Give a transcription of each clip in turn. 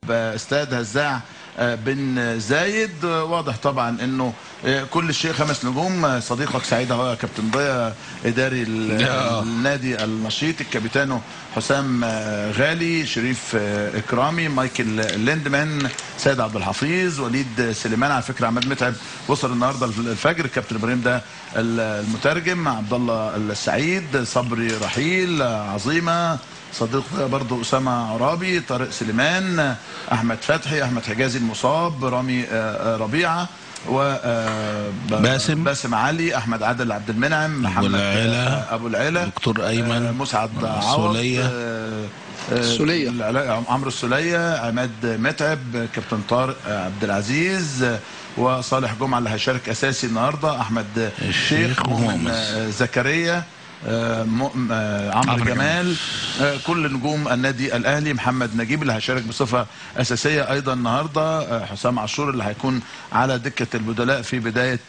استاد هزاع بن زايد واضح طبعا انه كل شيء خمس نجوم صديقك سعيد اهو يا كابتن ضياء اداري النادي النشيط الكابيتانو حسام غالي شريف اكرامي مايكل ليندمان سيد عبد الحفيظ وليد سليمان على فكره عماد متعب وصل النهارده الفجر كابتن ابراهيم ده المترجم عبد الله السعيد صبري رحيل عظيمه صديق برضو أسامة عرابي طارق سليمان أحمد فتحي أحمد حجازي المصاب رامي ربيعة و باسم باسم علي احمد عادل عبد المنعم محمد ابو العلا ابو العلا دكتور ايمن مسعد عوض السولية السولية عمرو السولية عماد متعب كابتن طارق عبد العزيز وصالح جمعه اللي هيشارك اساسي النهارده احمد الشيخ مؤمن زكريا عمرو جمال كل نجوم النادي الاهلي محمد نجيب اللي هيشارك بصفه اساسيه ايضا النهارده حسام عاشور اللي هيكون على دكه البدلاء في بدايه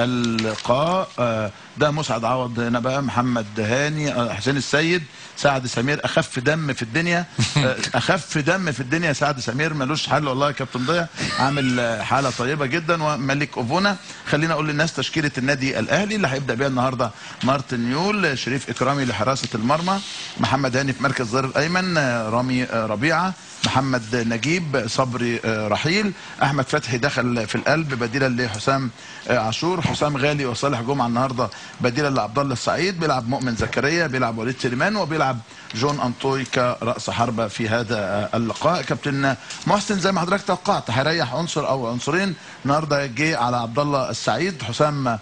اللقاء ده مسعد عوض هنا بقى محمد هاني حسين السيد سعد سمير اخف دم في الدنيا اخف دم في الدنيا سعد سمير ملوش حل والله يا كابتن ضياء عامل حاله طيبه جدا وملك اوفونا خلينا اقول للناس تشكيله النادي الاهلي اللي هيبدا بيها النهارده مارتن يول شريف اكرامي لحراسه المرمى محمد هاني في مركز ظهير الايمن رامي ربيعه محمد نجيب صبري رحيل احمد فتحي دخل في القلب بديلا لحسام عاشور حسام غالي وصالح جمعه النهارده بديلا لعبد الله السعيد بيلعب مؤمن زكريا بيلعب وليد سليمان وبيلعب جون انطوي كراس حربه في هذا اللقاء كابتن محسن زي ما حضرتك توقعت هيريح عنصر او عنصرين النهارده جه على عبد الله السعيد حسام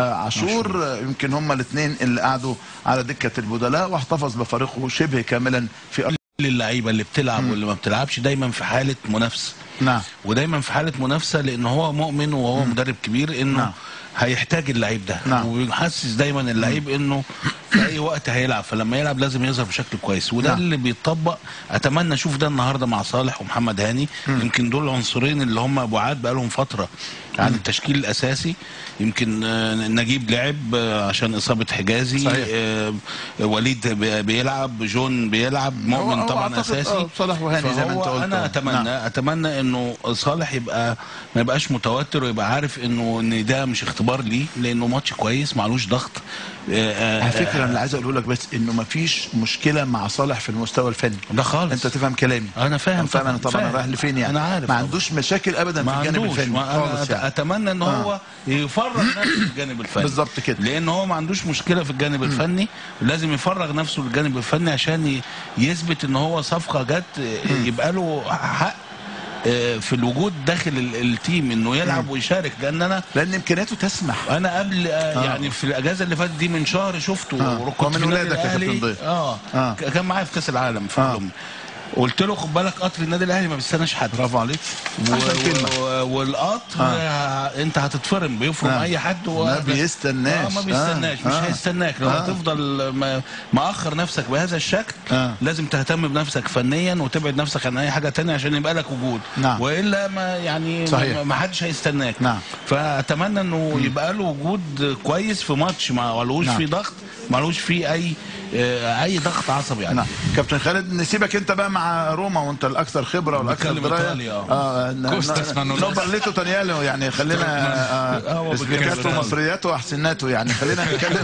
عاشور يمكن هما الاثنين اللي قعدوا على دكه البدلاء واحتفظ بفريقه شبه كاملا في اللعيبه اللي بتلعب واللي ما بتلعبش دايما في حاله منافسه نعم ودايما في حاله منافسه لان هو مؤمن وهو مم. مدرب كبير انه نعم. هيحتاج اللعيب ده نعم. وبيحسس دايما اللعيب انه في اي وقت هيلعب فلما يلعب لازم يظهر بشكل كويس وده نعم. اللي بيتطبق اتمنى اشوف ده النهارده مع صالح ومحمد هاني مم. يمكن دول العنصرين اللي هم بعاد بقالهم فتره عن التشكيل الاساسي يمكن آه، نجيب لعب آه، عشان اصابه حجازي صحيح. آه، وليد بي- بيلعب جون بيلعب مؤمن هو طبعا أعتقد، اساسي آه، صالح وهاني زي ما انت فهو قلت انا آه. اتمنى نعم. اتمنى انه صالح يبقى ما يبقاش متوتر ويبقى عارف انه ان ده مش اختبار ليه لانه ماتش كويس معلوش ضغط آه، آه، على فكره انا اللي عايز اقوله لك بس انه ما فيش مشكله مع صالح في المستوى الفني ده خالص انت تفهم كلامي انا فاهم فاهم انا طبعا فاهم. رايح لفين يعني انا عارف ما طبعاً. عندوش مشاكل ابدا ما في الجانب عندوش الفني ما انا خالص أت- يعني اتمنى ان آه. هو يفرغ نفسه في الجانب الفني بالظبط كده. لان هو ما عندوش مشكله في الجانب الفني لازم يفرغ نفسه للجانب الفني عشان ي- يثبت ان هو صفقه جت آه، يبقى له حق آه، في الوجود داخل ال- التيم انه يلعب ويشارك لان انا لان امكانياته تسمح انا قبل آه يعني في الاجازه اللي فاتت دي من شهر شفته آه. وكنت هو من في النادي ولادك يا الأهلي. كابتن ضيف. اه, آه. ك- كان معايا في كاس العالم في آه. آه. قلت له خد بالك قطر النادي الاهلي ما بيستناش حد برافو عليك احسن كلمه و... والقطر آه. آه. انت هتتفرم بيفرم آه. اي حد و... ما بيستناش. آه ما بيستناش آه. مش آه. هيستناك لو آه. هتفضل ما... مأخر نفسك بهذا الشكل آه. لازم تهتم بنفسك فنيا وتبعد نفسك عن اي حاجه تانية عشان يبقى لك وجود نعم. والا ما يعني صحيح. ما- ما حدش هيستناك نعم. فاتمنى انه يبقى له وجود كويس في ماتش ما معلوش نعم. فيه ضغط معلوش فيه اي آه، اي ضغط عصبي يعني نعم كابتن خالد نسيبك انت بقى مع روما وانت الاكثر خبره والاكثر بيتكلم درايه إيطالي، آه. اه ن- كوستاس ن- مانولوس. نو بارليتو تانيالو يعني خلينا آه، هو آه بيتكلم اسبيكاتو إيطالي. مصرياته واحسناته يعني خلينا نتكلم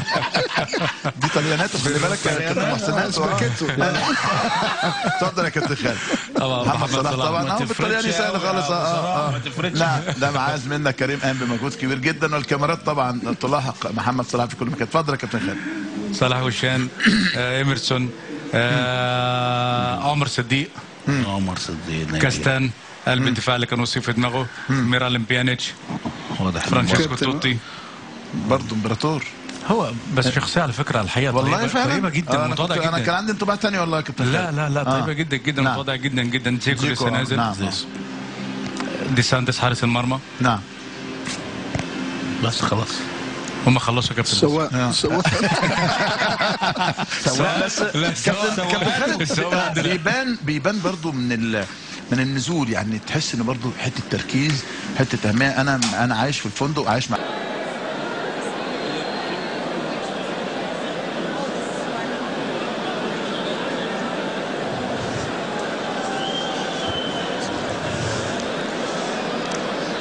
دي طلياناته خلي بالك يا كابتن محسناته آه. اتفضل يا كابتن خالد طبعا محمد صلاح طبعا ما اهو تفرقش بالطلياني سهل أوي خالص يا اه صلاح، اه ما اه تفرقش. لا ده معاه زميلنا كريم قام بمجهود كبير جدا والكاميرات طبعا تلاحق محمد صلاح في كل مكان اتفضل يا كابتن خالد صلاح وشان آه، ايمرسون آه، عمر صديق عمر صديق كاستان قلب الدفاع اللي كان وصي في دماغه ميرالم بيانيتش واضح إنه فرانشيسكو كابتن. توتي برضه امبراطور هو بس شخصيه على فكره الحقيقه والله طيبه فعلا طيبه آه، جدا انا متواضعه كنت- انا كان جدا عندي انطباع تاني والله يا كابتن لا خالد. لا لا آه. طيبه جدا جدا نعم. متواضعه جدا جدا زيكو زيكو، لسه آه، نازل نعم. دي سانتس حارس المرمى نعم بس خلاص هم خلصوا كابتن سواء سواء سواء بس لا، سواء- كابتن كابتن خالد سواء بيبقى- بيبان بيبان برضو من ال من النزول يعني تحس ان برضو حته تركيز حته اهميه انا انا عايش في الفندق عايش مع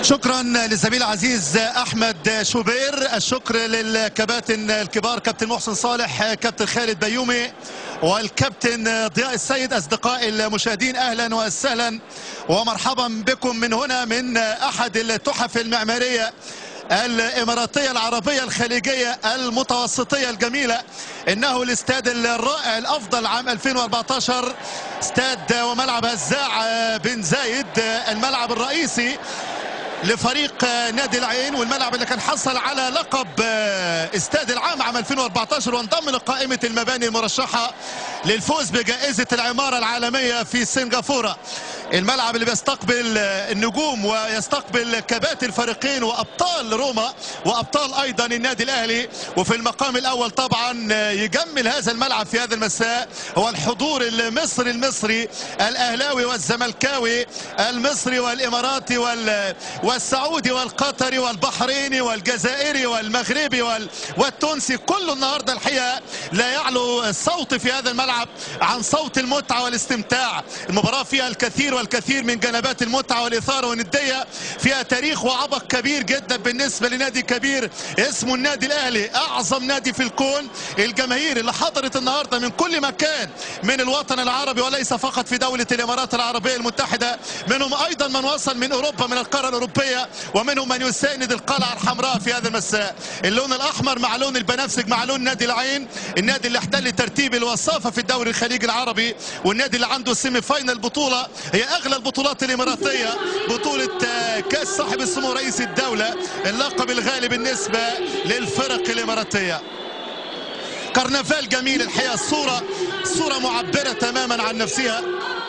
شكرا للزميل العزيز احمد شوبير الشكر للكباتن الكبار كابتن محسن صالح كابتن خالد بيومي والكابتن ضياء السيد اصدقائي المشاهدين اهلا وسهلا ومرحبا بكم من هنا من احد التحف المعماريه الاماراتيه العربيه الخليجيه المتوسطيه الجميله انه الاستاد الرائع الافضل عام 2014 استاد وملعب هزاع بن زايد الملعب الرئيسي لفريق نادي العين والملعب اللي كان حصل على لقب استاد العام عام 2014 وانضم لقائمة المباني المرشحة للفوز بجائزة العمارة العالمية في سنغافورة الملعب اللي بيستقبل النجوم ويستقبل كباتن الفريقين وابطال روما وابطال ايضا النادي الاهلي وفي المقام الاول طبعا يجمل هذا الملعب في هذا المساء هو الحضور المصري المصري الاهلاوي والزملكاوي المصري والاماراتي وال والسعودي والقطري والبحريني والجزائري والمغربي وال... والتونسي كله النهارده الحقيقه لا يعلو الصوت في هذا الملعب عن صوت المتعه والاستمتاع المباراه فيها الكثير والكثير من جنبات المتعه والاثاره والنديه فيها تاريخ وعبق كبير جدا بالنسبه لنادي كبير اسمه النادي الاهلي اعظم نادي في الكون الجماهير اللي حضرت النهارده من كل مكان من الوطن العربي وليس فقط في دوله الامارات العربيه المتحده منهم ايضا من وصل من اوروبا من القاره الاوروبيه ومنهم من يساند القلعه الحمراء في هذا المساء اللون الاحمر مع لون البنفسج مع لون نادي العين النادي اللي احتل ترتيب الوصافه في الدوري الخليجي العربي والنادي اللي عنده السيمي فاينل بطوله هي اغلى البطولات الاماراتيه بطوله كاس صاحب السمو رئيس الدوله اللقب الغالي بالنسبه للفرق الاماراتيه كرنفال جميل الحقيقه الصوره صوره معبره تماما عن نفسها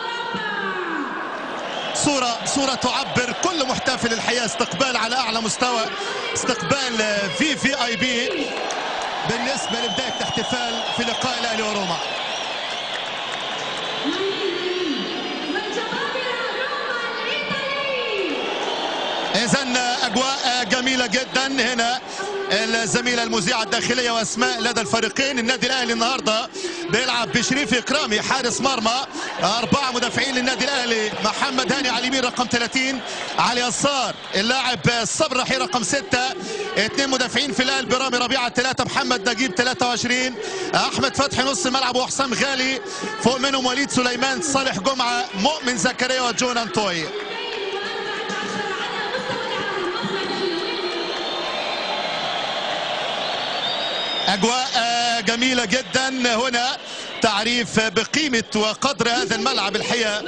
صورة صورة تعبر كل محتفل الحقيقة استقبال على أعلى مستوى استقبال في في اي بي بالنسبة لبداية الاحتفال في لقاء الأهلي وروما إذا أجواء جميلة جدا هنا الزميله المذيعه الداخليه واسماء لدى الفريقين النادي الاهلي النهارده بيلعب بشريف اكرامي حارس مرمى اربعه مدافعين للنادي الاهلي محمد هاني على اليمين رقم 30 علي يسار اللاعب صبر رحيل رقم 6 اثنين مدافعين في القلب رامي ربيعه ثلاثه محمد نجيب 23 احمد فتحي نص الملعب وحسام غالي فوق منهم وليد سليمان صالح جمعه مؤمن زكريا وجون انطوي اجواء جميله جدا هنا تعريف بقيمه وقدر هذا الملعب الحقيقه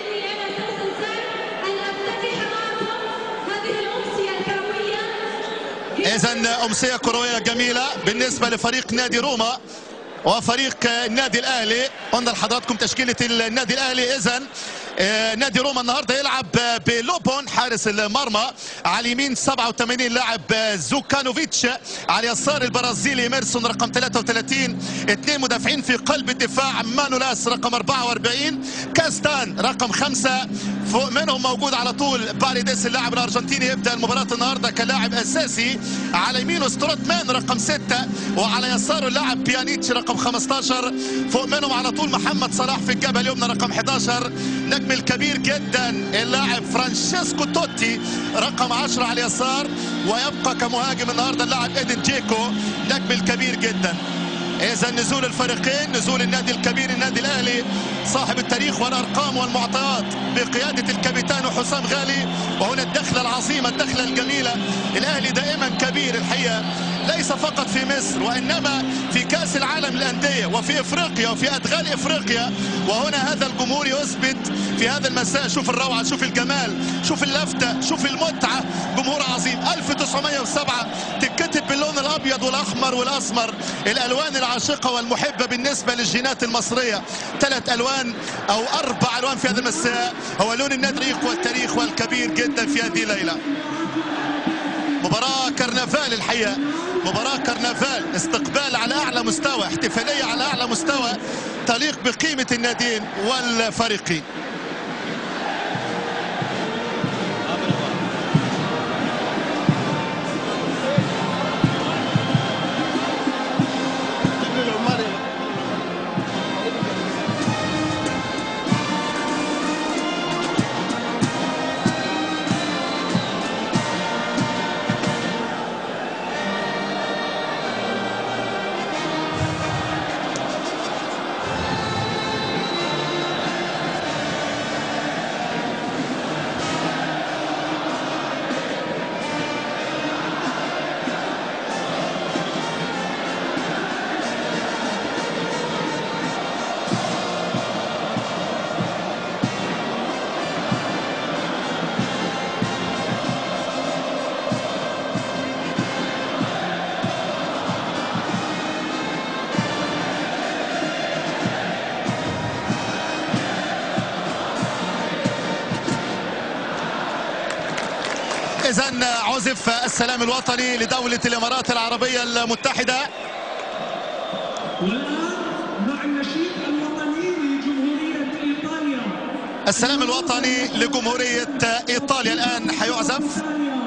اذا امسيه كرويه جميله بالنسبه لفريق نادي روما وفريق النادي الاهلي قلنا لحضراتكم تشكيله النادي الاهلي اذا نادي روما النهارده يلعب بلوبون حارس المرمى على اليمين 87 لاعب زوكانوفيتش على اليسار البرازيلي ميرسون رقم 33 اثنين مدافعين في قلب الدفاع مانولاس رقم 44 كاستان رقم 5 فوق منهم موجود على طول باريديس اللاعب الارجنتيني يبدا المباراه النهارده كلاعب اساسي على يمينه ستروتمان رقم 6 وعلى يساره اللاعب بيانيتش رقم 15 فوق منهم على طول محمد صلاح في الجبهه اليمنى رقم 11 نجم الكبير جدا اللاعب فرانشيسكو توتي رقم 10 على اليسار ويبقى كمهاجم النهارده اللاعب ايدن جيكو نجم الكبير جدا اذا نزول الفريقين نزول النادي الكبير النادي الاهلي صاحب التاريخ والارقام والمعطيات بقياده الكابيتان حسام غالي وهنا الدخله العظيمه الدخله الجميله الاهلي دائما كبير الحقيقه ليس فقط في مصر وانما في كاس العالم للانديه وفي افريقيا وفي ادغال افريقيا وهنا هذا الجمهور يثبت في هذا المساء شوف الروعه شوف الجمال شوف اللفته شوف المتعه جمهور عظيم 1907 تتكتب باللون الابيض والاحمر والاسمر الالوان العاشقه والمحبه بالنسبه للجينات المصريه ثلاث الوان او اربع الوان في هذا المساء هو لون النادي والتاريخ والكبير جدا في هذه الليله مباراة كرنفال الحقيقة مباراة كرنفال استقبال على أعلى مستوى احتفالية على أعلى مستوى تليق بقيمة الناديين والفريقين إذا عزف السلام الوطني لدولة الإمارات العربية المتحدة والآن مع النشيد الوطني لجمهورية إيطاليا السلام الوطني لجمهورية إيطاليا الآن حيعزف إيطاليا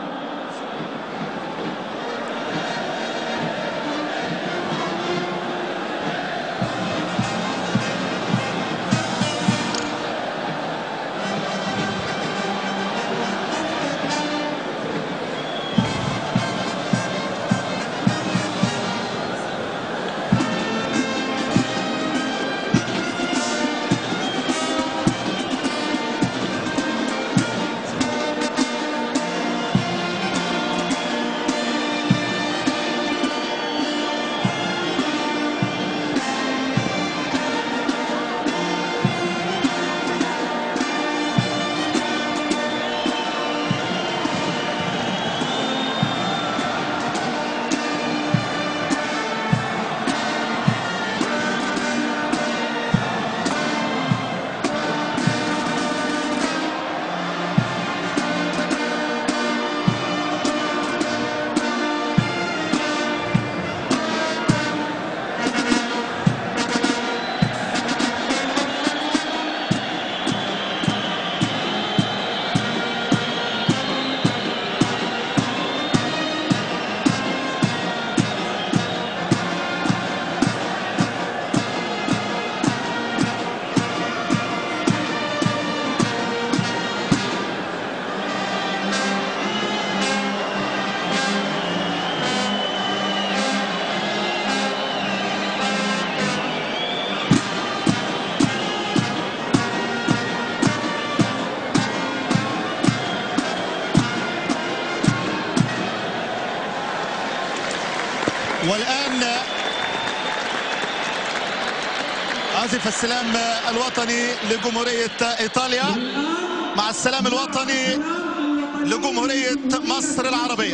والآن عزف السلام الوطني لجمهورية إيطاليا مع السلام الوطني لجمهورية مصر العربية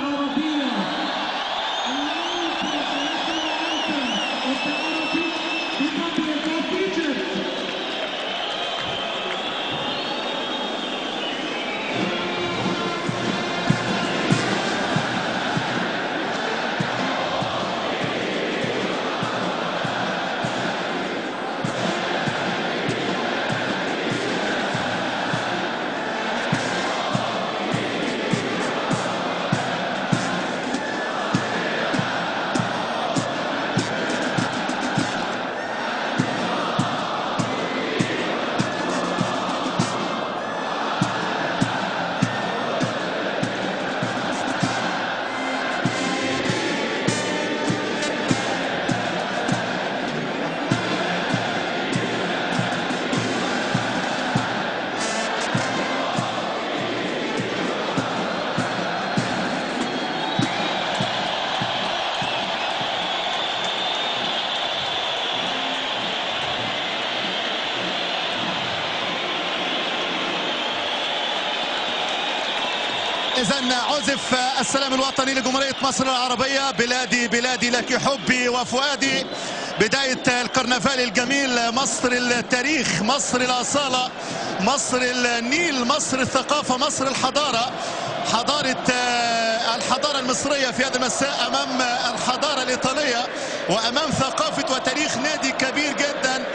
إذا عزف السلام الوطني لجمهورية مصر العربية بلادي بلادي لك حبي وفؤادي بداية الكرنفال الجميل مصر التاريخ مصر الأصالة مصر النيل مصر الثقافة مصر الحضارة حضارة آه، الحضارة المصرية في هذا المساء أمام الحضارة الإيطالية وأمام ثقافة وتاريخ نادي كبير جدا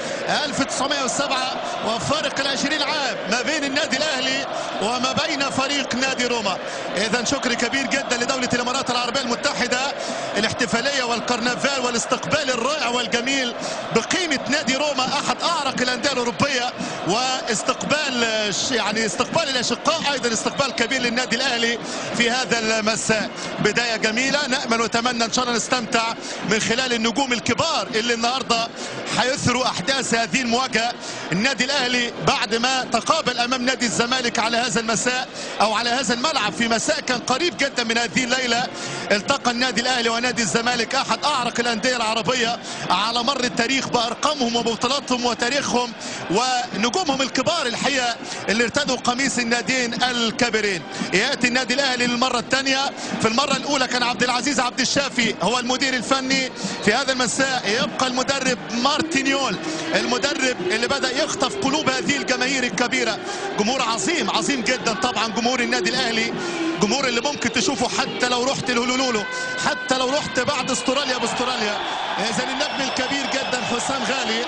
1907 وفارق العشرين عام ما بين النادي الأهلي وما بين فريق نادي روما إذا شكر كبير جدا لدولة الإمارات العربية المتحدة الاحتفالية والكرنفال والاستقبال الرائع والجميل بقيمة نادي روما أحد أعرق الأندية الأوروبية واستقبال يعني استقبال الأشقاء أيضا استقبال كبير للنادي الأهلي في هذا المساء بداية جميلة نأمل ونتمنى إن شاء الله نستمتع من خلال النجوم الكبار اللي النهاردة حيثروا أحداث هذه المواجهة النادي الأهلي بعد ما تقابل أمام نادي الزمالك على هذا المساء أو على هذا الملعب في مساء كان قريب جدا من هذه الليلة التقى النادي الأهلي ونادي الزمالك أحد أعرق الأندية العربية على مر التاريخ بأرقامهم وبطولاتهم وتاريخهم ونجومهم الكبار الحقيقه اللي ارتدوا قميص الناديين الكبيرين ياتي النادي الاهلي للمره الثانيه في المره الاولى كان عبد العزيز عبد الشافي هو المدير الفني في هذا المساء يبقى المدرب مارتينيول المدرب اللي بدا يخطف قلوب هذه الجماهير الكبيره جمهور عظيم عظيم جدا طبعا جمهور النادي الاهلي جمهور اللي ممكن تشوفه حتى لو رحت الهلولولو حتى لو رحت بعد استراليا باستراليا اذا النجم الكبير جدا حسام غالي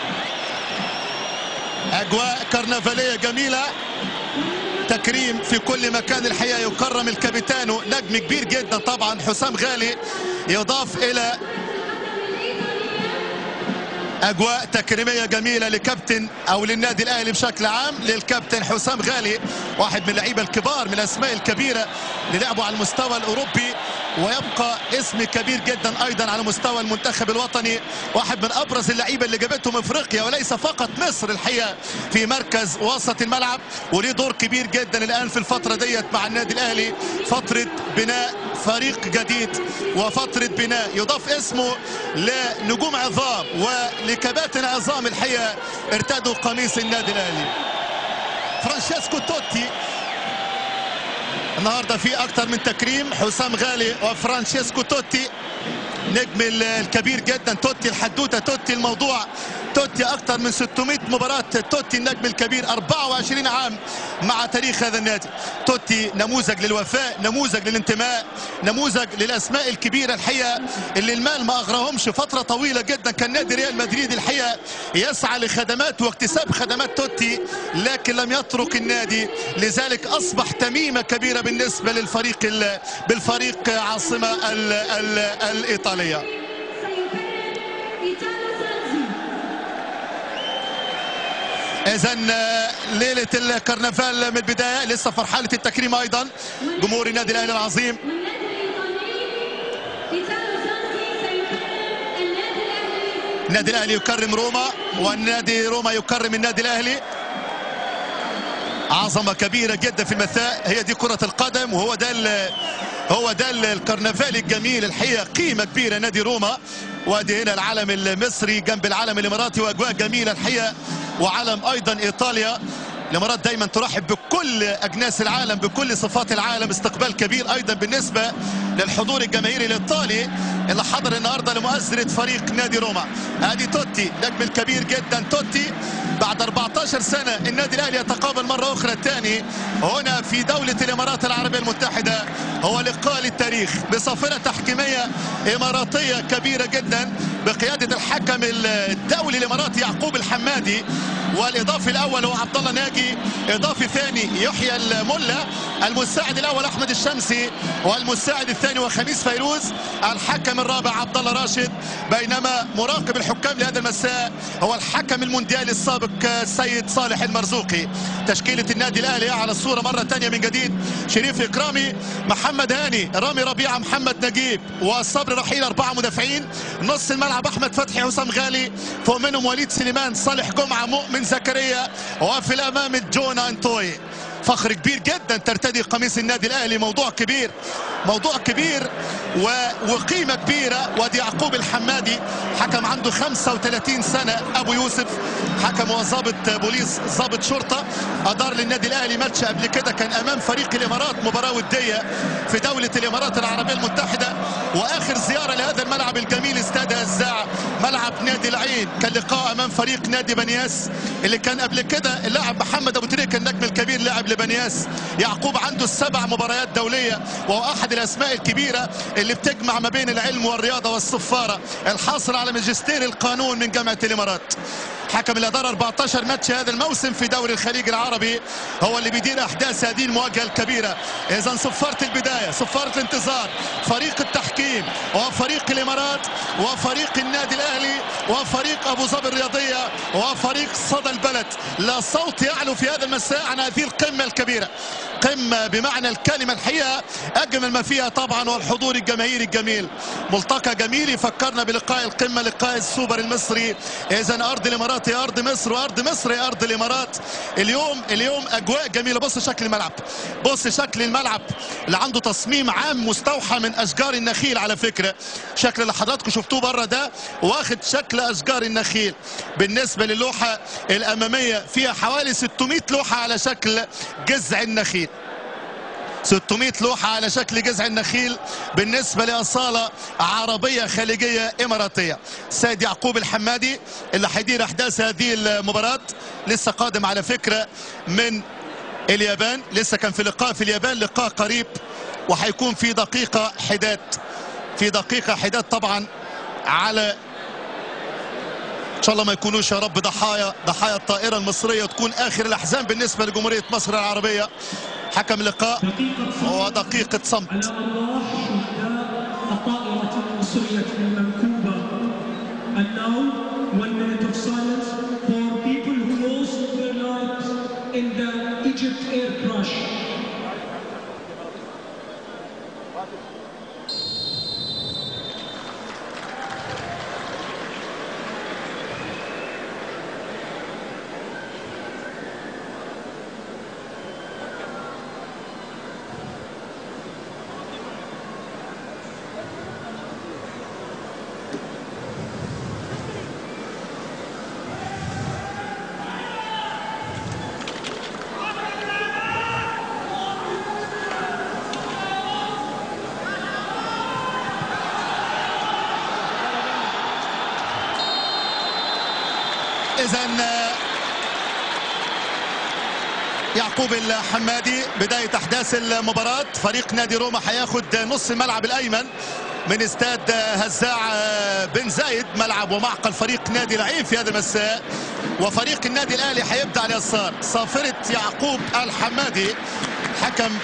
اجواء كرنفاليه جميله تكريم في كل مكان الحقيقه يكرم الكابيتانو نجم كبير جدا طبعا حسام غالي يضاف الى اجواء تكريميه جميله لكابتن او للنادي الاهلي بشكل عام للكابتن حسام غالي واحد من اللعيبه الكبار من الاسماء الكبيره اللي لعبوا على المستوى الاوروبي ويبقى اسم كبير جدا ايضا على مستوى المنتخب الوطني واحد من ابرز اللعيبه اللي جابتهم افريقيا وليس فقط مصر الحقيقه في مركز وسط الملعب وليه دور كبير جدا الان في الفتره ديت مع النادي الاهلي فتره بناء فريق جديد وفتره بناء يضاف اسمه لنجوم عظام ولكباتن عظام الحقيقه ارتدوا قميص النادي الاهلي فرانشيسكو توتي النهارده في اكتر من تكريم حسام غالي وفرانشيسكو توتي نجم الكبير جدا توتي الحدوته توتي الموضوع توتي اكثر من 600 مباراه توتي النجم الكبير 24 عام مع تاريخ هذا النادي توتي نموذج للوفاء نموذج للانتماء نموذج للاسماء الكبيره الحقيقه اللي المال ما اغراهمش فتره طويله جدا كان نادي ريال مدريد الحقيقه يسعى لخدمات واكتساب خدمات توتي لكن لم يترك النادي لذلك اصبح تميمه كبيره بالنسبه للفريق ال- بالفريق عاصمه ال- ال- الايطاليه اذا ليله الكرنفال من البدايه لسه في مرحله التكريم ايضا جمهور النادي الاهلي العظيم النادي الاهلي يكرم روما والنادي روما يكرم النادي الاهلي عظمه كبيره جدا في المساء هي دي كره القدم وهو ده ال- هو ده ال- الكرنفال الجميل الحقيقه قيمه كبيره نادي روما وادي هنا العلم المصري جنب العلم الاماراتي واجواء جميله الحقيقه وعلم ايضا ايطاليا الامارات دايما ترحب بكل اجناس العالم بكل صفات العالم استقبال كبير ايضا بالنسبه للحضور الجماهيري الايطالي اللي حضر النهارده لمؤازره فريق نادي روما ادي توتي نجم الكبير جدا توتي بعد 14 سنه النادي الاهلي يتقابل مره اخرى الثاني هنا في دوله الامارات العربيه المتحده هو لقاء للتاريخ بصافره تحكيميه اماراتيه كبيره جدا بقياده الحكم الدولي الاماراتي يعقوب الحمادي والاضافي الاول هو عبد الله ناجي اضافي ثاني يحيى الملا المساعد الاول احمد الشمسي والمساعد الثاني وخميس فيروز الحكم الرابع عبد الله راشد بينما مراقب الحكام لهذا المساء هو الحكم المونديالي السابق السيد صالح المرزوقي تشكيله النادي الاهلي على الصوره مره ثانيه من جديد شريف اكرامي محمد هاني رامي ربيعه محمد نجيب والصبر رحيل اربعه مدافعين نص الملعب احمد فتحي حسام غالي فوق منهم وليد سليمان صالح جمعه مؤمن زكريا وفي الامام جونا انتوي فخر كبير جدا ترتدي قميص النادي الاهلي موضوع كبير موضوع كبير و... وقيمه كبيره وادي يعقوب الحمادي حكم عنده 35 سنه ابو يوسف حكم وظابط بوليس ضابط شرطه ادار للنادي الاهلي ماتش قبل كده كان امام فريق الامارات مباراه وديه في دوله الامارات العربيه المتحده واخر زياره لهذا الملعب الجميل استاد هزاع ملعب نادي العين كان لقاء امام فريق نادي بنياس اللي كان قبل كده اللاعب محمد ابو تريكه النجم الكبير لاعب لبنياس يعقوب عنده السبع مباريات دوليه وهو احد الاسماء الكبيره اللي بتجمع ما بين العلم والرياضه والصفاره الحاصل على ماجستير القانون من جامعه الامارات حكم الاداره 14 ماتش هذا الموسم في دوري الخليج العربي هو اللي بيدير احداث هذه المواجهه الكبيره اذا صفاره البدايه صفاره الانتظار فريق التحكيم وفريق الامارات وفريق النادي الاهلي وفريق ابو ظبي الرياضيه وفريق صدى البلد لا صوت يعلو في هذا المساء عن هذه القمه الكبيره قمه بمعنى الكلمه الحقيقه اجمل ما فيها طبعا والحضور الجماهيري الجميل ملتقى جميل يفكرنا بلقاء القمه لقاء السوبر المصري اذا ارض الامارات الامارات يا ارض مصر وارض مصر يا ارض الامارات اليوم اليوم اجواء جميله بص شكل الملعب بص شكل الملعب اللي عنده تصميم عام مستوحى من اشجار النخيل على فكره شكل اللي حضراتكم شفتوه بره ده واخد شكل اشجار النخيل بالنسبه للوحه الاماميه فيها حوالي 600 لوحه على شكل جذع النخيل 600 لوحة على شكل جذع النخيل بالنسبة لأصالة عربية خليجية إماراتية سيد يعقوب الحمادي اللي هيدير أحداث هذه المباراة لسه قادم على فكرة من اليابان لسه كان في لقاء في اليابان لقاء قريب وهيكون في دقيقة حداد في دقيقة حداد طبعا على ان شاء الله ما يكونوش يا رب ضحايا ضحايا الطائره المصريه تكون اخر الاحزان بالنسبه لجمهوريه مصر العربيه حكم اللقاء هو دقيقه صمت على أرواح شهداء الطائرة المصرية المنكوبة And now one minute of silence for people who lost their lives in the Egypt air crash. اذا يعقوب الحمادي بداية أحداث المباراة فريق نادي روما هياخد نص الملعب الأيمن من استاد هزاع بن زايد ملعب ومعقل فريق نادي العين في هذا المساء وفريق النادي الأهلي هيبدأ على اليسار صافرة يعقوب الحمادي حكم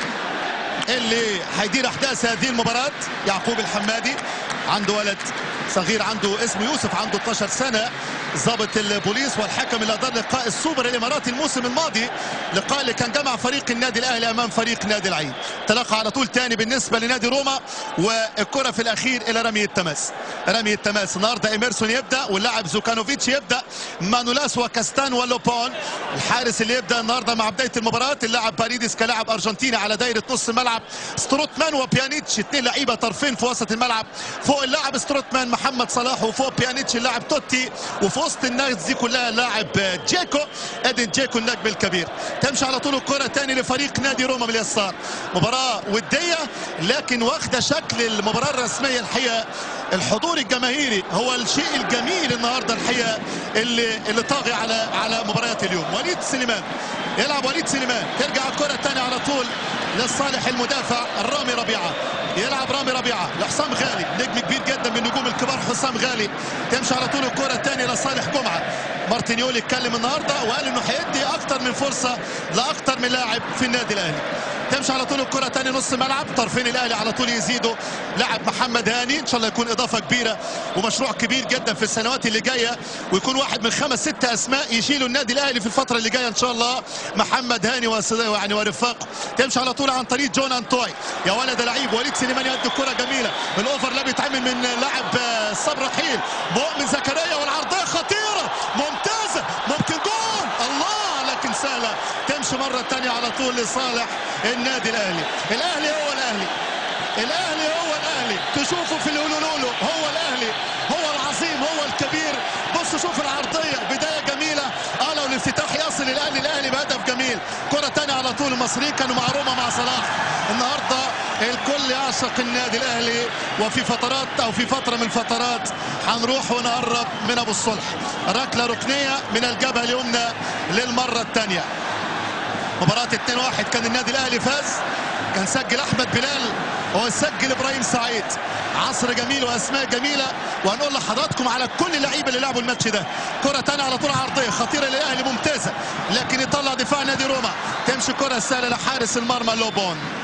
اللي هيدير احداث هذه المباراه يعقوب الحمادي عنده ولد صغير عنده اسمه يوسف عنده 12 سنه ضابط البوليس والحكم اللي ادار لقاء السوبر الاماراتي الموسم الماضي لقاء اللي كان جمع فريق النادي الاهلي امام فريق نادي العين تلقى على طول تاني بالنسبه لنادي روما والكره في الاخير الى رمي التماس رمي التماس النهارده ايميرسون يبدا واللاعب زوكانوفيتش يبدا مانولاس وكاستان ولوبون الحارس اللي يبدا النهارده مع بدايه المباراه اللاعب باريديس كلاعب ارجنتيني على دايره نص الملعب ستروتمان وبيانيتش اثنين لعيبه طرفين في وسط الملعب فوق اللاعب ستروتمان محمد صلاح وفوق بيانيتش اللاعب توتي وفي وسط الناس دي كلها اللاعب جيكو ادن جيكو النجم الكبير تمشي على طول الكره تاني لفريق نادي روما من اليسار مباراه وديه لكن واخده شكل المباراه الرسميه الحقيقه الحضور الجماهيري هو الشيء الجميل النهارده الحقيقه اللي اللي طاغي على على مباريات اليوم وليد سليمان يلعب وليد سليمان ترجع الكره الثانيه على طول لصالح المدافع رامي ربيعه يلعب رامي ربيعه لحسام غالي نجم كبير جدا من نجوم الكبار حسام غالي تمشي على طول الكره الثانيه لصالح جمعه مارتينيولي اتكلم النهارده وقال انه هيدي اكتر من فرصه لاكتر من لاعب في النادي الاهلي تمشي على طول الكره تاني نص ملعب طرفين الاهلي على طول يزيدوا لاعب محمد هاني ان شاء الله يكون اضافه كبيره ومشروع كبير جدا في السنوات اللي جايه ويكون واحد من خمس ست اسماء يشيلوا النادي الاهلي في الفتره اللي جايه ان شاء الله محمد هاني وس- يعني ورفاقه تمشي على طول عن طريق جون انتوي يا ولد لعيب وليد سليمان يدي الكره جميله الاوفر لا بيتعمل من لاعب آه، صبر رحيل مؤمن زكريا والعرضيه خطيره ممتازه ممكن جول الله لكن سهله تمشي مره ثانيه على طول لصالح النادي الاهلي الاهلي هو الاهلي الاهلي هو الاهلي تشوفه في الهلولولو هو الاهلي هو العظيم هو الكبير بص شوف العرضيه بدايه جميله اه لو الافتتاح يصل الاهلي الاهلي بهدف جميل كره ثانيه على طول المصريين كانوا مع روما مع صلاح النهارده الكل يعشق النادي الاهلي وفي فترات او في فتره من الفترات هنروح ونقرب من ابو الصلح ركله ركنيه من الجبهه اليمنى للمره الثانيه مباراة 2-1 كان النادي الاهلي فاز كان سجل احمد بلال هو سجل ابراهيم سعيد عصر جميل واسماء جميله وهنقول لحضراتكم على كل اللعيبه اللي لعبوا الماتش ده كره ثانيه على طول عرضيه خطيره للاهلي ممتازه لكن يطلع دفاع نادي روما تمشي الكره السهله لحارس المرمى لوبون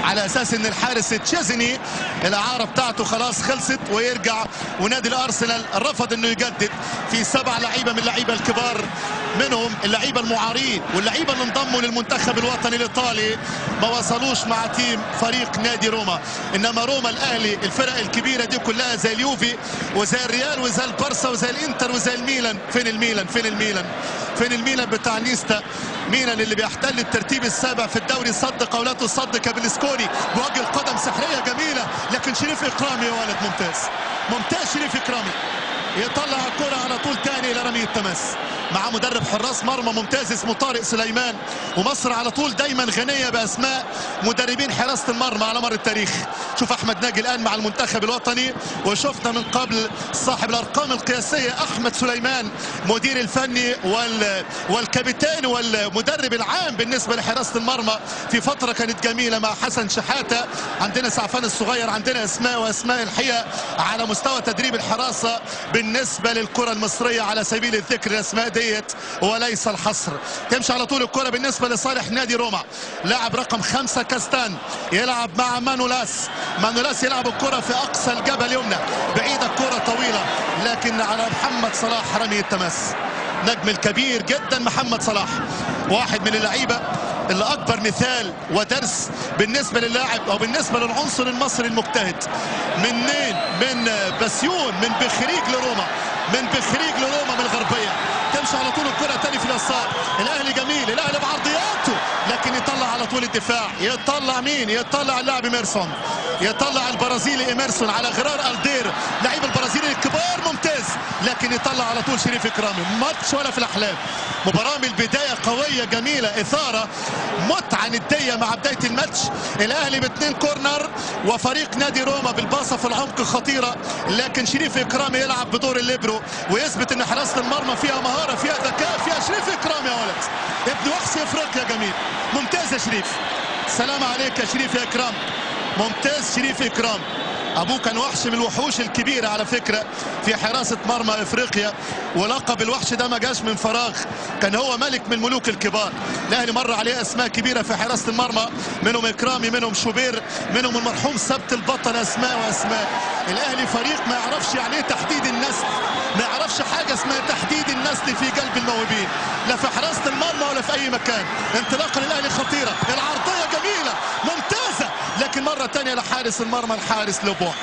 على اساس ان الحارس تشيزني الاعاره بتاعته خلاص خلصت ويرجع ونادي الارسنال رفض انه يجدد في سبع لعيبه من اللعيبه الكبار منهم اللعيبه المعارين واللعيبه اللي انضموا للمنتخب الوطني الايطالي ما وصلوش مع تيم فريق نادي روما انما روما الاهلي الفرق الكبيره دي كلها زي اليوفي وزي الريال وزي البارسا وزي الانتر وزي الميلان فين الميلان فين الميلان فين الميلان بتاع نيستا ميلان اللي بيحتل الترتيب السابع في الدوري صدق او لا تصدق يا بلسكوني بوجه القدم سحريه جميله لكن شريف اكرامي يا ولد ممتاز ممتاز شريف اكرامي يطلع الكرة على طول تاني الى رمي التماس مع مدرب حراس مرمى ممتاز اسمه طارق سليمان ومصر على طول دايما غنيه باسماء مدربين حراسه المرمى على مر التاريخ شوف احمد ناجي الان مع المنتخب الوطني وشفنا من قبل صاحب الارقام القياسيه احمد سليمان مدير الفني وال والكابتن والمدرب العام بالنسبه لحراسه المرمى في فتره كانت جميله مع حسن شحاته عندنا سعفان الصغير عندنا اسماء واسماء الحقيقه على مستوى تدريب الحراسه بالنسبه للكره المصريه على سبيل الذكر الاسماء ديت وليس الحصر تمشي على طول الكره بالنسبه لصالح نادي روما لاعب رقم خمسة كاستان يلعب مع مانولاس مانولاس يلعب الكره في اقصى الجبهه اليمنى بعيده الكره طويله لكن على محمد صلاح رمي التماس نجم الكبير جدا محمد صلاح واحد من اللعيبه اللي اكبر مثال ودرس بالنسبه للاعب او بالنسبه للعنصر المصري المجتهد منين من بسيون من بخريج لروما من بخريج لروما من الغربيه تمشي على طول الكره تاني في اليسار الاهلي جميل الاهلي بعرضياته لكن يطلع على طول الدفاع يطلع مين يطلع اللاعب ايميرسون يطلع البرازيلي ايميرسون على غرار الدير لعيب البرازيلي الكبار ممتاز لكن يطلع على طول شريف اكرامي ماتش ولا في الاحلام مباراه من البدايه قويه جميله اثاره متعه نديه مع بدايه الماتش الاهلي باثنين كورنر وفريق نادي روما بالباصه في العمق خطيره لكن شريف اكرامي يلعب بدور الليبرو ويثبت ان حراسه المرمى فيها مهاره فيها ذكاء فيها شريف اكرامي يا ولد ابن وحش افريقيا جميل ممتاز يا شريف سلام عليك يا شريف يا اكرام ممتاز شريف اكرام ابوه كان وحش من الوحوش الكبيره على فكره في حراسه مرمى افريقيا ولقب الوحش ده ما جاش من فراغ كان هو ملك من الملوك الكبار الاهلي مر عليه اسماء كبيره في حراسه المرمى منهم اكرامي منهم شوبير منهم المرحوم سبت البطل اسماء واسماء الاهلي فريق ما يعرفش يعني ايه تحديد النسل ما يعرفش حاجه اسمها تحديد النسل في قلب الموهوبين لا في حراسه المرمى ولا في اي مكان انطلاقه للاهلي خطيره العرضيه جميله ممتازه لكن مرة تانية لحارس المرمى الحارس لوبون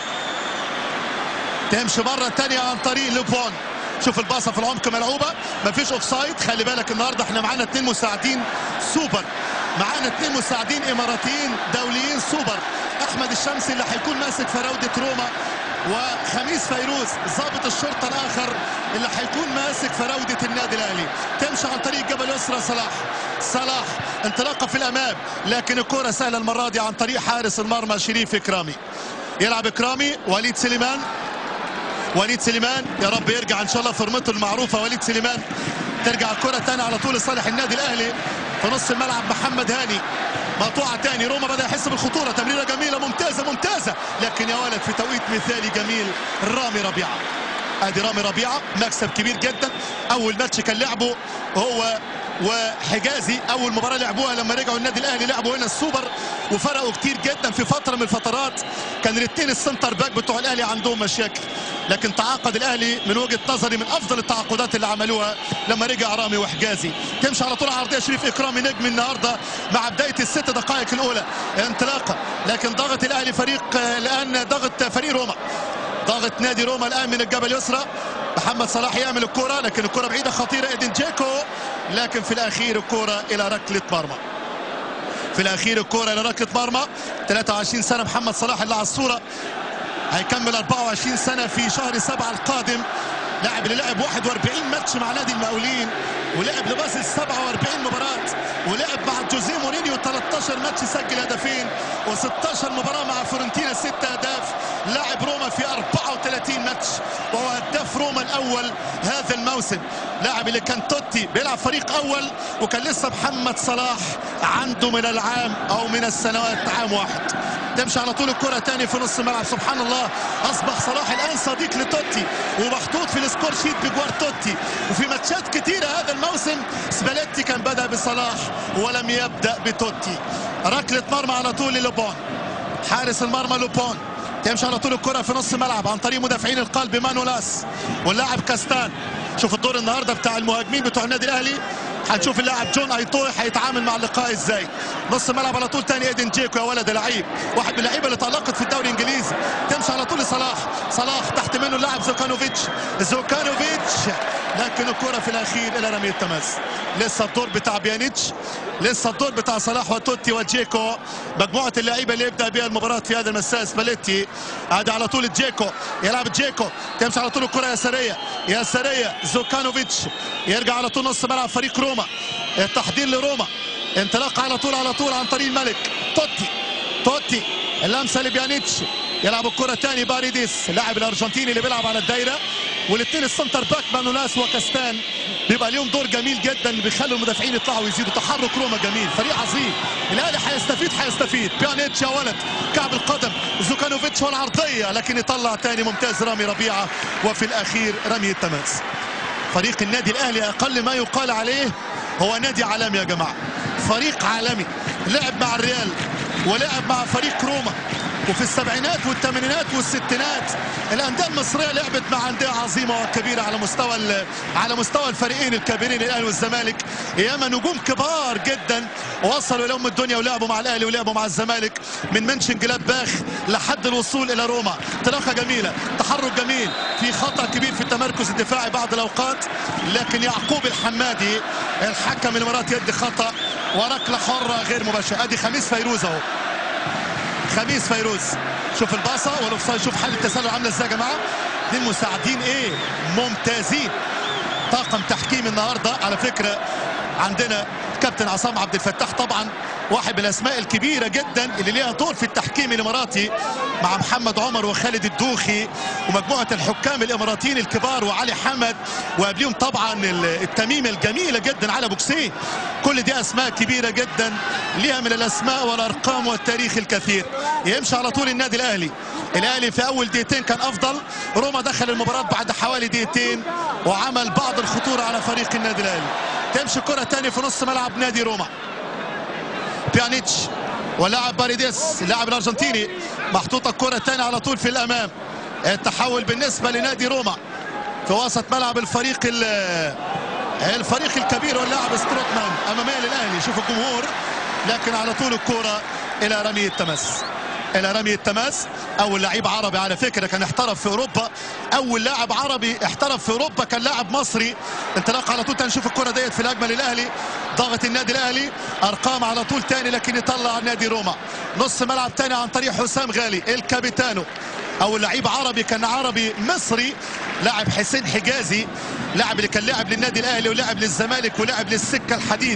تمشي مرة تانية عن طريق لوبون شوف الباصة في العمق ملعوبة مفيش اوفسايد خلي بالك النهاردة احنا معانا اتنين مساعدين سوبر معانا اتنين مساعدين اماراتيين دوليين سوبر احمد الشمسي اللي هيكون ماسك فراودة روما وخميس فيروز ضابط الشرطة الآخر اللي هيكون ماسك فراودة النادي الأهلي تمشي عن طريق جبل يسرى صلاح صلاح انطلاقه في الأمام لكن الكرة سهلة المرة دي عن طريق حارس المرمى شريف إكرامي يلعب إكرامي وليد سليمان وليد سليمان يا رب يرجع إن شاء الله فورمته المعروفة وليد سليمان ترجع الكرة تاني على طول لصالح النادي الأهلي في نص الملعب محمد هاني مقطوعة تاني روما بدأ يحس بالخطورة تمريرة جميلة ممتازة ممتازة لكن يا ولد في توقيت مثالي جميل رامي ربيعة ادي رامي ربيعة مكسب كبير جدا اول ماتش كان لعبه هو وحجازي اول مباراه لعبوها لما رجعوا النادي الاهلي لعبوا هنا السوبر وفرقوا كتير جدا في فتره من الفترات كان الاثنين السنتر باك بتوع الاهلي عندهم مشاكل لكن تعاقد الاهلي من وجهه نظري من افضل التعاقدات اللي عملوها لما رجع رامي وحجازي تمشي على طول عرضيه شريف اكرامي نجم النهارده مع بدايه الست دقائق الاولى انطلاقه لكن ضغط الاهلي فريق الان ضغط فريق روما ضغط نادي روما الان من الجبل اليسرى محمد صلاح يعمل الكرة لكن الكرة بعيدة خطيرة ايدن جيكو لكن في الأخير الكرة إلى ركلة مرمى في الأخير الكرة إلى ركلة مرمى 23 سنة محمد صلاح اللي على الصورة هيكمل 24 سنة في شهر سبعة القادم لاعب اللي لعب 41 ماتش مع نادي المقاولين ولعب لبازل 47 مباراة ولعب مع جوزيه مورينيو 13 ماتش سجل هدفين و16 مباراة مع فورنتينا 6 اهداف لاعب روما في 34 ماتش وهو هداف روما الاول هذا الموسم لاعب اللي كان توتي بيلعب فريق اول وكان لسه محمد صلاح عنده من العام او من السنوات عام واحد تمشي على طول الكرة تاني في نص الملعب سبحان الله أصبح صلاح الآن صديق لتوتي ومحطوط في السكور شيت بجوار توتي وفي ماتشات كتيرة هذا الموسم سباليتي كان بدأ لصلاح ولم يبدا بتوتي ركله مرمى على طول للوبون حارس المرمى لوبون تمشي على طول الكره في نص ملعب عن طريق مدافعين القلب مانولاس واللاعب كاستان شوف الدور النهارده بتاع المهاجمين بتوع النادي الاهلي هنشوف اللاعب جون ايتوي هيتعامل مع اللقاء ازاي نص ملعب على طول تاني ايدن جيكو يا ولد لعيب واحد من اللعيبه اللي تالقت في الدوري الانجليزي تمشي على طول لصلاح صلاح تحت منه اللاعب زوكانوفيتش زوكانوفيتش لكن الكره في الاخير الى رمي التماس لسه الدور بتاع بيانيتش لسه الدور بتاع صلاح وتوتي وجيكو مجموعه اللعيبه اللي يبدا بها المباراه في هذا المساء سباليتي عاد على طول جيكو يلعب جيكو تمشي على طول الكره يساريه يساريه زوكانوفيتش يرجع على طول نص ملعب فريق روما التحضير لروما انطلاق على طول على طول عن طريق الملك توتي توتي اللمسه لبيانيتش يلعب الكره تاني باريديس اللاعب الارجنتيني اللي بيلعب على الدايره والاثنين السنتر باك مانولاس وكاستان بيبقى ليهم دور جميل جدا اللي بيخلوا المدافعين يطلعوا ويزيدوا تحرك روما جميل فريق عظيم الاهلي هيستفيد هيستفيد بيانيتش يا ولد كعب القدم زوكانوفيتش والعرضيه لكن يطلع تاني ممتاز رامي ربيعه وفي الاخير رمي التماس فريق النادي الاهلي اقل ما يقال عليه هو نادي عالمي يا جماعه فريق عالمي لعب مع الريال ولعب مع فريق روما وفي السبعينات والثمانينات والستينات الانديه المصريه لعبت مع انديه عظيمه وكبيره على مستوى ال- على مستوى الفريقين الكبيرين الاهلي والزمالك ياما نجوم كبار جدا وصلوا الى ام الدنيا ولعبوا مع الاهلي ولعبوا مع الزمالك من منشن جلادباخ لحد الوصول الى روما انطلاقه جميله تحرك جميل في خطا كبير في التمركز الدفاعي بعض الاوقات لكن يعقوب الحمادي الحكم الاماراتي يدي خطا وركله حره غير مباشره ادي خميس فيروز اهو خميس فيروز شوف الباصه والاوفسايد شوف حاله التسلل عامله ازاي يا جماعه دي المساعدين ايه ممتازين طاقم تحكيم النهارده على فكره عندنا كابتن عصام عبد الفتاح طبعا واحد من الاسماء الكبيره جدا اللي ليها دور في التحكيم الاماراتي مع محمد عمر وخالد الدوخي ومجموعه الحكام الاماراتيين الكبار وعلي حمد وقبليهم طبعا ال- التميمه الجميله جدا على بوكسيه كل دي اسماء كبيره جدا ليها من الاسماء والارقام والتاريخ الكثير يمشي على طول النادي الاهلي الاهلي في اول دقيقتين كان افضل روما دخل المباراه بعد حوالي دقيقتين وعمل بعض الخطوره على فريق النادي الاهلي تمشي كره تاني في نص ملعب نادي روما بيانيتش واللاعب باريديس اللاعب الارجنتيني محطوطه الكره الثانيه على طول في الامام التحول بالنسبه لنادي روما في وسط ملعب الفريق ال- الفريق الكبير واللاعب ستروتمان اماميه للاهلي شوف الجمهور لكن على طول الكره الى رمي التماس الى رمي التماس اول لعيب عربي على فكره كان احترف في اوروبا اول لاعب عربي احترف في اوروبا كان لاعب مصري انطلاق على طول تاني نشوف الكره ديت في الاجمل الاهلي ضغط النادي الاهلي ارقام على طول تاني لكن يطلع نادي روما نص ملعب تاني عن طريق حسام غالي الكابيتانو اول لعيب عربي كان عربي مصري لاعب حسين حجازي لاعب اللي كان لاعب للنادي الاهلي ولعب للزمالك ولعب للسكه الحديد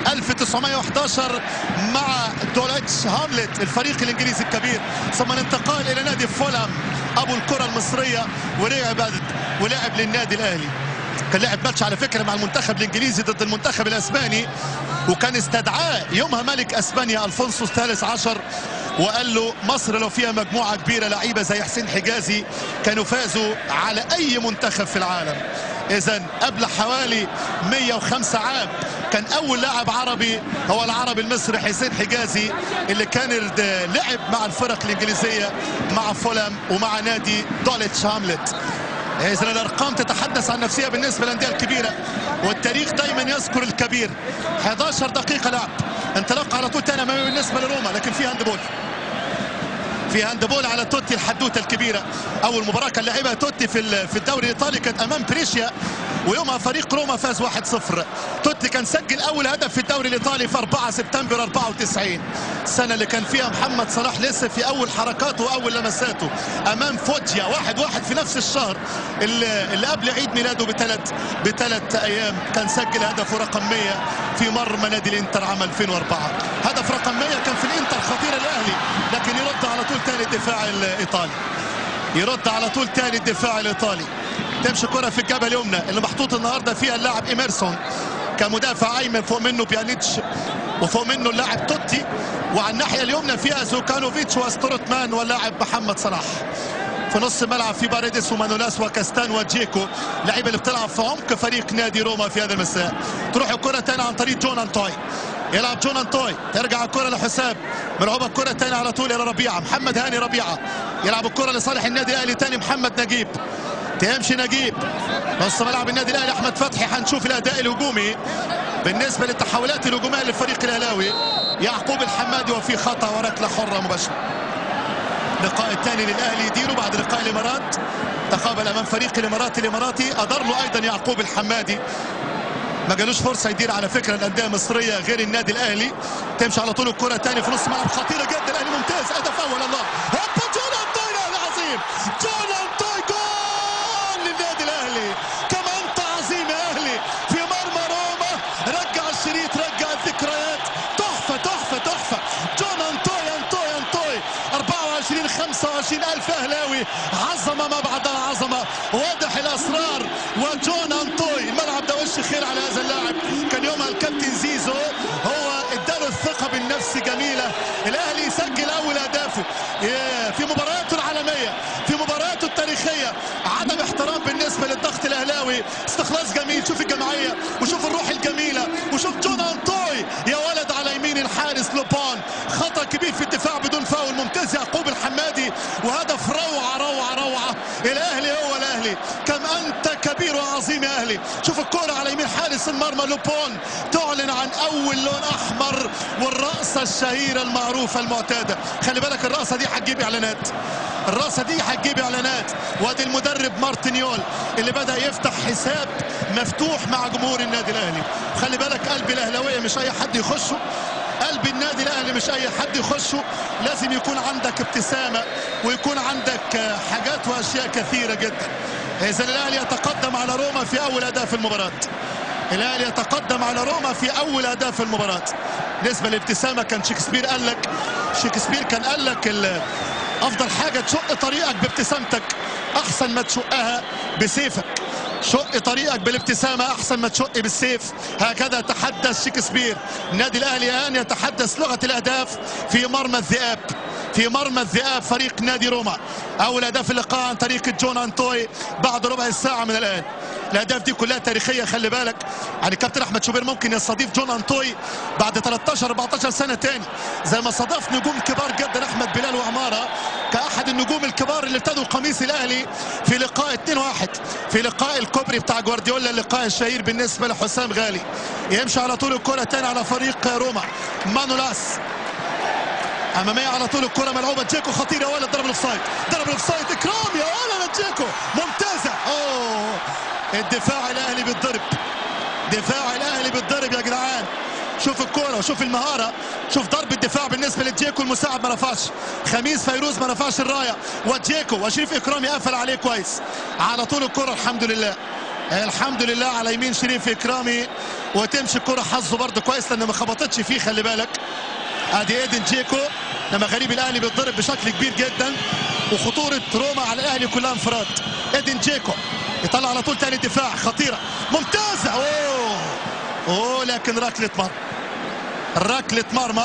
1911 مع دولتش هاملت الفريق الانجليزي الكبير ثم الانتقال الى نادي فولهام ابو الكره المصريه ولعب ولعب للنادي الاهلي كان لعب ماتش على فكره مع المنتخب الانجليزي ضد المنتخب الاسباني وكان استدعاه يومها ملك اسبانيا الفونسو الثالث عشر وقال له مصر لو فيها مجموعه كبيره لعيبه زي حسين حجازي كانوا فازوا على اي منتخب في العالم اذا قبل حوالي 105 عام كان اول لاعب عربي هو العربي المصري حسين حجازي اللي كان ارد- لعب مع الفرق الانجليزيه مع فولام ومع نادي دولتش هاملت اذا الارقام تتحدث عن نفسها بالنسبه للانديه الكبيره والتاريخ دايما يذكر الكبير 11 دقيقه لعب انطلاق على طول تاني امامي بالنسبه لروما لكن في هاندبول في هاندبول على توتي الحدوته الكبيره اول مباراه كان لعبها توتي في ال- في الدوري الايطالي كانت امام بريشيا ويومها فريق روما فاز 1-0 توتي كان سجل اول هدف في الدوري الايطالي في 4 سبتمبر 94 السنه اللي كان فيها محمد صلاح لسه في اول حركاته واول لمساته امام فوجيا واحد واحد في نفس الشهر اللي, اللي قبل عيد ميلاده بثلاث بثلاث ايام كان سجل هدفه رقم 100 في مرمى نادي الانتر عام 2004 هدف رقم 100 كان في الانتر خطير الاهلي لكن يرد على طول تاني الدفاع الايطالي يرد على طول تاني الدفاع الايطالي تمشي كرة في الجبهة اليمنى اللي محطوط النهارده فيها اللاعب ايمرسون كمدافع ايمن فوق منه بيانيتش وفوق منه اللاعب توتي وعلى الناحية اليمنى فيها زوكانوفيتش وستروتمان واللاعب محمد صلاح في نص الملعب في باريدس ومانولاس وكاستان وجيكو لعيبه اللي بتلعب في عمق فريق نادي روما في هذا المساء تروح الكره تاني عن طريق جون انتوي يلعب جون انتوي ترجع الكره لحسام ملعوبه الكره تاني على طول الى ربيعه محمد هاني ربيعه يلعب الكره لصالح النادي الاهلي تاني محمد نجيب تمشي نجيب نص ملعب النادي الاهلي احمد فتحي هنشوف الاداء الهجومي بالنسبه للتحولات الهجوميه للفريق الاهلاوي يعقوب الحمادي وفي خطا وركله حره مباشره اللقاء الثاني للاهلي يديره بعد لقاء الامارات تقابل امام فريق الامارات الاماراتي اضر له ايضا يعقوب الحمادي ما جالوش فرصه يدير على فكره الانديه المصريه غير النادي الاهلي تمشي على طول الكره تاني في نص ملعب خطيره جدا الاهلي ممتاز هدف اول الله هوبا جون انطوي الاهلي عظيم جون انطوي جول للنادي الاهلي كما انت عظيم يا اهلي في مرمى روما رجع الشريط رجع الذكريات تحفه تحفه تحفه جون انطوي انطوي انطوي 24 25 الف اهلاوي عظمه ما بعدها عظمه واضح الاسرار وجون انطوي الملعب ده وش خير على هذا اللاعب كان يومها الكابتن زيزو هو اداله الثقه بالنفس جميله الاهلي يسجل اول اهدافه ياه، في مبارياته العالميه في مبارياته التاريخيه عدم احترام بالنسبه للضغط الاهلاوي استخلاص جميل شوف الجماعيه وشوف الروح الجميله وشوف جون انطوي يا ولد على يمين الحارس لوبان خطا كبير في الدفاع بدون فاول ممتاز يعقوب الحمادي وهدف روعه روعه روعه الاهلي هو الاهلي كم انت كبير وعظيم يا اهلي شوف الكره على يمين حارس المرمى لوبون تعلن عن اول لون احمر والرقصه الشهيره المعروفه المعتاده خلي بالك الرقصه دي هتجيب اعلانات الرقصه دي هتجيب اعلانات وادي المدرب مارتينيول اللي بدا يفتح حساب مفتوح مع جمهور النادي الاهلي خلي بالك قلب الاهلاويه مش اي حد يخشه قلب النادي الاهلي مش اي حد يخشه لازم يكون عندك ابتسامه ويكون عندك آه، حاجات واشياء كثيره جدا اذا الاهلي يتقدم على روما في اول اداء في المباراه الاهلي يتقدم على روما في اول اداء في المباراه بالنسبه للابتسامه كان شكسبير قال لك شكسبير كان قال لك ال- افضل حاجه تشق طريقك بابتسامتك احسن ما تشقها بسيفك شق طريقك بالابتسامة أحسن ما تشق بالسيف هكذا تحدث شكسبير النادي الأهلي الآن يتحدث لغة الأهداف في مرمى الذئاب في مرمى الذئاب فريق نادي روما أول أهداف اللقاء عن طريق جون أنتوي بعد ربع ساعة من الآن الاهداف دي كلها تاريخيه خلي بالك يعني كابتن احمد شوبير ممكن يستضيف جون انطوي بعد 13 14 سنه تاني زي ما استضاف نجوم كبار جدا احمد بلال وعماره كاحد النجوم الكبار اللي ارتدوا قميص الاهلي في لقاء 2-1 في لقاء الكوبري بتاع جوارديولا اللقاء الشهير بالنسبه لحسام غالي يمشي على طول الكره تاني على فريق روما مانولاس اماميه على طول الكره ملعوبه جيكو خطير يا ولد ضرب الاوفسايد ضرب الاوفسايد اكرام يا ولد جيكو ممتازه اوه الدفاع الاهلي بيتضرب دفاع الاهلي بيتضرب يا جدعان شوف الكوره وشوف المهاره شوف ضرب الدفاع بالنسبه لجيكو المساعد ما رفعش خميس فيروز ما رفعش الرايه وجيكو وشريف اكرامي قفل عليه كويس على طول الكره الحمد لله الحمد لله على يمين شريف اكرامي وتمشي الكره حظه برضه كويس لان ما خبطتش فيه خلي بالك ادي ايدن جيكو لما غريب الاهلي بيتضرب بشكل كبير جدا وخطوره روما على الاهلي كلها انفراد ايدن جيكو يطلع على طول تاني دفاع خطيره ممتازه اوه اوه لكن ركله مرمى ركله مرمى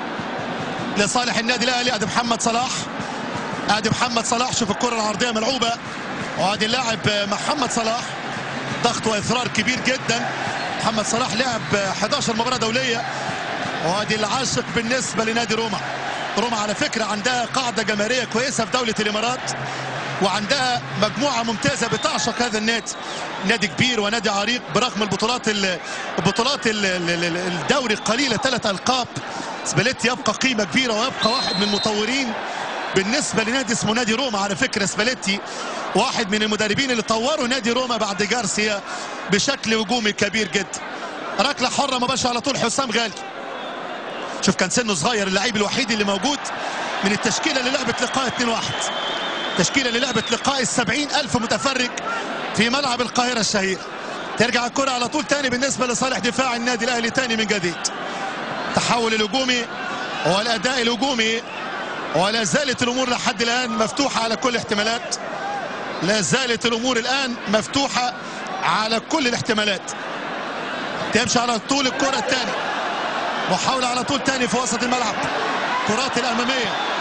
لصالح النادي الاهلي ادي محمد صلاح ادي محمد صلاح شوف الكره العرضيه ملعوبه وادي اللاعب محمد صلاح ضغط واصرار كبير جدا محمد صلاح لعب 11 مباراه دوليه وادي العاشق بالنسبه لنادي روما روما على فكره عندها قاعده جماهيريه كويسه في دوله الامارات وعندها مجموعه ممتازه بتعشق هذا النادي نادي كبير ونادي عريق برغم البطولات ال- البطولات ال- ال- ال- الدوري القليله ثلاث القاب سباليتي يبقى قيمه كبيره ويبقى واحد من المطورين بالنسبه لنادي اسمه نادي روما على فكره سباليتي واحد من المدربين اللي طوروا نادي روما بعد جارسيا بشكل هجومي كبير جدا ركله حره مباشره على طول حسام غالي شوف كان سنه صغير اللعيب الوحيد اللي موجود من التشكيله اللي لعبت لقاء 2-1 تشكيله اللي لعبت لقاء السبعين ألف متفرج في ملعب القاهرة الشهير ترجع الكرة على طول تاني بالنسبة لصالح دفاع النادي الأهلي تاني من جديد تحول الهجومي والأداء الهجومي ولا زالت الأمور لحد الآن مفتوحة على كل الاحتمالات لا زالت الأمور الآن مفتوحة على كل الاحتمالات تمشي على طول الكرة الثاني محاولة على طول تاني في وسط الملعب كرات الأمامية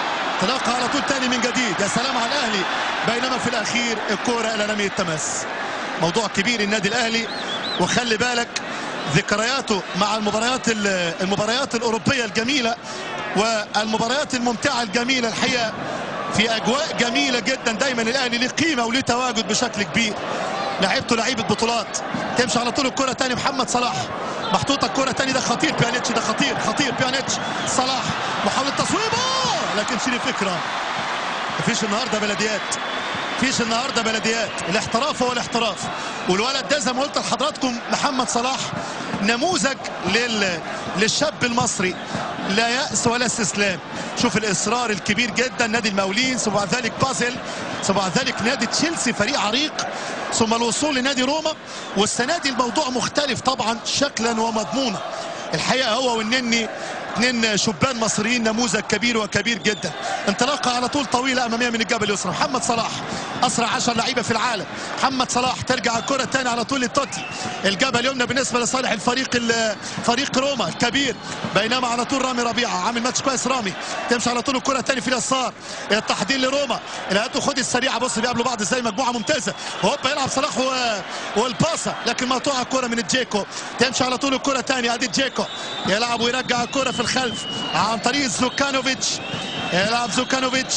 انطلاقه على طول تاني من جديد يا سلام على الاهلي بينما في الاخير الكوره الى رمي التماس موضوع كبير النادي الاهلي وخلي بالك ذكرياته مع المباريات ال- المباريات الاوروبيه الجميله والمباريات الممتعه الجميله الحقيقه في اجواء جميله جدا دايما الاهلي له قيمه وليه تواجد بشكل كبير لعيبته لعيبه بطولات تمشي على طول الكره تاني محمد صلاح محطوطه الكره تاني ده خطير بيانيتش ده خطير خطير بيانيتش صلاح محاوله تصويبه لكن شيل فكره مفيش النهارده بلديات مفيش النهارده بلديات الاحتراف هو الاحتراف والولد ده زي ما قلت لحضراتكم محمد صلاح نموذج لل... للشاب المصري لا يأس ولا استسلام شوف الإصرار الكبير جدا نادي المقاولين ثم بعد ذلك بازل ثم بعد ذلك نادي تشيلسي فريق عريق ثم الوصول لنادي روما والسنة دي الموضوع مختلف طبعا شكلا ومضمونا الحقيقة هو والنني اثنين شبان مصريين نموذج كبير وكبير جدا انطلاقه على طول طويله اماميه من الجبل اليسرى محمد صلاح اسرع 10 لعيبه في العالم محمد صلاح ترجع الكره الثانيه على طول للتوتي الجبهه اليمنى بالنسبه لصالح الفريق ال- فريق روما الكبير بينما على طول رامي ربيعه عامل ماتش كويس رامي تمشي على طول الكره الثانيه في اليسار التحضير لروما الهاتوا خد السريعه بص بيقابلوا بعض ازاي مجموعه ممتازه هوبا يلعب صلاح و... والباسه لكن مقطوعه الكره من الجيكو تمشي على طول الكره الثانيه ادي جيكو يلعب ويرجع الكره في الخلف عن طريق زوكانوفيتش يلعب زوكانوفيتش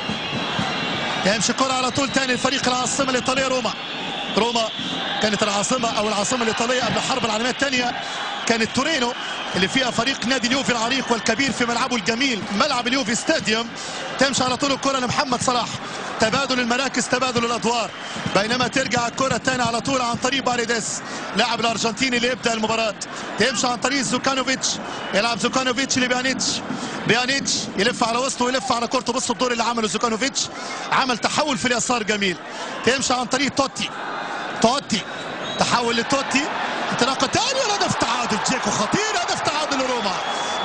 يمشي الكره على طول ثاني لفريق العاصمه الايطاليه روما روما كانت العاصمه او العاصمه الايطاليه قبل الحرب العالميه الثانيه كانت تورينو اللي فيها فريق نادي اليوفي العريق والكبير في ملعبه الجميل ملعب اليوفي ستاديوم تمشي على طول الكره لمحمد صلاح تبادل المراكز تبادل الادوار بينما ترجع الكره الثانيه على طول عن طريق باريديس لاعب الارجنتيني اللي يبدا المباراه تمشي عن طريق زوكانوفيتش يلعب زوكانوفيتش لبيانيتش بيانيتش يلف على وسطه ويلف على كورته بص الدور اللي عمله زوكانوفيتش عمل تحول في اليسار جميل تمشي عن طريق توتي توتي تحول لتوتي انطلاقه ثانيه هدف تعادل جيكو خطير هدف تعادل لروما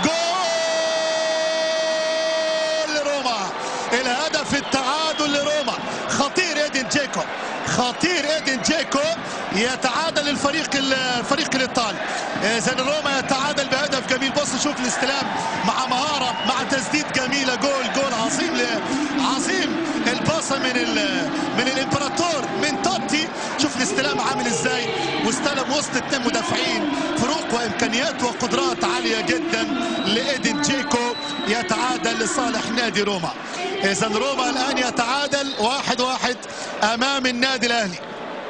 جول لروما الهدف التعادل لروما خطير ايدن جيكو خطير ايدن جيكو يتعادل الفريق الفريق الايطالي اذا روما يتعادل بهدف جميل بص شوف الاستلام مع مهاره مع تسديد جميله جول جول عظيم ل- عظيم الباصه من ال من الامبراطور من توتي شوف الاستلام عامل ازاي واستلم وسط اثنين مدافعين فروق وامكانيات وقدرات عاليه جدا لايدن جيكو يتعادل لصالح نادي روما اذا روما الان يتعادل واحد واحد امام النادي الاهلي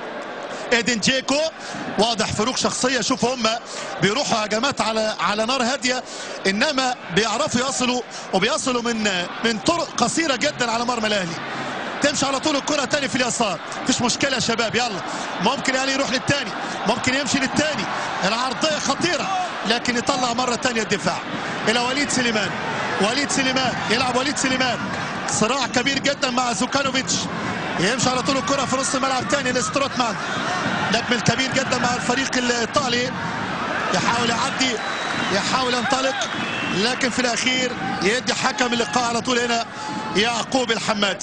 ايدن جيكو واضح فروق شخصيه شوف هم بيروحوا هجمات على على نار هاديه انما بيعرفوا يصلوا وبيصلوا من من طرق قصيره جدا على مرمى الاهلي تمشي على طول الكره تاني في اليسار مفيش مشكله يا شباب يلا ممكن الاهلي يروح للتاني ممكن يمشي للتاني العرضيه خطيره لكن يطلع مره تانيه الدفاع الى وليد سليمان وليد سليمان يلعب وليد سليمان صراع كبير جدا مع زوكانوفيتش يمشي على طول الكره في نص الملعب تاني لستروتمان نجم كبير جدا مع الفريق الايطالي يحاول يعدي يحاول ينطلق لكن في الاخير يدي حكم اللقاء على طول هنا يعقوب الحمادي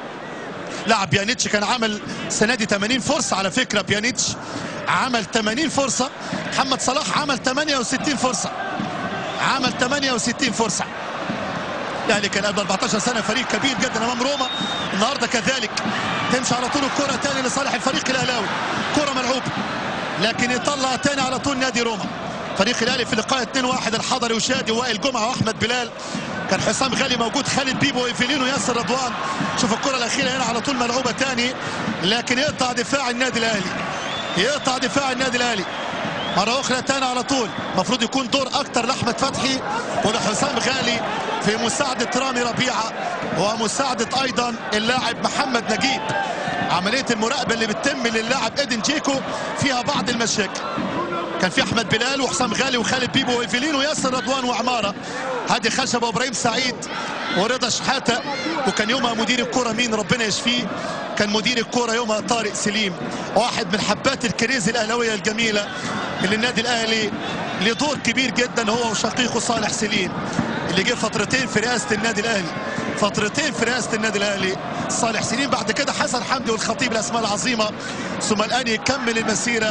لاعب بيانيتش كان عمل السنه دي 80 فرصه على فكره بيانيتش عمل 80 فرصه محمد صلاح عمل 68 فرصه عمل 68 فرصه الاهلي كان قبل 14 سنه فريق كبير جدا امام روما النهارده كذلك تمشي على طول الكره تاني لصالح الفريق الاهلاوي كره ملعوبه لكن يطلع تاني على طول نادي روما فريق الاهلي في لقاء 2-1 الحضري وشادي ووائل جمعه واحمد بلال كان حسام غالي موجود خالد بيبو وايفيلينو ياسر رضوان شوف الكره الاخيره هنا على طول ملعوبه تاني لكن يقطع دفاع النادي الاهلي يقطع دفاع النادي الاهلي مرة أخرى تاني على طول المفروض يكون دور أكتر لأحمد فتحي ولحسام غالي في مساعدة رامي ربيعة ومساعدة أيضا اللاعب محمد نجيب عملية المراقبة اللي بتتم للاعب إيدن جيكو فيها بعض المشاكل كان في احمد بلال وحسام غالي وخالد بيبو وايفيلين وياسر رضوان وعماره هادي خشبه وابراهيم سعيد ورضا شحاته وكان يومها مدير الكوره مين ربنا يشفيه كان مدير الكوره يومها طارق سليم واحد من حبات الكريز الاهلاويه الجميله اللي النادي الاهلي له دور كبير جدا هو وشقيقه صالح سليم اللي جه فترتين في رئاسه النادي الاهلي فترتين في رئاسه النادي الاهلي صالح سليم بعد كده حسن حمدي والخطيب الاسماء العظيمه ثم الان يكمل المسيره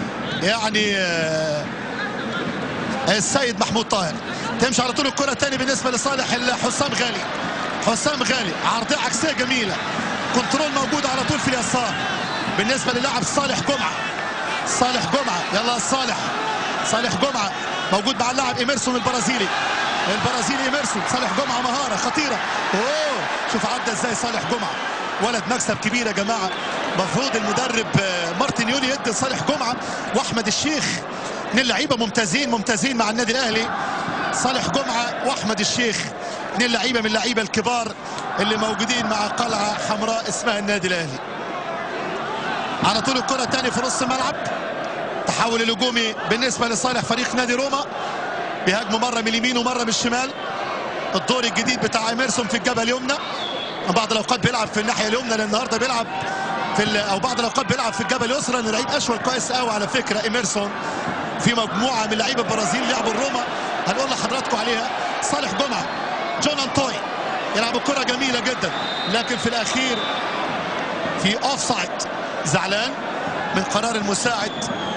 يعني آه، السيد محمود طاهر تمشي على طول الكره تاني بالنسبه لصالح حسام غالي حسام غالي عرضية عكسية جميلة كنترول موجود على طول في اليسار بالنسبة للاعب صالح جمعة صالح جمعة يلا صالح صالح جمعة موجود مع اللاعب ايميرسون البرازيلي البرازيلي ايميرسون صالح جمعة مهارة خطيرة اوه شوف عدى ازاي صالح جمعة ولد مكسب كبير يا جماعة مفروض المدرب آه، مارتن يولي يدي صالح جمعة واحمد الشيخ من اللعيبة ممتازين ممتازين مع النادي الاهلي صالح جمعة واحمد الشيخ من اللعيبة من اللعيبة الكبار اللي موجودين مع قلعة حمراء اسمها النادي الاهلي على طول الكرة تاني في نص الملعب تحول الهجومي بالنسبة لصالح فريق نادي روما بيهاجموا مرة من اليمين ومرة من الشمال الدور الجديد بتاع ايميرسون في الجبهة اليمنى بعض الاوقات بيلعب في الناحية اليمنى لان النهارده بيلعب في ال- او بعض الاوقات بيلعب في الجبهة اليسرى لان لعيب اشول كويس قوي على فكرة ايميرسون في مجموعة من لعيبة البرازيل لعبوا الروما هنقول لحضراتكم عليها صالح جمعة جون انطوي يلعب الكرة جميلة جدا لكن في الاخير في اوف سايد زعلان من قرار المساعد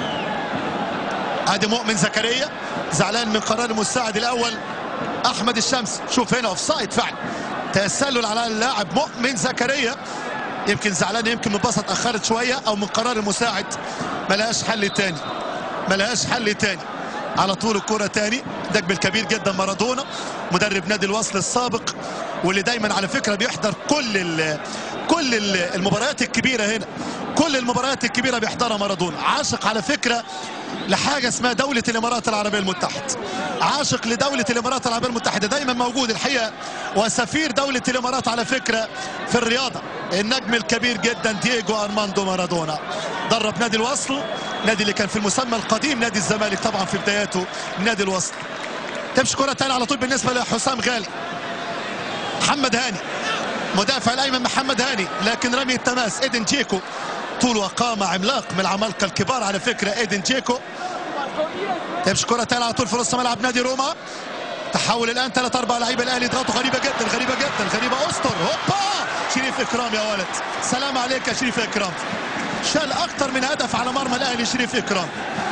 ادي مؤمن زكريا زعلان من قرار المساعد الاول احمد الشمس شوف هنا اوف سايد فعلا تسلل على اللاعب مؤمن زكريا يمكن زعلان يمكن مبسط اخرت شويه او من قرار المساعد ملهاش حل تاني ملهاش حل تاني على طول الكرة تاني دجم الكبير جدا مارادونا مدرب نادي الوصل السابق واللي دايما على فكرة بيحضر كل ال كل ال المباريات الكبيرة هنا كل المباريات الكبيرة بيحضرها مارادونا عاشق على فكرة لحاجة اسمها دولة الإمارات العربية المتحدة عاشق لدولة الإمارات العربية المتحدة دايما موجود الحقيقة وسفير دولة الإمارات على فكرة في الرياضة النجم الكبير جدا دييجو أرماندو مارادونا درب نادي الوصل نادي اللي كان في المسمى القديم نادي الزمالك طبعا في بداياته نادي الوصل تمشي كرة تانية على طول بالنسبة لحسام غالي محمد هاني مدافع الايمن محمد هاني لكن رمي التماس ايدن جيكو طول وقامة عملاق من العمالقة الكبار على فكرة ايدن جيكو تمشي كرة تانية على طول في نص ملعب نادي روما تحول الان ثلاث اربع لعيبه الاهلي يضغطوا غريبه جدا غريبه جدا غريبه استر هوبا شريف اكرام يا ولد سلام عليك يا شريف اكرام شال اكتر من هدف على مرمى الاهلي شريف اكرام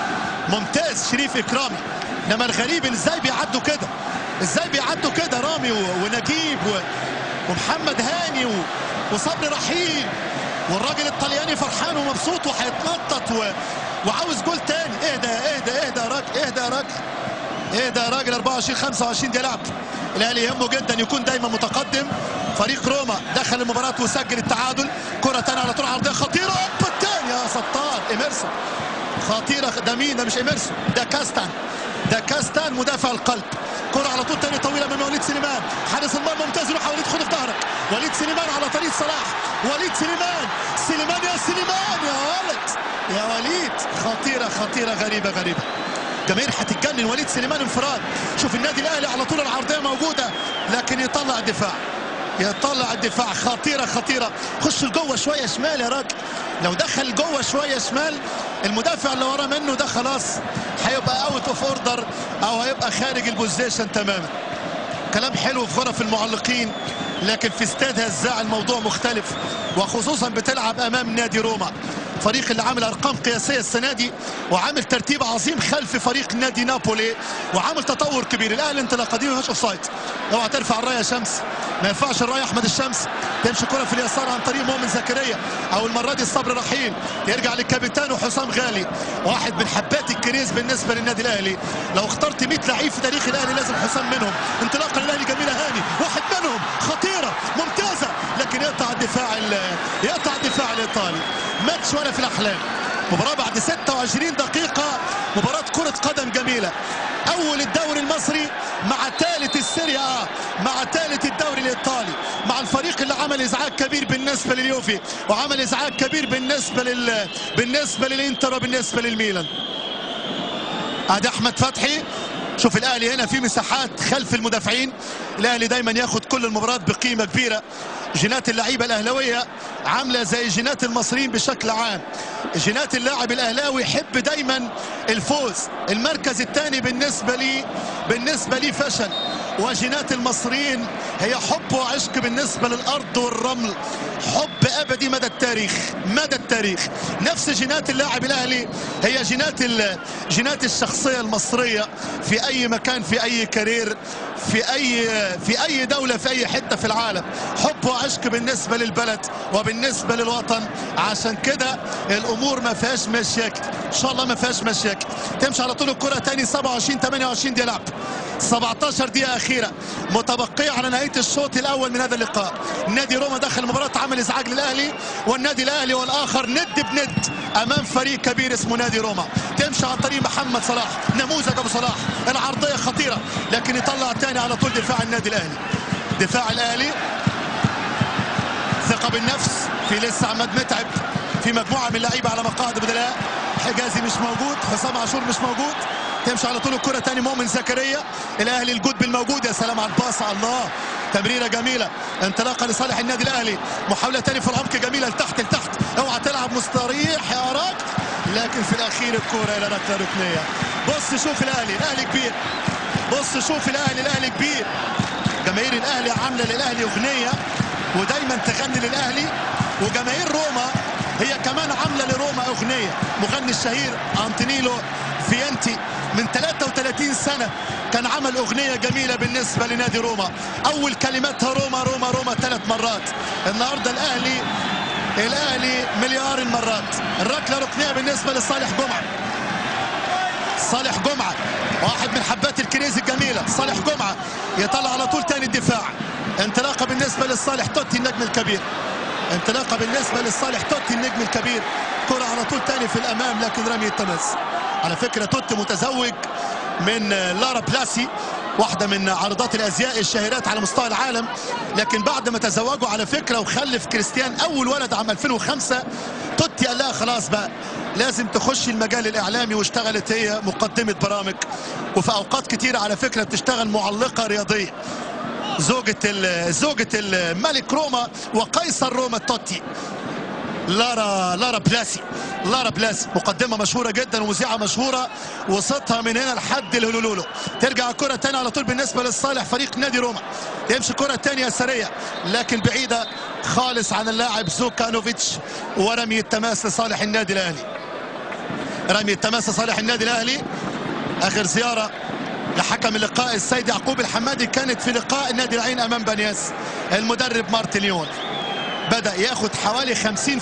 ممتاز شريف اكرامي انما الغريب ازاي بيعدوا كده ازاي بيعدوا كده رامي و- ونجيب و... ومحمد هاني و... وصبري رحيل والراجل الطلياني فرحان ومبسوط وهيتنطط و... وعاوز جول تاني اهدى اهدى اهدى يا راجل اهدى يا راجل اهدى يا راجل 24 25 دي لعب الاهلي يهمه جدا يكون دايما متقدم فريق روما دخل المباراه وسجل التعادل كره تانية على طول عرضيه خطيره اوبا التاني يا ستار ايميرسون خطيره ده مين ده مش ايميرسون ده كاستان ده كاستان مدافع القلب كرة على طول تاني طويلة من وليد سليمان حارس المرمى ممتاز يروح وليد خد في ظهرك وليد سليمان على طريق صلاح وليد سليمان سليمان يا سليمان يا ولد يا وليد خطيرة خطيرة غريبة غريبة جماهير هتتجنن وليد سليمان انفراد شوف النادي الاهلي على طول العرضيه موجوده لكن يطلع الدفاع يطلع الدفاع خطيره خطيره خش لجوه شويه شمال يا راجل لو دخل جوه شويه شمال المدافع اللي ورا منه ده خلاص هيبقى اوت اوف اوردر او هيبقى خارج البوزيشن تماما كلام حلو في غرف المعلقين لكن في استاد هزاع الموضوع مختلف وخصوصا بتلعب امام نادي روما فريق اللي عامل ارقام قياسيه السنه دي وعامل ترتيب عظيم خلف فريق نادي نابولي وعامل تطور كبير الاهلي انطلاقه دي ما فيهاش اوفسايد اوعى ترفع الرايه يا شمس ما ينفعش الرايه احمد الشمس تمشي كره في اليسار عن طريق مؤمن زكريا او المره دي الصبر رحيل يرجع للكابتن وحسام غالي واحد من حبات الكريز بالنسبه للنادي الاهلي لو اخترت 100 لعيب في تاريخ الاهلي لازم حسام منهم انطلاقه للاهلي جميله هاني واحد منهم خطيره ممتازه لكن يقطع الدفاع ال- يقطع الدفاع الايطالي ماتش ولا في الاحلام مباراة بعد 26 دقيقة مباراة كرة قدم جميلة أول الدوري المصري مع ثالث السيريا آ مع ثالث الدوري الإيطالي مع الفريق اللي عمل إزعاج كبير بالنسبة لليوفي وعمل إزعاج كبير بالنسبة لل بالنسبة للإنتر وبالنسبة للميلان ادي احمد فتحي شوف الاهلي هنا في مساحات خلف المدافعين الاهلي دايما ياخد كل المباريات بقيمه كبيره جينات اللعيبه الاهلاويه عامله زي جينات المصريين بشكل عام جينات اللاعب الاهلاوي يحب دايما الفوز المركز الثاني بالنسبه لي بالنسبه لي فشل وجينات المصريين هي حب وعشق بالنسبه للارض والرمل حب ابدي مدى التاريخ مدى التاريخ نفس جينات اللاعب الاهلي هي جينات ال- جينات الشخصيه المصريه في اي مكان في اي كارير في اي في اي دوله في اي حته في العالم حب وعشق بالنسبه للبلد وبالنسبه للوطن عشان كده الامور ما فيهاش مشاكل ان شاء الله ما فيهاش مشاكل تمشي على طول الكره تاني 27 28 دقيقه لعب 17 دقيقه اخيره متبقيه على نهايه الشوط الاول من هذا اللقاء نادي روما دخل المباراه عمل ازعاج للاهلي والنادي الاهلي والاخر ند بند امام فريق كبير اسمه نادي روما تمشي عن طريق محمد صلاح نموذج ابو صلاح العرضيه خطيره لكن يطلع تاني على طول دفاع النادي الاهلي دفاع الاهلي ثقه بالنفس في لسه عماد متعب في مجموعه من اللعيبه على مقاعد بدلاء حجازي مش موجود حسام عاشور مش موجود تمشي على طول الكره تاني مؤمن زكريا الاهلي الجود بالموجود يا سلام على الباص الله تمريره جميله انطلاقه لصالح النادي الاهلي محاوله تاني في العمق جميله لتحت لتحت اوعى تلعب مستريح يا راجل لكن في الاخير الكره الى ركله ركنيه بص شوف الاهلي الاهلي كبير بص شوف الاهلي الاهلي كبير جماهير الاهلي عامله للاهلي اغنيه ودايما تغني للاهلي وجماهير روما هي كمان عامله لروما اغنيه مغني الشهير انتونيلو فينتي من 33 سنه كان عمل اغنيه جميله بالنسبه لنادي روما اول كلماتها روما روما روما ثلاث مرات النهارده الاهلي الاهلي مليار المرات الركله ركنيه بالنسبه لصالح جمعه صالح جمعة واحد من حبات الكنيز الجميلة صالح جمعة يطلع على طول تاني الدفاع انطلاقة بالنسبة للصالح توتي النجم الكبير انطلاقة بالنسبة للصالح توتي النجم الكبير كرة على طول تاني في الأمام لكن رمي التماس على فكرة توتي متزوج من لارا بلاسي واحدة من عارضات الأزياء الشهيرات على مستوى العالم لكن بعد ما تزوجوا على فكرة وخلف كريستيان أول ولد عام 2005 توتي قال لها خلاص بقى لازم تخش المجال الإعلامي واشتغلت هي مقدمة برامج وفي أوقات كتيرة على فكرة بتشتغل معلقة رياضية زوجة ال- زوجة الملك روما وقيصر روما توتي لارا لارا بلاسي لارا بلاسي مقدمه مشهوره جدا ومذيعه مشهوره وصوتها من هنا لحد الهلولولو ترجع الكره تاني على طول بالنسبه للصالح فريق نادي روما يمشي كره تانية سريه لكن بعيده خالص عن اللاعب زوكانوفيتش ورمي التماس لصالح النادي الاهلي رمي التماس لصالح النادي الاهلي اخر زياره لحكم اللقاء السيد يعقوب الحمادي كانت في لقاء النادي العين امام بنياس المدرب مارتينيون بدأ ياخد حوالي 50%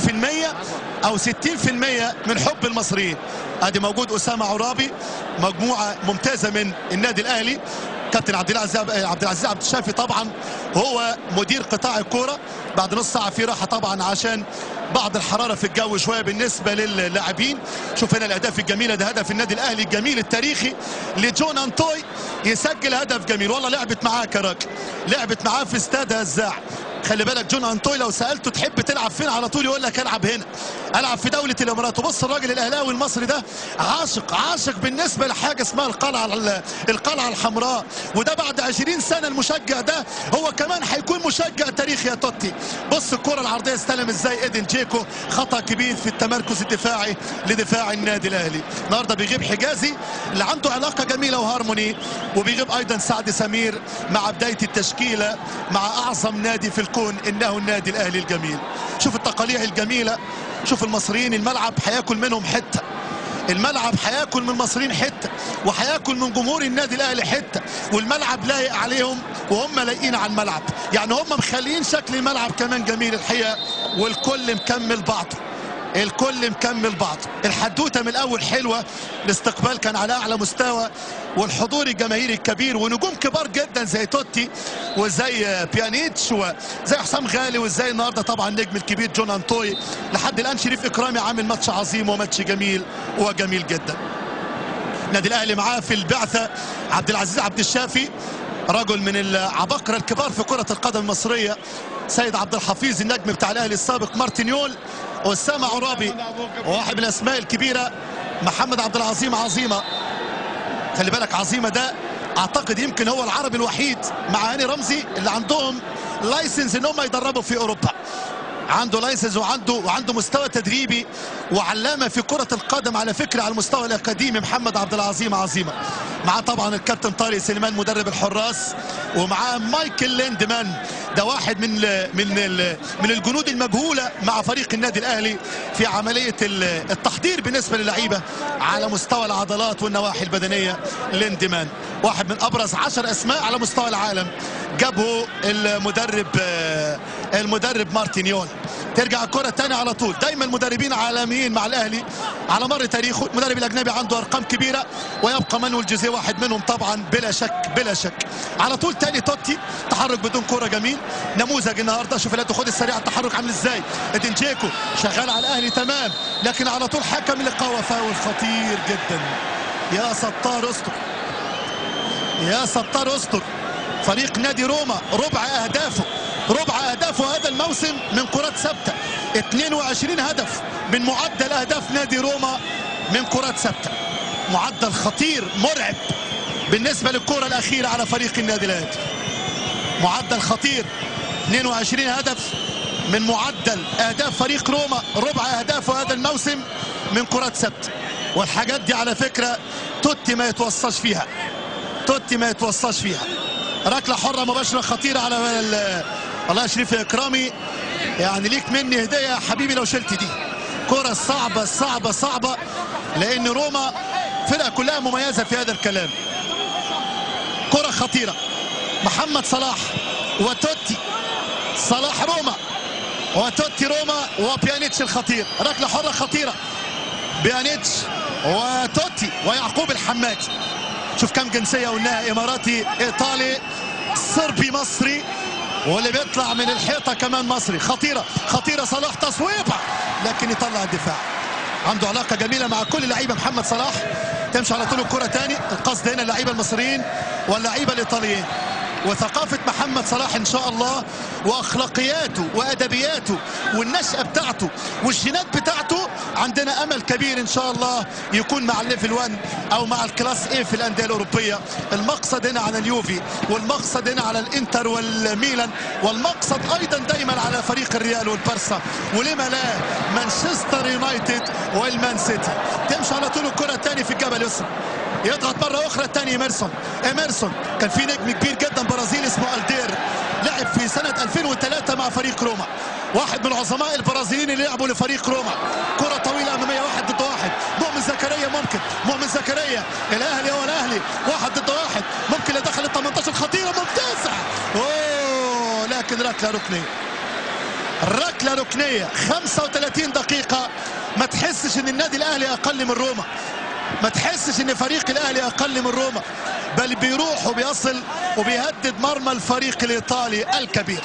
أو 60% من حب المصريين ادي موجود أسامة عرابي مجموعة ممتازة من النادي الأهلي كابتن عبد العزيز عبد العزيز عبد الشافي طبعا هو مدير قطاع الكوره بعد نص ساعه في راحه طبعا عشان بعض الحراره في الجو شويه بالنسبه للاعبين شوف هنا الاهداف الجميله ده هدف النادي الاهلي الجميل التاريخي لجون انطوي يسجل هدف جميل والله لعبت معاه يا راجل لعبت معاه في استاد هزاع خلي بالك جون انطوي لو سالته تحب تلعب فين على طول يقول لك العب هنا العب في دوله الامارات وبص الراجل الاهلاوي المصري ده عاشق عاشق بالنسبه لحاجه اسمها القلعه القلعه الحمراء وده بعد 20 سنه المشجع ده هو كمان هيكون مشجع تاريخي يا توتي بص الكره العرضيه استلم ازاي ايدن جيكو خطا كبير في التمركز الدفاعي لدفاع النادي الاهلي النهارده بيغيب حجازي اللي عنده علاقه جميله وهارموني وبيغيب ايضا سعد سمير مع بدايه التشكيله مع اعظم نادي في الكون انه النادي الاهلي الجميل شوف التقاليع الجميله شوف المصريين الملعب هياكل منهم حته الملعب هياكل من المصريين حته وهياكل من جمهور النادي الاهلي حته والملعب لايق عليهم وهم لايقين على الملعب يعني هم مخليين شكل الملعب كمان جميل الحقيقه والكل مكمل بعضه الكل مكمل بعض الحدوته من الاول حلوه الاستقبال كان على اعلى مستوى والحضور الجماهيري الكبير ونجوم كبار جدا زي توتي وزي بيانيتش وزي حسام غالي وزي النهارده طبعا النجم الكبير جون انطوي لحد الان شريف اكرامي عامل ماتش عظيم وماتش جميل وجميل جدا النادي الاهلي معاه في البعثه عبد العزيز عبد الشافي رجل من العباقرة الكبار في كرة القدم المصرية سيد عبد الحفيظ النجم بتاع الاهلي السابق مارتينيول أسامة عرابي وواحد من الأسماء الكبيرة محمد عبد العظيم عظيمة خلي بالك عظيمة ده أعتقد يمكن هو العربي الوحيد مع هاني رمزي اللي عندهم لايسنس إن هم يدربوا في أوروبا عنده لايسنس وعنده وعنده مستوى تدريبي وعلامه في كره القدم على فكره على المستوى الاكاديمي محمد عبد العظيم عظيمه معاه طبعا الكابتن طارق سليمان مدرب الحراس ومعاه مايكل ليندمان ده واحد من من ال- من الجنود المجهوله مع فريق النادي الاهلي في عمليه ال- التحضير بالنسبه للعيبه على مستوى العضلات والنواحي البدنيه ليندمان واحد من ابرز عشر اسماء على مستوى العالم جابه المدرب آه، المدرب مارتينيول ترجع الكرة تاني على طول دايما المدربين عالميين مع الاهلي على مر تاريخه المدرب الاجنبي عنده ارقام كبيره ويبقى مانويل جوزيه واحد منهم طبعا بلا شك بلا شك على طول تاني توتي تحرك بدون كرة جميل نموذج النهارده شوف لا خد السريع التحرك عامل ازاي ادين جيكو شغال على الاهلي تمام لكن على طول حكم اللقاء وفاول خطير جدا يا ستار استر يا ستار استر فريق نادي روما ربع اهدافه ربع اهدافه هذا الموسم من كرات ثابته 22 هدف من معدل اهداف نادي روما من كرات ثابته معدل خطير مرعب بالنسبه للكره الاخيره على فريق النادي الاهلي معدل خطير 22 هدف من معدل اهداف فريق روما ربع اهدافه هذا الموسم من كرات ثابته والحاجات دي على فكره توتي ما يتوصاش فيها توتي ما يتوصاش فيها ركله حره مباشره خطيره على ال- الله شريف يا اكرامي يعني ليك مني هديه يا حبيبي لو شلت دي كره صعبه صعبه صعبه لان روما فرقه كلها مميزه في هذا الكلام كره خطيره محمد صلاح وتوتي صلاح روما وتوتي روما وبيانيتش الخطير ركله حره خطيره بيانيتش وتوتي ويعقوب الحمادي شوف كم جنسيه قلناها اماراتي ايطالي صربي مصري واللي بيطلع من الحيطه كمان مصري خطيره خطيره صلاح تصويبه لكن يطلع الدفاع عنده علاقه جميله مع كل لعيبه محمد صلاح تمشي على طول الكره تاني القصد هنا اللعيبه المصريين واللعيبه الايطاليين وثقافة محمد صلاح إن شاء الله وأخلاقياته وأدبياته والنشأة بتاعته والجينات بتاعته عندنا أمل كبير إن شاء الله يكون مع الليفل 1 أو مع الكلاس A في الأندية الأوروبية المقصد هنا على اليوفي والمقصد هنا على الإنتر والميلان والمقصد أيضا دايما على فريق الريال والبرسا ولما لا مانشستر يونايتد والمان سيتي تمشي على طول الكرة الثاني في الجبل يسرى يضغط مرة أخرى الثاني إيميرسون إيميرسون كان في نجم كبير جدا برازيلي اسمه ألدير لعب في سنة 2003 مع فريق روما واحد من العظماء البرازيليين اللي لعبوا لفريق روما كرة طويلة أمامية واحد ضد واحد مؤمن زكريا ممكن مؤمن زكريا الأهلي هو الأهلي واحد ضد واحد ممكن اللي دخل ال 18 خطيرة ممتازة أوه لكن ركلة ركنية ركلة ركنية 35 دقيقة ما تحسش ان النادي الاهلي اقل من روما ما تحسش ان فريق الاهلي اقل من روما بل بيروح وبيصل وبيهدد مرمى الفريق الايطالي الكبير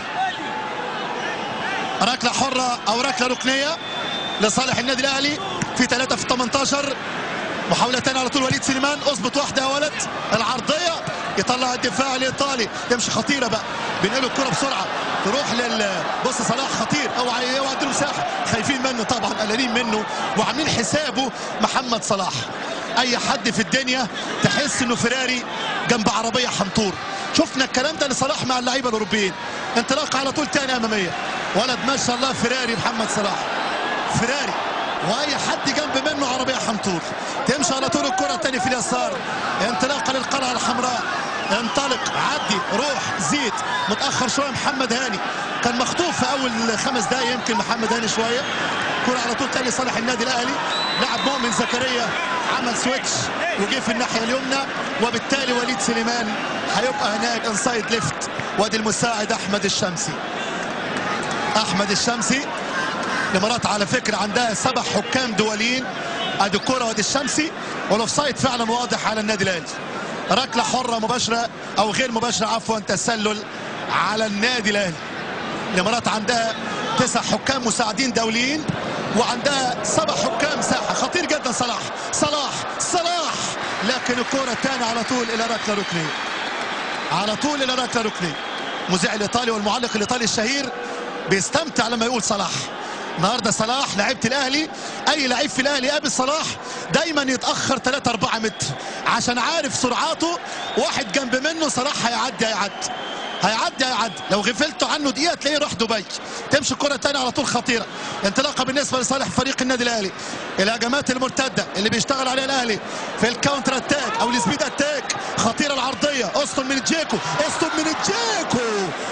ركله حره او ركله ركنيه لصالح النادي الاهلي في 3 في 18 محاولتين على طول وليد سليمان اظبط واحده يا ولد العرضيه يطلع الدفاع الايطالي تمشي خطيره بقى بينقلوا الكره بسرعه تروح لل بص صلاح خطير اوعى اوعى اديله مساحه خايفين منه طبعا قلقانين منه وعاملين حسابه محمد صلاح اي حد في الدنيا تحس انه فيراري جنب عربيه حنطور شفنا الكلام ده لصلاح مع اللعيبه الاوروبيين انطلاق على طول تاني اماميه ولد ما شاء الله فيراري محمد صلاح فيراري واي حد جنب منه عربيه حنطور تمشي على طول الكره الثانيه في اليسار انطلاقه للقلعه الحمراء انطلق عدي روح زيد متاخر شويه محمد هاني كان مخطوف في اول خمس دقايق يمكن محمد هاني شويه كره على طول تاني صالح النادي الاهلي لعب مؤمن زكريا عمل سويتش وجه في الناحيه اليمنى وبالتالي وليد سليمان هيبقى هناك انسايد ليفت وادي المساعد احمد الشمسي احمد الشمسي الامارات على فكره عندها سبع حكام دوليين ادي الكره وادي الشمسي والاوفسايد فعلا واضح على النادي الاهلي ركله حره مباشره او غير مباشره عفوا تسلل على النادي الاهلي الامارات عندها تسع حكام مساعدين دوليين وعندها سبع حكام ساحه خطير جدا صلاح صلاح صلاح لكن الكره الثانيه على طول الى ركله ركنيه على طول الى ركله ركنيه مذيع الايطالي والمعلق الايطالي الشهير بيستمتع لما يقول صلاح النهارده صلاح لعيبه الاهلي اي لعيب في الاهلي قابل صلاح دايما يتاخر 3 4 متر عشان عارف سرعاته واحد جنب منه صلاح هيعدي هيعدي هيعدي هيعدي لو غفلتوا عنه دقيقه تلاقيه راح دبي تمشي الكره الثانيه على طول خطيره انطلاقه بالنسبه لصالح فريق النادي الاهلي الهجمات المرتده اللي بيشتغل عليها الاهلي في الكاونتر اتاك او السبيد اتاك خطيره العرضيه استون من جيكو استون من جيكو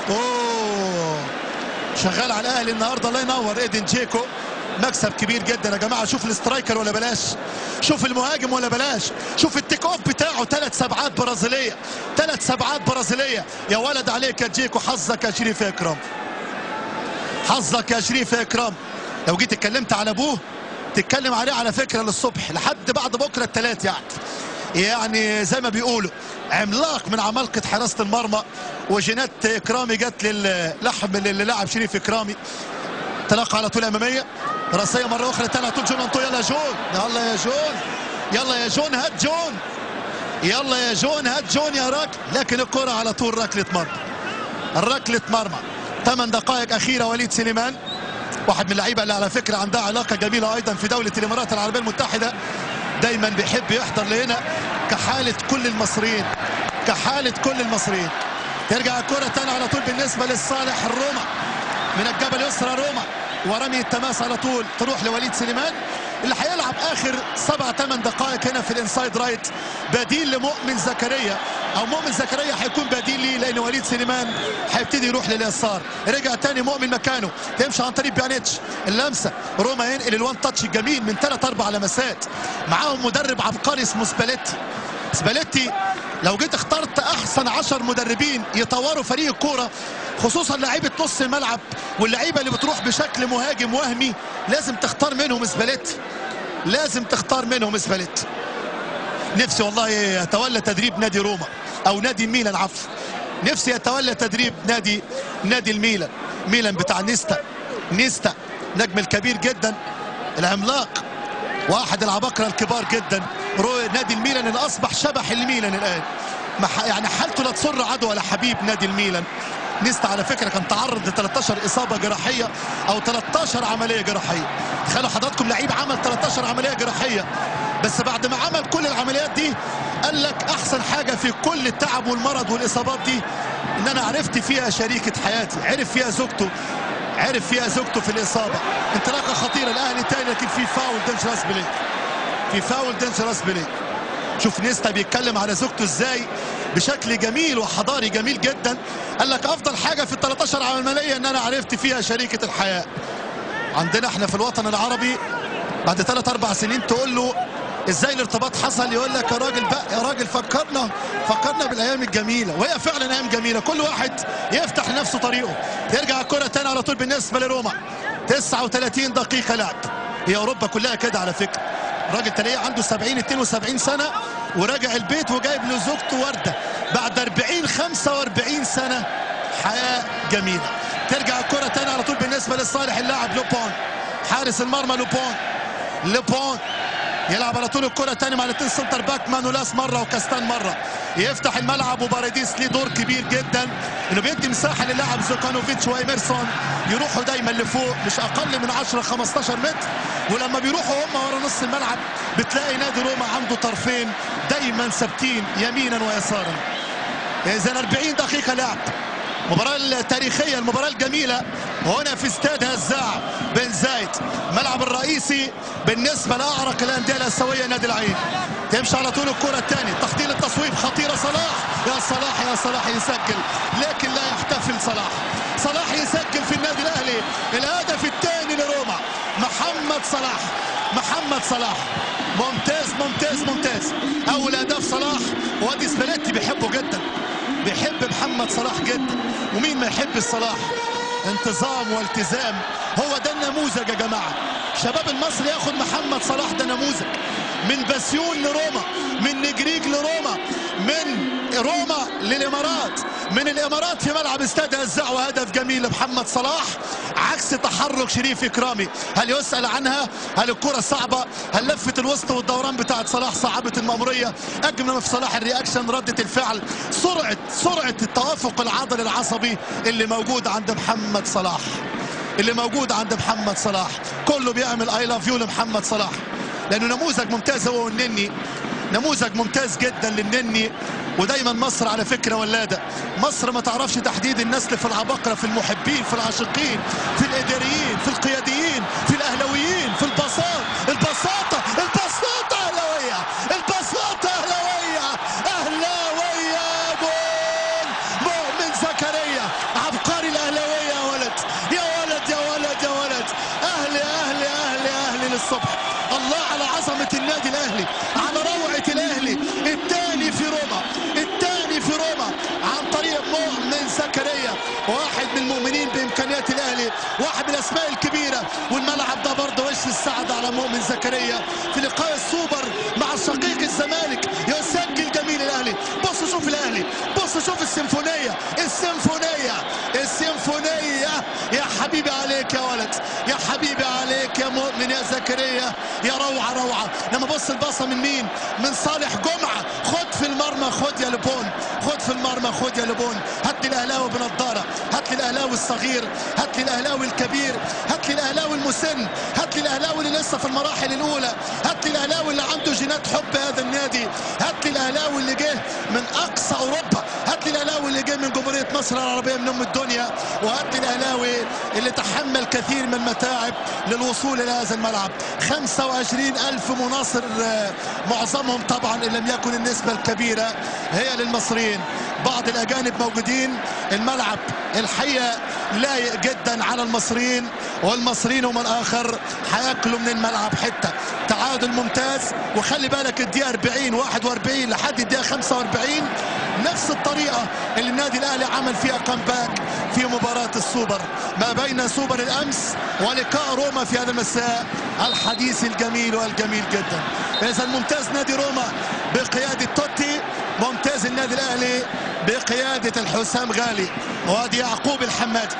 اوه شغال على الاهلي النهارده الله ينور ايدن جيكو مكسب كبير جدا يا جماعه شوف الاسترايكر ولا بلاش شوف المهاجم ولا بلاش شوف التيك اوف بتاعه ثلاث سبعات برازيليه ثلاث سبعات برازيليه يا ولد عليك يا جيكو حظك يا شريف يا اكرام حظك يا شريف يا اكرام لو جيت اتكلمت على ابوه تتكلم عليه على فكره للصبح لحد بعد بكره الثلاث يعني يعني زي ما بيقولوا عملاق من عمالقه حراسه المرمى وجينات اكرامي جت للحم اللي لاعب شريف اكرامي تلقى على طول اماميه راسيه مره اخرى تاني على طول جون انطو يلا جون يلا يا جون يلا يا جون هات جون يلا يا جون هات جون يا راجل لكن الكره على طول ركله مرمى الركله مرمى ثمان دقائق اخيره وليد سليمان واحد من اللعيبه اللي على فكره عندها علاقه جميله ايضا في دوله الامارات العربيه المتحده دايما بيحب يحضر لهنا كحاله كل المصريين كحاله كل المصريين ترجع الكره تاني على طول بالنسبه للصالح الروما من الجبل يسرى روما ورمي التماس على طول تروح لوليد سليمان اللي هيلعب اخر سبع ثمان دقائق هنا في الانسايد رايت بديل لمؤمن زكريا او مؤمن زكريا هيكون بديل ليه لان وليد سليمان هيبتدي يروح لليسار رجع تاني مؤمن مكانه تمشي عن طريق بيانيتش اللمسه روما ينقل الوان تاتش الجميل من ثلاث اربع لمسات معاهم مدرب عبقري اسمه سباليتي سباليتي لو جيت اخترت احسن عشر مدربين يطوروا فريق الكوره خصوصا لعيبه نص الملعب واللعيبه اللي بتروح بشكل مهاجم وهمي لازم تختار منهم سباليتي لازم تختار منهم سباليتي نفسي والله يتولى تدريب نادي روما او نادي ميلان عفوا نفسي يتولى تدريب نادي نادي الميلان ميلان بتاع نيستا نيستا نجم الكبير جدا العملاق واحد العباقرة الكبار جدا رو نادي الميلان اللي اصبح شبح الميلان الان مح- يعني حالته لا تسر عدو ولا حبيب نادي الميلان نيستا على فكره كان تعرض ل 13 اصابه جراحيه او 13 عمليه جراحيه تخيلوا حضراتكم لعيب عمل 13 عمليه جراحيه بس بعد ما عمل كل العمليات دي قال لك احسن حاجه في كل التعب والمرض والاصابات دي ان انا عرفت فيها شريكه حياتي عرف فيها زوجته عرف فيها زوجته في الاصابه انطلاقه خطيره الاهلي تاني لكن في فاول دينجراس بليك في فاول دينجراس بليك شوف نيستا بيتكلم على زوجته ازاي بشكل جميل وحضاري جميل جدا قال لك افضل حاجه في ال 13 عمليه ان انا عرفت فيها شريكه الحياه عندنا احنا في الوطن العربي بعد ثلاث اربع سنين تقول له ازاي الارتباط حصل يقول لك يا راجل بقى يا راجل فكرنا فكرنا بالايام الجميله وهي فعلا ايام جميله كل واحد يفتح لنفسه طريقه يرجع الكره تاني على طول بالنسبه لروما 39 دقيقه لعب هي اوروبا كلها كده على فكره راجل تلاقيه عنده 70 72 سنه وراجع البيت وجايب لزوجته ورده بعد 40 45 سنه حياه جميله ترجع الكره تاني على طول بالنسبه لصالح اللاعب لوبون حارس المرمى لوبون لوبون يلعب على طول الكرة تاني مع الاثنين سنتر باك مانولاس مرة وكاستان مرة يفتح الملعب وباريديس ليه دور كبير جدا انه بيدي مساحة للاعب زوكانوفيتش وايمرسون يروحوا دايما لفوق مش اقل من 10 15 متر ولما بيروحوا هم ورا نص الملعب بتلاقي نادي روما عنده طرفين دايما ثابتين يمينا ويسارا اذا 40 دقيقة لعب المباراة التاريخية المباراة الجميلة هنا في استاد هزاع بن زايد الملعب الرئيسي بالنسبة لأعرق الأندية الآسيوية نادي العين تمشي على طول الكرة الثاني تخطيط التصويب خطيرة صلاح يا صلاح يا صلاح يسجل لكن لا يحتفل صلاح صلاح يسجل في النادي الأهلي الهدف الثاني لروما محمد صلاح محمد صلاح ممتاز ممتاز ممتاز أول أهداف صلاح وادي سباليتي بيحبه جدا بيحب محمد صلاح جدا ومين ما يحب الصلاح انتظام والتزام هو ده النموذج يا جماعه شباب المصري ياخد محمد صلاح ده نموذج من بسيون لروما من نجريج لروما من روما للامارات من الامارات في ملعب استاد هزاع وهدف جميل لمحمد صلاح عكس تحرك شريف اكرامي هل يسال عنها هل الكره صعبه هل لفه الوسط والدوران بتاعت صلاح صعبت الماموريه اجمل في صلاح الرياكشن رده الفعل سرعه سرعه التوافق العضلي العصبي اللي موجود عند محمد صلاح اللي موجود عند محمد صلاح كله بيعمل اي لاف يو لمحمد صلاح لانه نموذج ممتاز هو والنني نموذج ممتاز جدا للنني ودايما مصر على فكره ولاده مصر ما تعرفش تحديد النسل في العباقره في المحبين في العاشقين في الاداريين في القياديين في الاهلاويين في البساط البساطه البساطه اهلاويه البساطه اهلاويه اهلاويه جول مؤمن زكريا عبقري الاهلاويه يا ولد يا ولد يا ولد يا ولد اهلي اهلي اهلي اهلي للصبح الله على عظمه النادي الاهلي على روعه الاهلي الثاني في روما الثاني في روما عن طريق مؤمن زكريا واحد من المؤمنين بامكانيات الاهلي واحد من الاسماء الكبيره والملعب ده برضه وش السعد على مؤمن زكريا في لقاء السوبر مع شقيق الزمالك يسجل جميل الاهلي بص شوف الاهلي بص شوف السيمفونيه السيمفونيه السيمفونيه يا حبيبي عليك يا ولد يا حبيبي عليك يا مؤمن يا زكريا يا روعه روعه لما بص الباصه من مين من صالح جمعه خد في المرمى خد يا لبون خد في المرمى خد يا لبون هات لي الاهلاوي بنضاره هات لي الاهلاوي الصغير هات لي الاهلاوي الكبير هات لي الاهلاوي المسن هات لي الاهلاوي اللي لسه في المراحل الاولى هات لي الاهلاوي اللي عنده جينات حب هذا النادي هات لي الاهلاوي اللي جه من اقصى اوروبا هات لي الاهلاوي اللي جه من جمهوريه مصر العربيه من ام الدنيا وهات لي الاهلاوي اللي تحمل كثير من المتاعب للوصول الى هذا الملعب 25 الف مناصر آه، معظمهم طبعا ان لم يكن النسبه الكبيره هي للمصريين بعض الاجانب موجودين الملعب الحقيقه لايق جدا على المصريين والمصريين هم الاخر هياكلوا من الملعب حته تعادل ممتاز وخلي بالك الدقيقه 40 41 لحد الدقيقه 45 نفس الطريقه اللي النادي الاهلي عمل فيها كامباك في مباراه السوبر ما بين سوبر الامس ولقاء روما في هذا المساء الحديث الجميل والجميل جدا اذا ممتاز نادي روما بقياده توتي ممتاز النادي الاهلي بقياده الحسام غالي وادي يعقوب الحمادي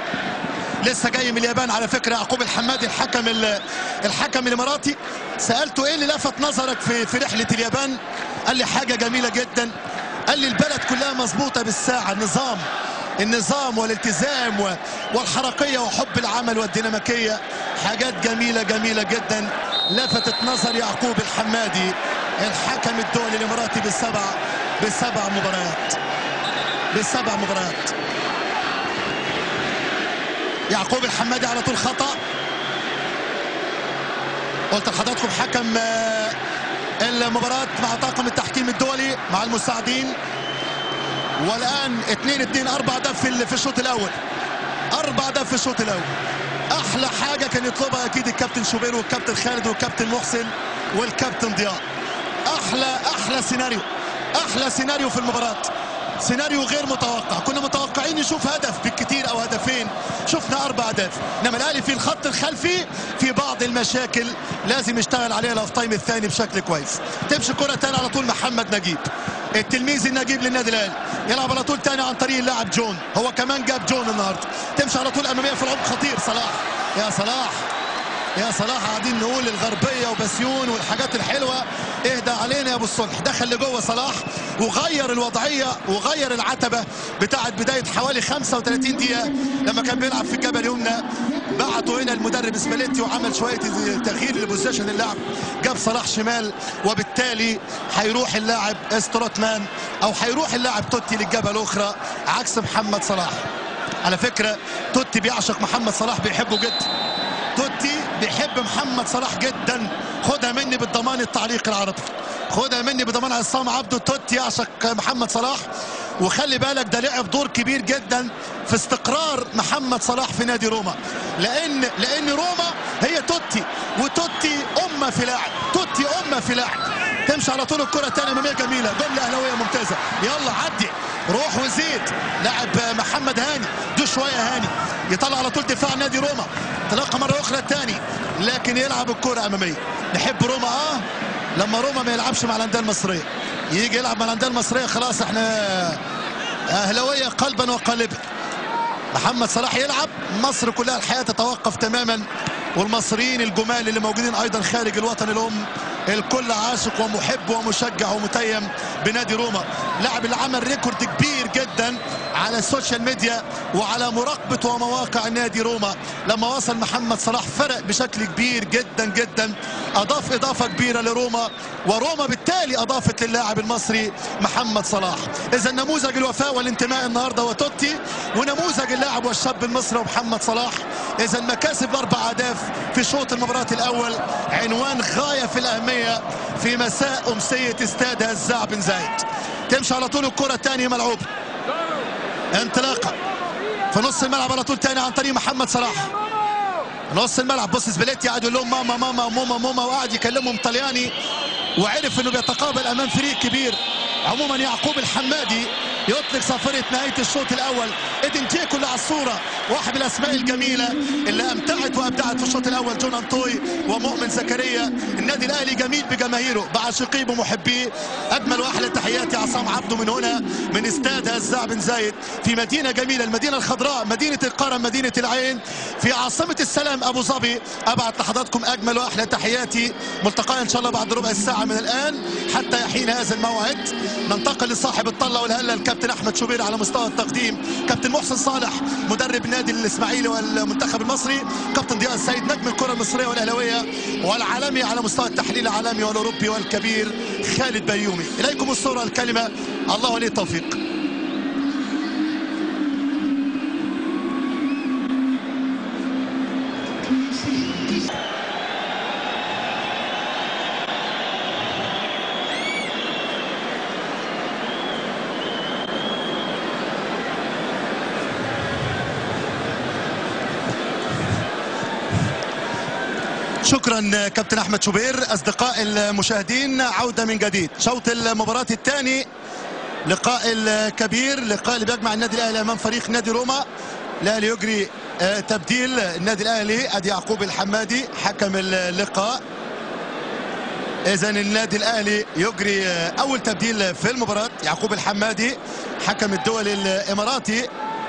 لسه جاي من اليابان على فكره يعقوب الحمادي الحكم ال- الحكم الاماراتي سالته ايه اللي لفت نظرك في في رحله اليابان قال لي حاجه جميله جدا قال لي البلد كلها مظبوطه بالساعه النظام النظام والالتزام و- والحركيه وحب العمل والديناميكيه حاجات جميله جميله جدا لفتت نظر يعقوب الحمادي الحكم الدولي الاماراتي بالسبع بالسبع مباريات بالسبع مباريات يعقوب الحمادي على طول خطأ قلت لحضراتكم حكم آه، المباراة مع طاقم التحكيم الدولي مع المساعدين والآن 2 2 أربع أهداف في ال- في الشوط الأول أربع أهداف في الشوط الأول أحلى حاجة كان يطلبها أكيد الكابتن شوبير والكابتن خالد والكابتن محسن والكابتن ضياء أحلى أحلى سيناريو أحلى سيناريو في المباراة سيناريو غير متوقع كنا متوقعين نشوف هدف بالكثير او هدفين شفنا اربع اهداف انما الاهلي في الخط الخلفي في بعض المشاكل لازم يشتغل عليها الاوف تايم الثاني بشكل كويس تمشي كره ثانيه على طول محمد نجيب التلميذ النجيب للنادي الاهلي يلعب على طول ثاني عن طريق اللاعب جون هو كمان جاب جون النهارده تمشي على طول اماميه في العمق خطير صلاح يا صلاح يا صلاح قاعدين نقول الغربيه وبسيون والحاجات الحلوه اهدى علينا يا ابو الصلح دخل لجوه صلاح وغير الوضعيه وغير العتبه بتاعه بدايه حوالي 35 دقيقه لما كان بيلعب في الجبل اليمنى بعته هنا المدرب سباليتي وعمل شويه تغيير لبوزيشن اللعب جاب صلاح شمال وبالتالي هيروح اللاعب استروتمان او هيروح اللاعب توتي للجبهه الاخرى عكس محمد صلاح على فكره توتي بيعشق محمد صلاح بيحبه جدا توتي بيحب محمد صلاح جدا خدها مني بالضمان التعليق العربي خدها مني بضمان عصام عبده توتي يعشق محمد صلاح وخلي بالك ده لعب دور كبير جدا في استقرار محمد صلاح في نادي روما لان لان روما هي توتي وتوتي امه في لاعب توتي امه في لاعب تمشي على طول الكره الثانيه اماميه جميله جمله اهلاويه ممتازه يلا عدي روح وزيد لاعب محمد هاني دو شويه هاني يطلع على طول دفاع نادي روما تلقى مره اخرى الثاني لكن يلعب الكره اماميه نحب روما اه لما روما ما يلعبش مع الانديه المصريه يجي يلعب مع الانديه المصريه خلاص احنا اهلاويه قلبا وقالبا محمد صلاح يلعب مصر كلها الحياه تتوقف تماما والمصريين الجمال اللي موجودين ايضا خارج الوطن الام الكل عاشق ومحب ومشجع ومتيم بنادي روما لاعب اللي عمل ريكورد كبير جدا على السوشيال ميديا وعلى مراقبة ومواقع نادي روما لما وصل محمد صلاح فرق بشكل كبير جدا جدا أضاف إضافة كبيرة لروما وروما بالتالي أضافت للاعب المصري محمد صلاح إذا نموذج الوفاء والانتماء النهاردة وتوتي ونموذج اللاعب والشاب المصري ومحمد صلاح إذا مكاسب الأربع أهداف في شوط المباراة الأول عنوان غاية في الأهمية في مساء أمسية استاد هزاع بن زايد تمشي على طول الكرة الثانية ملعوب انطلاقة في نص الملعب على طول تاني عن طريق محمد صلاح نص الملعب بص سبليتي قاعد يقول لهم ماما ماما ماما ماما وقعد يكلمهم طلياني وعرف انه بيتقابل امام فريق كبير عموما يعقوب الحمادي يطلق صافرة نهاية الشوط الأول إدن جيكو اللي على الصورة واحد من الأسماء الجميلة اللي أمتعت وأبدعت في الشوط الأول جون أنطوي ومؤمن زكريا النادي الأهلي جميل بجماهيره بعاشقيه بمحبيه أجمل وأحلى تحياتي عصام عبده من هنا من استاد هزاع بن زايد في مدينة جميلة المدينة الخضراء مدينة القرم مدينة العين في عاصمة السلام أبو ظبي أبعت لحضراتكم أجمل وأحلى تحياتي ملتقانا إن شاء الله بعد ربع ساعة من الآن حتى يحين هذا الموعد ننتقل لصاحب الطلة والهلة الكابتن أحمد شوبير على مستوى التقديم كابتن محسن صالح مدرب نادي الإسماعيلي والمنتخب المصري كابتن ضياء السيد نجم الكرة المصرية والأهلاوية والعالمي على مستوى التحليل العالمي والأوروبي والكبير خالد بيومي إليكم الصورة الكلمة الله ولي التوفيق شكرا كابتن احمد شوبير اصدقاء المشاهدين عوده من جديد شوط المباراه الثاني لقاء الكبير لقاء اللي بيجمع النادي الاهلي امام فريق نادي روما الاهلي يجري آه، تبديل النادي الاهلي ادي يعقوب الحمادي حكم اللقاء اذا النادي الاهلي يجري آه، اول تبديل في المباراه يعقوب الحمادي حكم الدولي الاماراتي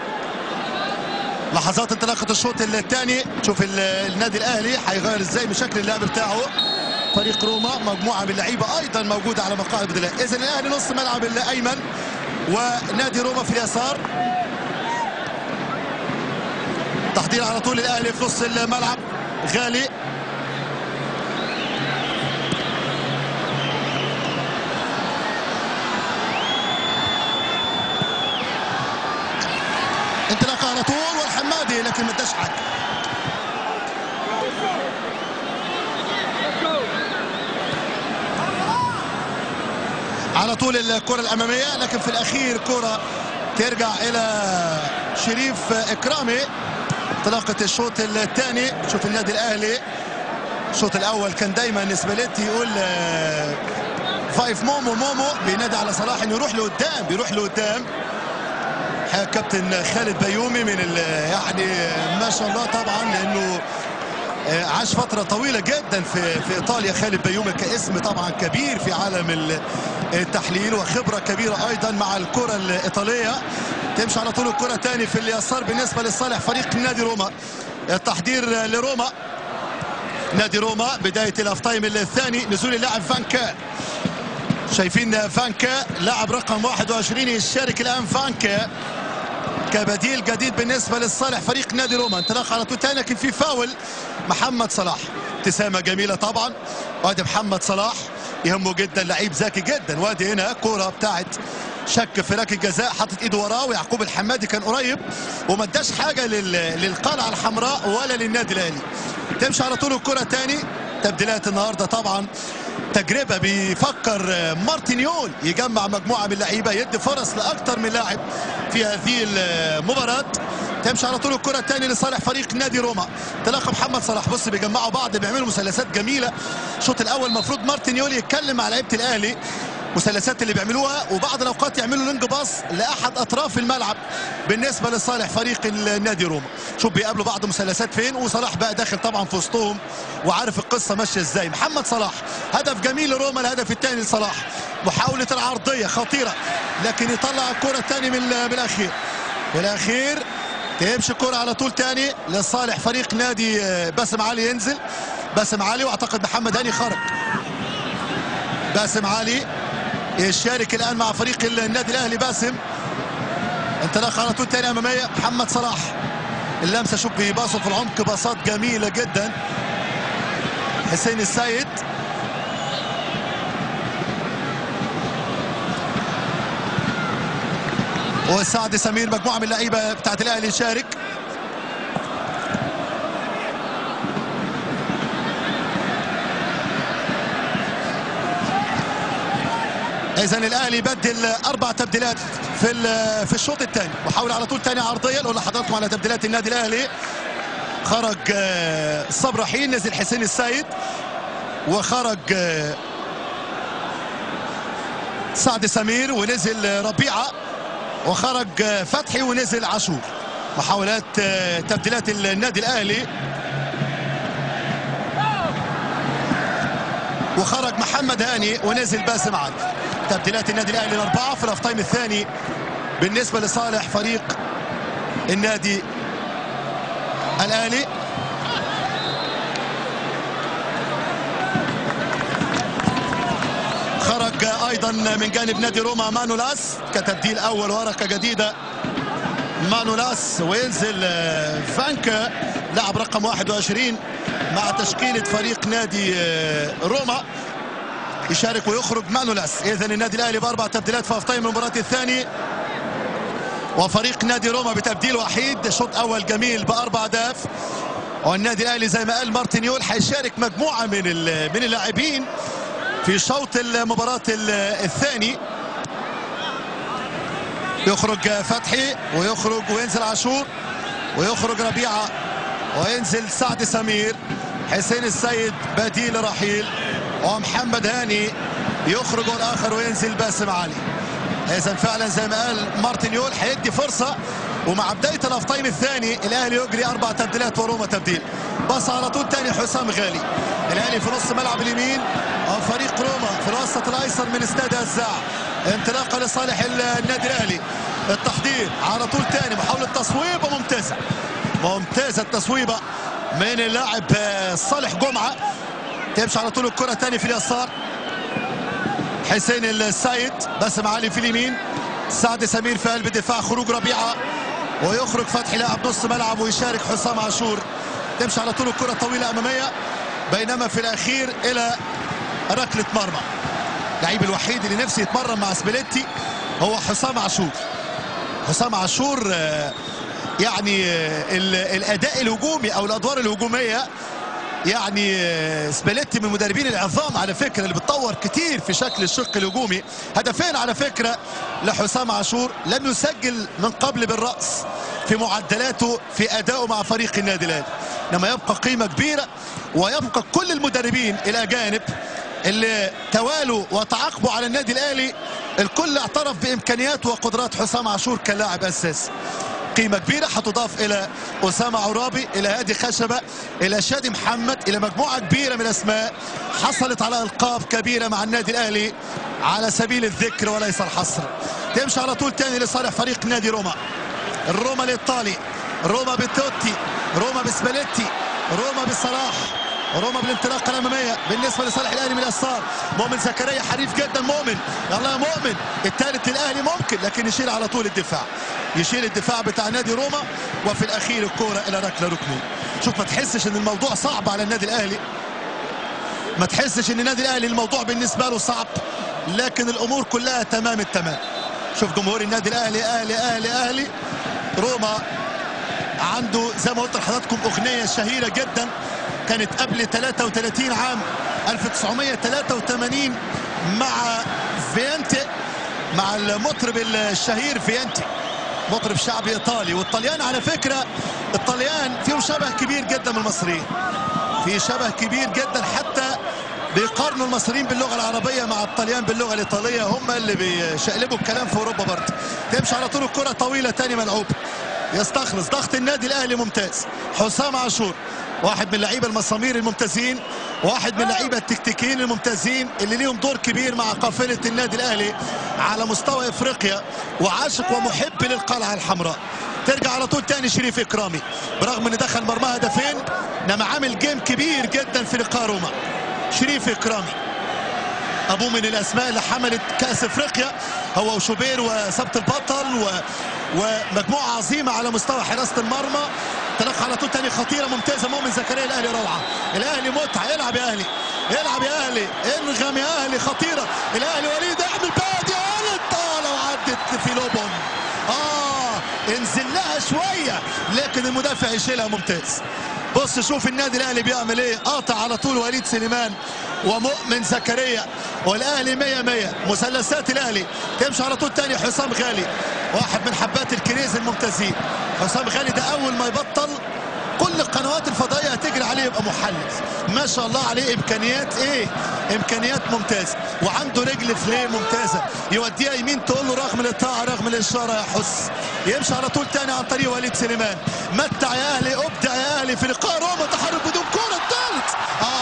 لحظات انطلاقه الشوط الثاني شوف ال- النادي الاهلي هيغير ازاي من شكل اللعب بتاعه فريق روما مجموعه من اللعيبه ايضا موجوده على مقاعد البدلاء اذا الاهلي نص ملعب الايمن ونادي روما في اليسار تحضير على طول الاهلي في نص الملعب غالي انطلاقه على طول والحمادي لكن ما اداش حاجه على طول الكرة الأمامية لكن في الأخير كرة ترجع إلى شريف إكرامي انطلاقة الشوط الثاني شوف النادي الأهلي الشوط الأول كان دايما سباليتي يقول آه، فايف مومو مومو بينادي على صلاح انه يروح لقدام بيروح لقدام حقيقة كابتن خالد بيومي من ال- يعني ما شاء الله طبعا لانه آه، عاش فترة طويلة جدا في في ايطاليا خالد بيومي كاسم طبعا كبير في عالم ال- التحليل وخبرة كبيرة ايضا مع الكرة الايطالية تمشي على طول الكرة تاني في اليسار بالنسبة لصالح فريق نادي روما التحضير لروما نادي روما بداية الاف تايم الثاني نزول اللاعب فانكا شايفين فانكا لاعب رقم 21 يشارك الان فانكا كبديل جديد بالنسبه للصالح فريق نادي روما انطلاق على طول تاني لكن في فاول محمد صلاح ابتسامه جميله طبعا وادي محمد صلاح يهمه جدا لعيب ذكي جدا وادي هنا كوره بتاعت شك في ركله الجزاء حاطط ايده وراه ويعقوب الحمادي كان قريب وما اداش حاجه لل- للقلعه الحمراء ولا للنادي الاهلي تمشي على طول الكره تاني تبديلات النهارده طبعا تجربة بيفكر مارتينيول يجمع مجموعة من اللعيبة يدي فرص لأكثر من لاعب في هذه المباراة تمشي على طول الكرة الثانية لصالح فريق نادي روما انطلاق محمد صلاح بص بيجمعوا بعض بيعملوا مثلثات جميلة الشوط الأول المفروض مارتينيول يتكلم مع لعيبة الأهلي مثلثات اللي بيعملوها وبعض الاوقات يعملوا لينج باص لاحد اطراف الملعب بالنسبه لصالح فريق النادي روما شوف بيقابلوا بعض مثلثات فين وصلاح بقى داخل طبعا في وسطهم وعارف القصه ماشيه ازاي محمد صلاح هدف جميل لروما الهدف الثاني لصلاح محاوله العرضيه خطيره لكن يطلع الكره الثاني من من الاخير والاخير تمشي الكره على طول تاني لصالح فريق نادي آه، باسم علي ينزل باسم علي واعتقد محمد هاني خرج باسم علي يشارك الان مع فريق النادي الاهلي باسم انطلاق على طول تاني اماميه محمد صلاح اللمسه شوف بيباصوا في العمق باصات جميله جدا حسين السيد وسعد سمير مجموعه من اللعيبه بتاعت الاهلي يشارك اذا الاهلي بدل اربع تبديلات في ال- في الشوط الثاني محاوله على طول ثاني عرضيه نقول لحضراتكم على تبديلات النادي الاهلي خرج آه، صبرا حين نزل حسين السيد وخرج آه، سعد سمير ونزل آه، ربيعه وخرج آه، فتحي ونزل عاشور محاولات آه، تبديلات النادي الاهلي وخرج محمد هاني ونزل باسم علي تبديلات النادي الاهلي الاربعه في الاف تايم الثاني بالنسبه لصالح فريق النادي الاهلي خرج ايضا من جانب نادي روما مانولاس كتبديل اول ورقه جديده مانولاس وينزل آه، فانكا لاعب رقم 21 مع تشكيله فريق نادي آه، روما يشارك ويخرج مانولاس اذا النادي الاهلي باربع تبديلات في هاف المباراه الثاني وفريق نادي روما بتبديل وحيد شوط اول جميل باربع اهداف والنادي الاهلي زي ما قال مارتن يول هيشارك مجموعه من ال- من اللاعبين في شوط المباراه ال- الثاني يخرج فتحي ويخرج وينزل عاشور ويخرج ربيعه وينزل سعد سمير حسين السيد بديل رحيل ومحمد هاني يخرج الاخر وينزل باسم علي اذا فعلا زي ما قال مارتن يول هيدي فرصه ومع بدايه الاف تايم الثاني الاهلي يجري اربع تبديلات وروما تبديل بص على طول تاني حسام غالي الاهلي في نص ملعب اليمين او فريق روما في الوسط الايسر من استاد الزاع انطلاقه لصالح النادي الاهلي التحضير على طول تاني محاوله تصويبه ممتازه ممتازه التصويبه من اللاعب آه، صالح جمعه تمشي على طول الكره تاني في اليسار حسين السيد باسم علي في اليمين سعد سمير في قلب الدفاع خروج ربيعه ويخرج فتحي لاعب نص ملعب ويشارك حسام عاشور تمشي على طول الكره طويله اماميه بينما في الاخير الى ركله مرمى اللعيب الوحيد اللي نفسه يتمرن مع سبيليتي هو حسام عاشور حسام عاشور آه، يعني آه، ال- الاداء الهجومي او الادوار الهجوميه يعني آه، سباليتي من المدربين العظام على فكره اللي بتطور كتير في شكل الشق الهجومي هدفين على فكره لحسام عاشور لم يسجل من قبل بالراس في معدلاته في ادائه مع فريق النادي الاهلي انما يبقى قيمه كبيره ويبقى كل المدربين الاجانب اللي توالوا وتعاقبوا على النادي الاهلي الكل اعترف بامكانيات وقدرات حسام عاشور كلاعب اساسي قيمة كبيرة هتضاف إلى أسامة عرابي إلى هادي خشبة إلى شادي محمد إلى مجموعة كبيرة من الأسماء حصلت على ألقاب كبيرة مع النادي الأهلي على سبيل الذكر وليس الحصر تمشي على طول تاني لصالح فريق نادي روما الروما الإيطالي روما بالتوتي روما بسباليتي روما بصلاح روما بالانطلاقه الاماميه بالنسبه لصالح الاهلي من اليسار مؤمن زكريا حريف جدا مؤمن يلا يا مؤمن الثالث للاهلي ممكن لكن يشيل على طول الدفاع يشيل الدفاع بتاع نادي روما وفي الاخير الكوره الى ركله ركنيه شوف ما تحسش ان الموضوع صعب على النادي الاهلي ما تحسش ان النادي الاهلي الموضوع بالنسبه له صعب لكن الامور كلها تمام التمام شوف جمهور النادي الاهلي اهلي اهلي اهلي روما عنده زي ما قلت لحضراتكم اغنيه شهيره جدا كانت قبل 33 عام 1983 مع فيانتي مع المطرب الشهير فيانتي مطرب شعبي ايطالي والطليان على فكره الطليان فيهم شبه كبير جدا من المصريين في شبه كبير جدا حتى بيقارنوا المصريين باللغه العربيه مع الطليان باللغه الايطاليه هم اللي بيشقلبوا الكلام في اوروبا برضه تمشي على طول الكره طويله تاني ملعوب يستخلص ضغط النادي الاهلي ممتاز حسام عاشور واحد من اللعيبه المسامير الممتازين واحد من اللعيبه التكتيكيين الممتازين اللي ليهم دور كبير مع قافله النادي الاهلي على مستوى افريقيا وعاشق ومحب للقلعه الحمراء ترجع على طول تاني شريف اكرامي برغم ان دخل مرمى هدفين انما عامل جيم كبير جدا في لقاء روما شريف اكرامي ابوه من الاسماء اللي حملت كاس افريقيا هو وشوبير وسبت البطل و... ومجموعه عظيمه على مستوى حراسه المرمى تلقى على طول تاني خطيره ممتازه مؤمن زكريا الاهلي روعه الاهلي متعه العب يا اهلي العب يا اهلي انغم يا اهلي خطيره الاهلي وليد احمد بادي يا ولد اه لو عدت في لوبون اه انزل لها شويه لكن المدافع يشيلها ممتاز بص شوف النادي الاهلي بيعمل ايه قاطع على طول وليد سليمان ومؤمن زكريا والاهلي 100 100 مثلثات الاهلي تمشي على طول تاني حسام غالي واحد من حبات الكريز الممتازين حسام غالي ده اول ما يبطل كل القنوات الفضائيه هتجري عليه يبقى محلل ما شاء الله عليه امكانيات ايه امكانيات ممتازه وعنده رجل فليه ممتازه يوديها يمين تقول له رغم الاطاعه رغم الاشاره يا حس يمشي على طول تاني عن طريق وليد سليمان متع يا اهلي ابدع يا اهلي في لقاء روما تحرك بدون كره الثالث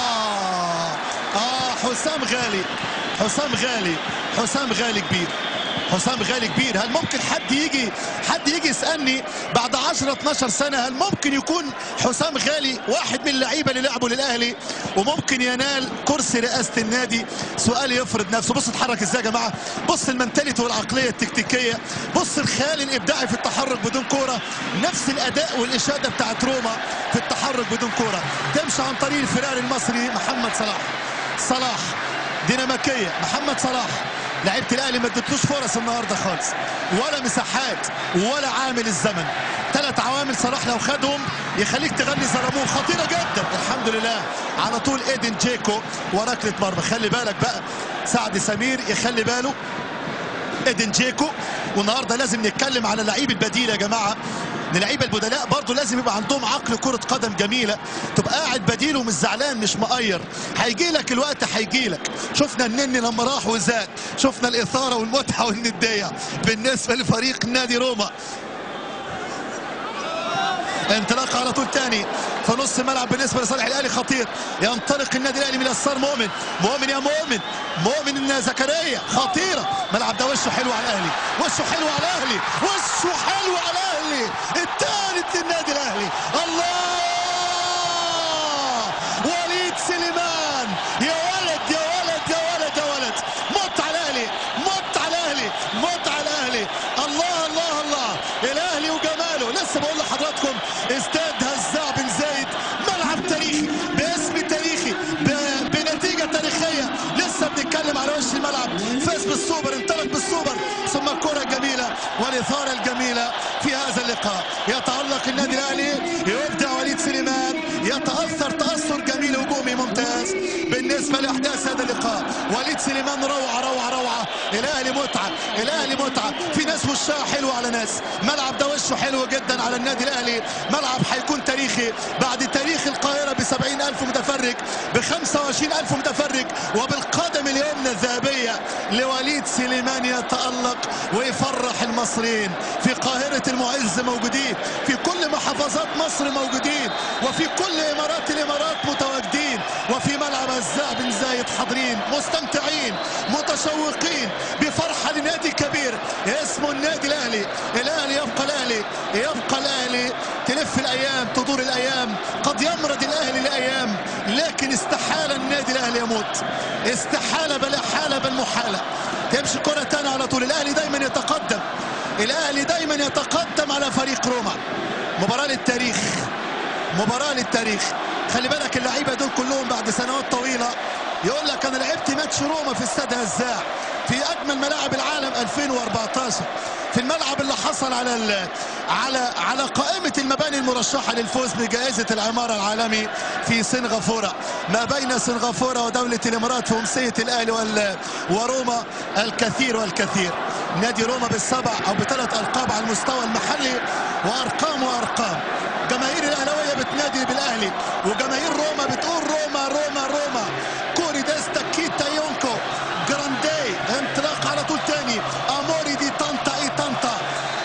اه اه حسام غالي حسام غالي حسام غالي كبير حسام غالي كبير هل ممكن حد يجي حد يجي يسالني بعد 10 12 سنه هل ممكن يكون حسام غالي واحد من اللعيبه اللي لعبوا للاهلي وممكن ينال كرسي رئاسه النادي سؤال يفرض نفسه بص اتحرك ازاي يا جماعه بص المنتاليتي والعقليه التكتيكيه بص الخيال الابداعي في التحرك بدون كوره نفس الاداء والاشاده بتاعت روما في التحرك بدون كوره تمشي عن طريق الفرار المصري محمد صلاح صلاح ديناميكيه محمد صلاح لعيبه الاهلي ما ادتلوش فرص النهارده خالص ولا مساحات ولا عامل الزمن ثلاث عوامل صلاح لو خدهم يخليك تغني زرمون خطيره جدا الحمد لله على طول ايدن جيكو وركله مرمى خلي بالك بقى سعد سمير يخلي باله ايدن جيكو والنهارده لازم نتكلم على اللعيب البديل يا جماعه اللعيبه البدلاء برضه لازم يبقى عندهم عقل كره قدم جميله تبقى قاعد بديل ومش زعلان مش مقير هيجي لك الوقت هيجي لك شفنا النني لما راح وزاد شفنا الاثاره والمتعه والنديه بالنسبه لفريق نادي روما انطلاق على طول تاني في نص الملعب بالنسبه لصالح الاهلي خطير ينطلق النادي الاهلي من يسار مؤمن مؤمن يا مؤمن مؤمن زكريا خطيره ملعب ده وشه حلو على الاهلي وشه حلو على الاهلي وشه حلو على الاهلي الثالث للنادي الاهلي الله وليد سليمان يا ولد يا ولد يا ولد يا ولد مت على الاهلي مت على الاهلي مت على الاهلي الله الله الله الاهلي وجماله لسه بقول لحضراتكم استاد هزاع بن زايد ملعب تاريخي باسم تاريخي ب- بنتيجه تاريخيه لسه بنتكلم على وش الملعب فاز بالسوبر انطلق بالسوبر ثم الكره الجميله والاثاره الجميله في هذا اللقاء يتالق النادي الاهلي يبدع وليد سليمان يتاثر تاثر جميل هجومي ممتاز بالنسبه لاحداث هذا اللقاء وليد سليمان روعه روعه روعه الاهلي متعه الاهلي متعه في ناس وشها حلو على ناس ملعب ده وشه حلو جدا على النادي الاهلي ملعب هيكون تاريخي بعد تاريخ القاهره ب ألف متفرج ب ألف متفرج وبالقدم اليمنى الذهبيه لوليد سليمان يتالق ويفرح المصريين في قاهره المعز موجودين في كل محافظات مصر موجودين وفي كل امارات الامارات متواجدين وفي ملعب هزاع بن زايد حاضرين مستمتعين متشوقين بفرحه لنادي كبير اسمه النادي الاهلي الاهلي يبقى الاهلي يبقى الاهلي تلف الايام تدور الايام قد يمرض الاهلي لايام لكن استحاله النادي الاهلي يموت استحاله بل حاله بل محاله تمشي كره تانية على طول الاهلي دايما يتقدم الاهلي دايما يتقدم على فريق روما مباراه للتاريخ مباراة للتاريخ خلي بالك اللعيبة دول كلهم بعد سنوات طويلة يقول لك أنا لعبت ماتش روما في استاد هزاع في أجمل ملاعب العالم 2014 في الملعب اللي حصل على ال... على على قائمة المباني المرشحة للفوز بجائزة العمارة العالمي في سنغافورة ما بين سنغافورة ودولة الإمارات في أمسية الأهلي وال... وروما الكثير والكثير نادي روما بالسبع أو بثلاث ألقاب على المستوى المحلي وأرقام وأرقام جماهير الاهلاويه بتنادي بالاهلي وجماهير روما بتقول روما روما روما كوري ديستا كيتا يونكو جراندي انطلاق على طول تاني اموري دي طنطا اي طنطا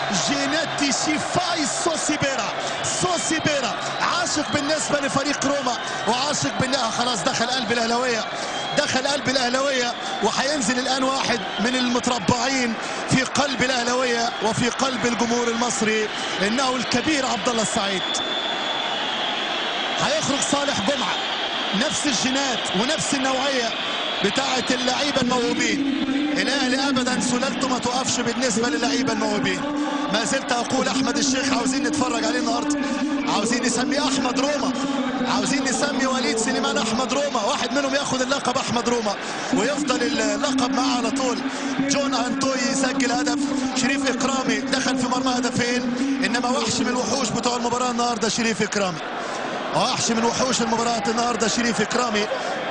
جينيتي شيفاي سوسيبيرا سوسيبيرا عاشق بالنسبه لفريق روما وعاشق بالله خلاص دخل قلب الاهلاويه دخل قلب الاهلاويه وهينزل الان واحد من المتربعين في قلب الاهلاويه وفي قلب الجمهور المصري انه الكبير عبد الله السعيد هيخرج صالح جمعه نفس الجينات ونفس النوعيه بتاعه اللعيبه الموهوبين الاهلي ابدا سلالته ما توقفش بالنسبه للعيبه الموهوبين ما زلت اقول احمد الشيخ عاوزين نتفرج عليه النهارده عاوزين نسميه احمد روما عاوزين نسمي وليد سليمان احمد روما واحد منهم ياخد اللقب احمد روما ويفضل اللقب معاه على طول جون انتوي يسجل هدف شريف اكرامي دخل في مرمى هدفين انما وحش من الوحوش بتوع المباراه النهارده شريف اكرامي وحش من وحوش المباراه النهارده شريف اكرامي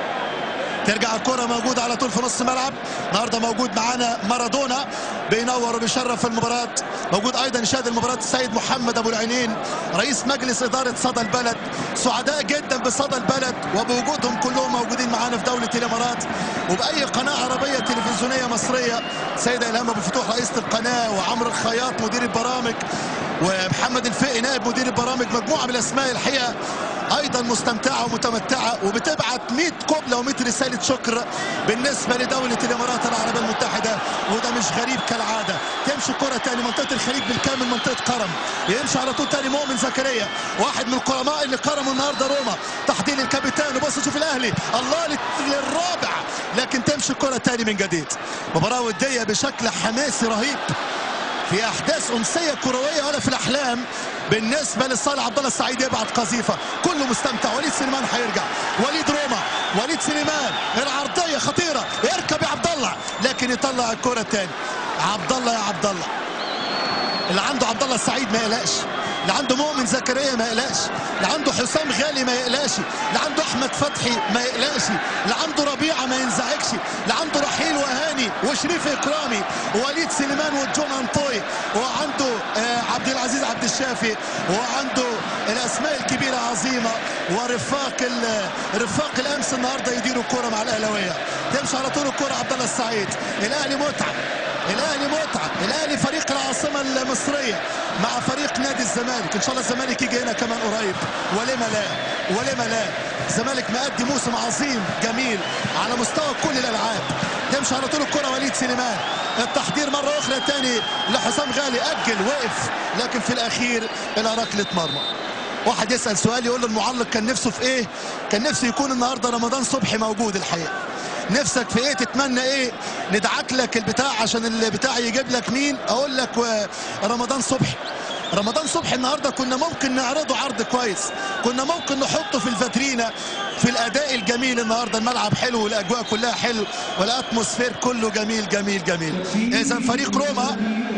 ترجع الكرة موجودة على طول في نص ملعب النهارده موجود معانا مارادونا بينور وبيشرف في المباراة موجود أيضا شاهد المباراة السيد محمد أبو العينين رئيس مجلس إدارة صدى البلد سعداء جدا بصدى البلد وبوجودهم كلهم موجودين معانا في دولة الإمارات وبأي قناة عربية تلفزيونية مصرية سيدة إلهام أبو فتوح رئيسة القناة وعمرو الخياط مدير البرامج ومحمد الفقي نائب مدير البرامج مجموعة من الأسماء الحقيقة ايضا مستمتعه ومتمتعه وبتبعت 100 قبله و100 رساله شكر بالنسبه لدوله الامارات العربيه المتحده وده مش غريب كالعاده تمشي كره تاني منطقه الخليج بالكامل منطقه كرم يمشي على طول تاني مؤمن زكريا واحد من القرماء اللي كرموا النهارده روما تحضير الكابتن وبص شوف الاهلي الله للرابع لكن تمشي الكره تاني من جديد مباراه وديه بشكل حماسي رهيب في احداث امسيه كرويه ولا في الاحلام بالنسبه لصالح عبد الله السعيد يبعت قذيفه كله مستمتع وليد سليمان هيرجع وليد روما وليد سليمان العرضيه خطيره يركب يا عبد الله لكن يطلع الكره تاني عبد الله يا عبد الله اللي عنده عبد الله السعيد ما يقلقش اللي عنده مؤمن زكريا ما يقلقش اللي عنده حسام غالي ما يقلقش اللي عنده احمد فتحي ما يقلقش اللي عنده ربيعه ما ينزعجش اللي عنده رحيل وهاني وشريف اكرامي ووليد سليمان وجون انطوي وعنده آه عبد العزيز عبد الشافي وعنده الاسماء الكبيره عظيمه ورفاق رفاق الامس النهارده يديروا الكوره مع الاهلاويه تمشي على طول الكوره عبد الله السعيد الاهلي متعه الاهلي متعه الاهلي فريق العاصمه المصريه مع فريق نادي الزمالك ان شاء الله الزمالك يجي هنا كمان قريب ولما لا ولما لا الزمالك مأدي موسم عظيم جميل على مستوى كل الالعاب تمشي على طول الكره وليد سليمان التحضير مره اخرى تاني لحسام غالي اجل وقف لكن في الاخير الى ركله مرمى واحد يسال سؤال يقول له المعلق كان نفسه في ايه كان نفسه يكون النهارده رمضان صبحي موجود الحقيقه نفسك في ايه تتمنى ايه ندعك لك البتاع عشان البتاع يجيب لك مين اقول لك رمضان صبحي رمضان صبحي النهارده كنا ممكن نعرضه عرض كويس كنا ممكن نحطه في الفاترينا في الاداء الجميل النهارده الملعب حلو والاجواء كلها حلو والاتموسفير كله جميل جميل جميل اذا فريق روما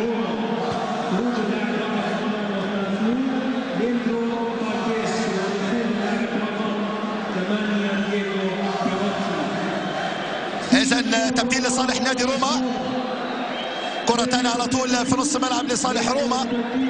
اذا تبديل لصالح نادي روما كرة تانية على طول في نص ملعب لصالح روما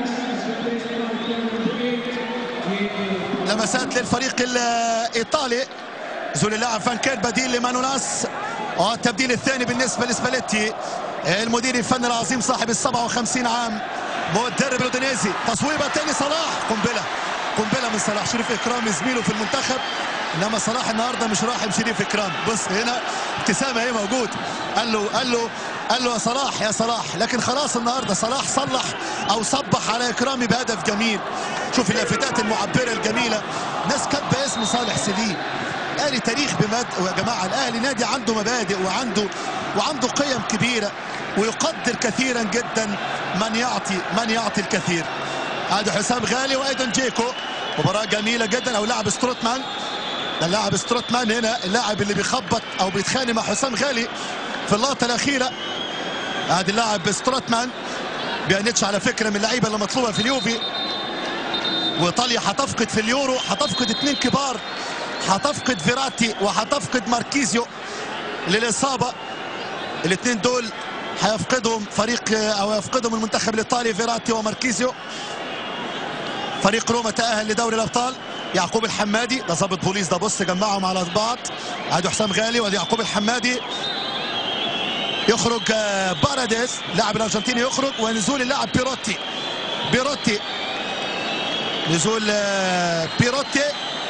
لمسات للفريق الايطالي زول اللاعب فانكير بديل لمانولاس والتبديل الثاني بالنسبة لسباليتي المدير الفني العظيم صاحب ال 57 عام مدرب الاودينيزي تصويبه تاني صلاح قنبله قنبله من صلاح شريف اكرامي زميله في المنتخب انما صلاح النهارده مش راحم شريف اكرام بص هنا ابتسامه اهي موجود قال له قال له قال له يا صلاح يا صلاح لكن خلاص النهارده صلاح صلح او صبح على اكرامي بهدف جميل شوف اللافتات المعبره الجميله ناس كاتبه اسم صالح سليم الاهلي تاريخ بمد ويا جماعه الاهلي نادي عنده مبادئ وعنده وعنده قيم كبيره ويقدر كثيرا جدا من يعطي من يعطي الكثير هذا حسام غالي وايضا جيكو مباراه جميله جدا او لاعب ستروتمان ده اللاعب ستروتمان هنا اللاعب اللي بيخبط او بيتخانق مع حسام غالي في اللقطه الاخيره هذا اللاعب ستروتمان بيانيتش على فكره من اللعيبه اللي مطلوبه في اليوفي وايطاليا هتفقد في اليورو هتفقد اثنين كبار هتفقد فيراتي وهتفقد ماركيزيو للاصابه الاثنين دول هيفقدهم فريق او يفقدهم المنتخب الايطالي فيراتي وماركيزيو فريق روما تاهل لدوري الابطال يعقوب الحمادي ده ضابط بوليس ده بص جمعهم على بعض ادي حسام غالي وادي يعقوب الحمادي يخرج باراديس لاعب الارجنتيني يخرج ونزول اللاعب بيروتي بيروتي نزول بيروتي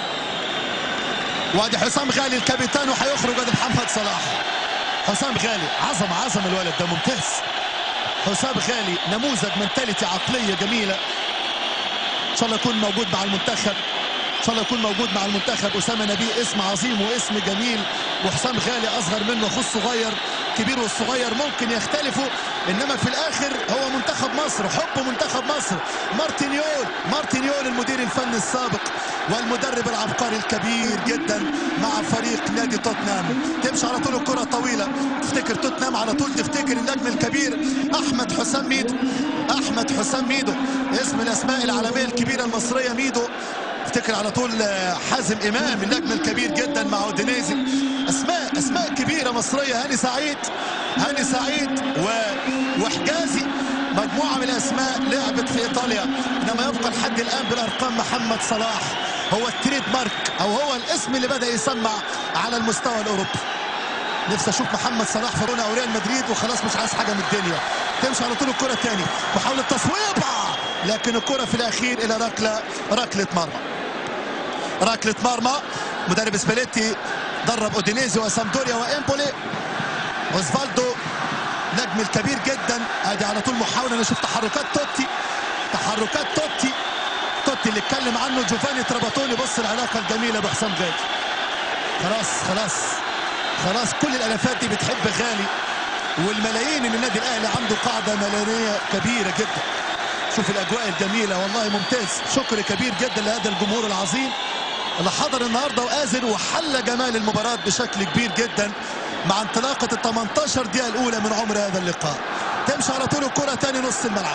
وادي حسام غالي الكابيتان وهيخرج وادي محمد صلاح حسام غالي عظم عظم الولد ده ممتاز حسام غالي نموذج منتاليتي عقليه جميله ان شاء الله يكون موجود مع المنتخب ان شاء الله يكون موجود مع المنتخب اسامه نبيه اسم عظيم واسم جميل وحسام غالي اصغر منه اخوه الصغير كبير والصغير ممكن يختلفوا انما في الاخر هو منتخب مصر حب منتخب مصر مارتينيول مارتينيول المدير الفني السابق والمدرب العبقري الكبير جدا مع فريق نادي توتنهام تمشي على طول الكره طويله تفتكر توتنهام على طول تفتكر النجم الكبير احمد حسام ميدو احمد حسام ميدو اسم الاسماء العالميه الكبيره المصريه ميدو افتكر على طول آه، حازم امام النجم الكبير جدا مع اودينيزي اسماء اسماء كبيره مصريه هاني سعيد هاني سعيد و... وحجازي مجموعه من الاسماء لعبت في ايطاليا انما يبقى لحد الان بالارقام محمد صلاح هو التريد مارك او هو الاسم اللي بدا يسمع على المستوى الاوروبي نفسي اشوف محمد صلاح في رونا او ريال مدريد وخلاص مش عايز حاجه من الدنيا تمشي على طول الكره تاني محاوله تصويب لكن الكره في الاخير الى ركله ركله مرمى ركله مرمى مدرب سباليتي درب اودينيزي وسامدوريا وامبولي اوزفالدو نجم الكبير جدا ادي على طول محاوله انا اشوف تحركات توتي تحركات توتي توتي اللي اتكلم عنه جوفاني تراباتوني بص العلاقه الجميله بحسام غالي خلاص خلاص خلاص كل الالافات دي بتحب غالي والملايين اللي النادي الاهلي عنده قاعده مليونيه كبيره جدا شوف الاجواء الجميله والله ممتاز شكر كبير جدا لهذا الجمهور العظيم اللي حضر النهارده وآزر وحل جمال المباراه بشكل كبير جدا مع انطلاقه ال 18 دقيقه الاولى من عمر هذا اللقاء تمشي على طول الكره تاني نص الملعب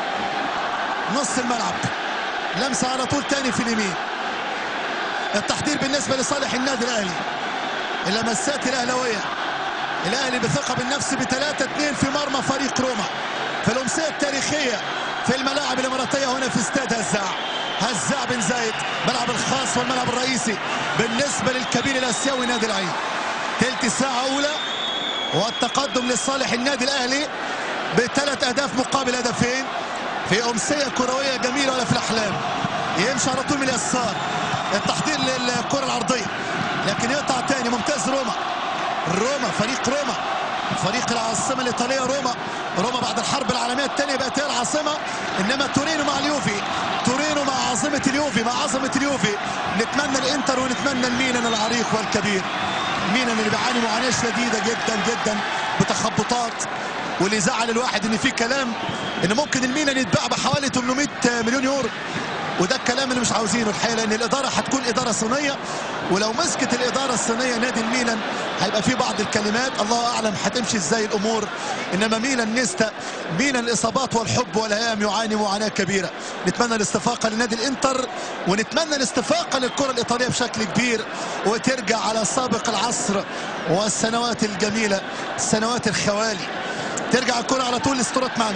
نص الملعب لمسه على طول تاني في اليمين التحضير بالنسبه لصالح النادي الاهلي اللمسات الاهلاويه الاهلي بثقه بالنفس ب 3 2 في مرمى فريق روما في الامسيه التاريخيه في الملاعب الاماراتيه هنا في استاد هزاع هزاع بن زايد ملعب الخاص والملعب الرئيسي بالنسبه للكبير الاسيوي نادي العين تلت ساعه اولى والتقدم لصالح النادي الاهلي بثلاث اهداف مقابل هدفين في امسيه كرويه جميله ولا في الاحلام يمشي على طول من اليسار التحضير للكره العرضيه لكن يقطع تاني ممتاز روما روما فريق روما فريق العاصمه الايطاليه روما روما بعد الحرب العالميه الثانيه بقت هي العاصمه انما تورينو مع اليوفي تورينو مع عاصمه اليوفي مع عظمه اليوفي نتمنى الانتر ونتمنى الميلان العريق والكبير ميلان اللي بيعاني معاناه شديده جدا جدا بتخبطات واللي زعل الواحد ان في كلام ان ممكن الميلان يتباع بحوالي 800 مليون يورو وده الكلام اللي مش عاوزينه الحقيقه لان الاداره هتكون اداره صينيه ولو مسكت الاداره الصينيه نادي الميلان هيبقى في بعض الكلمات الله اعلم هتمشي ازاي الامور انما ميلان نيستا ميلان الاصابات والحب والهيام يعاني معاناه كبيره نتمنى الاستفاقه لنادي الانتر ونتمنى الاستفاقه للكره الايطاليه بشكل كبير وترجع على سابق العصر والسنوات الجميله سنوات الخوالي ترجع الكره على طول لستروتمان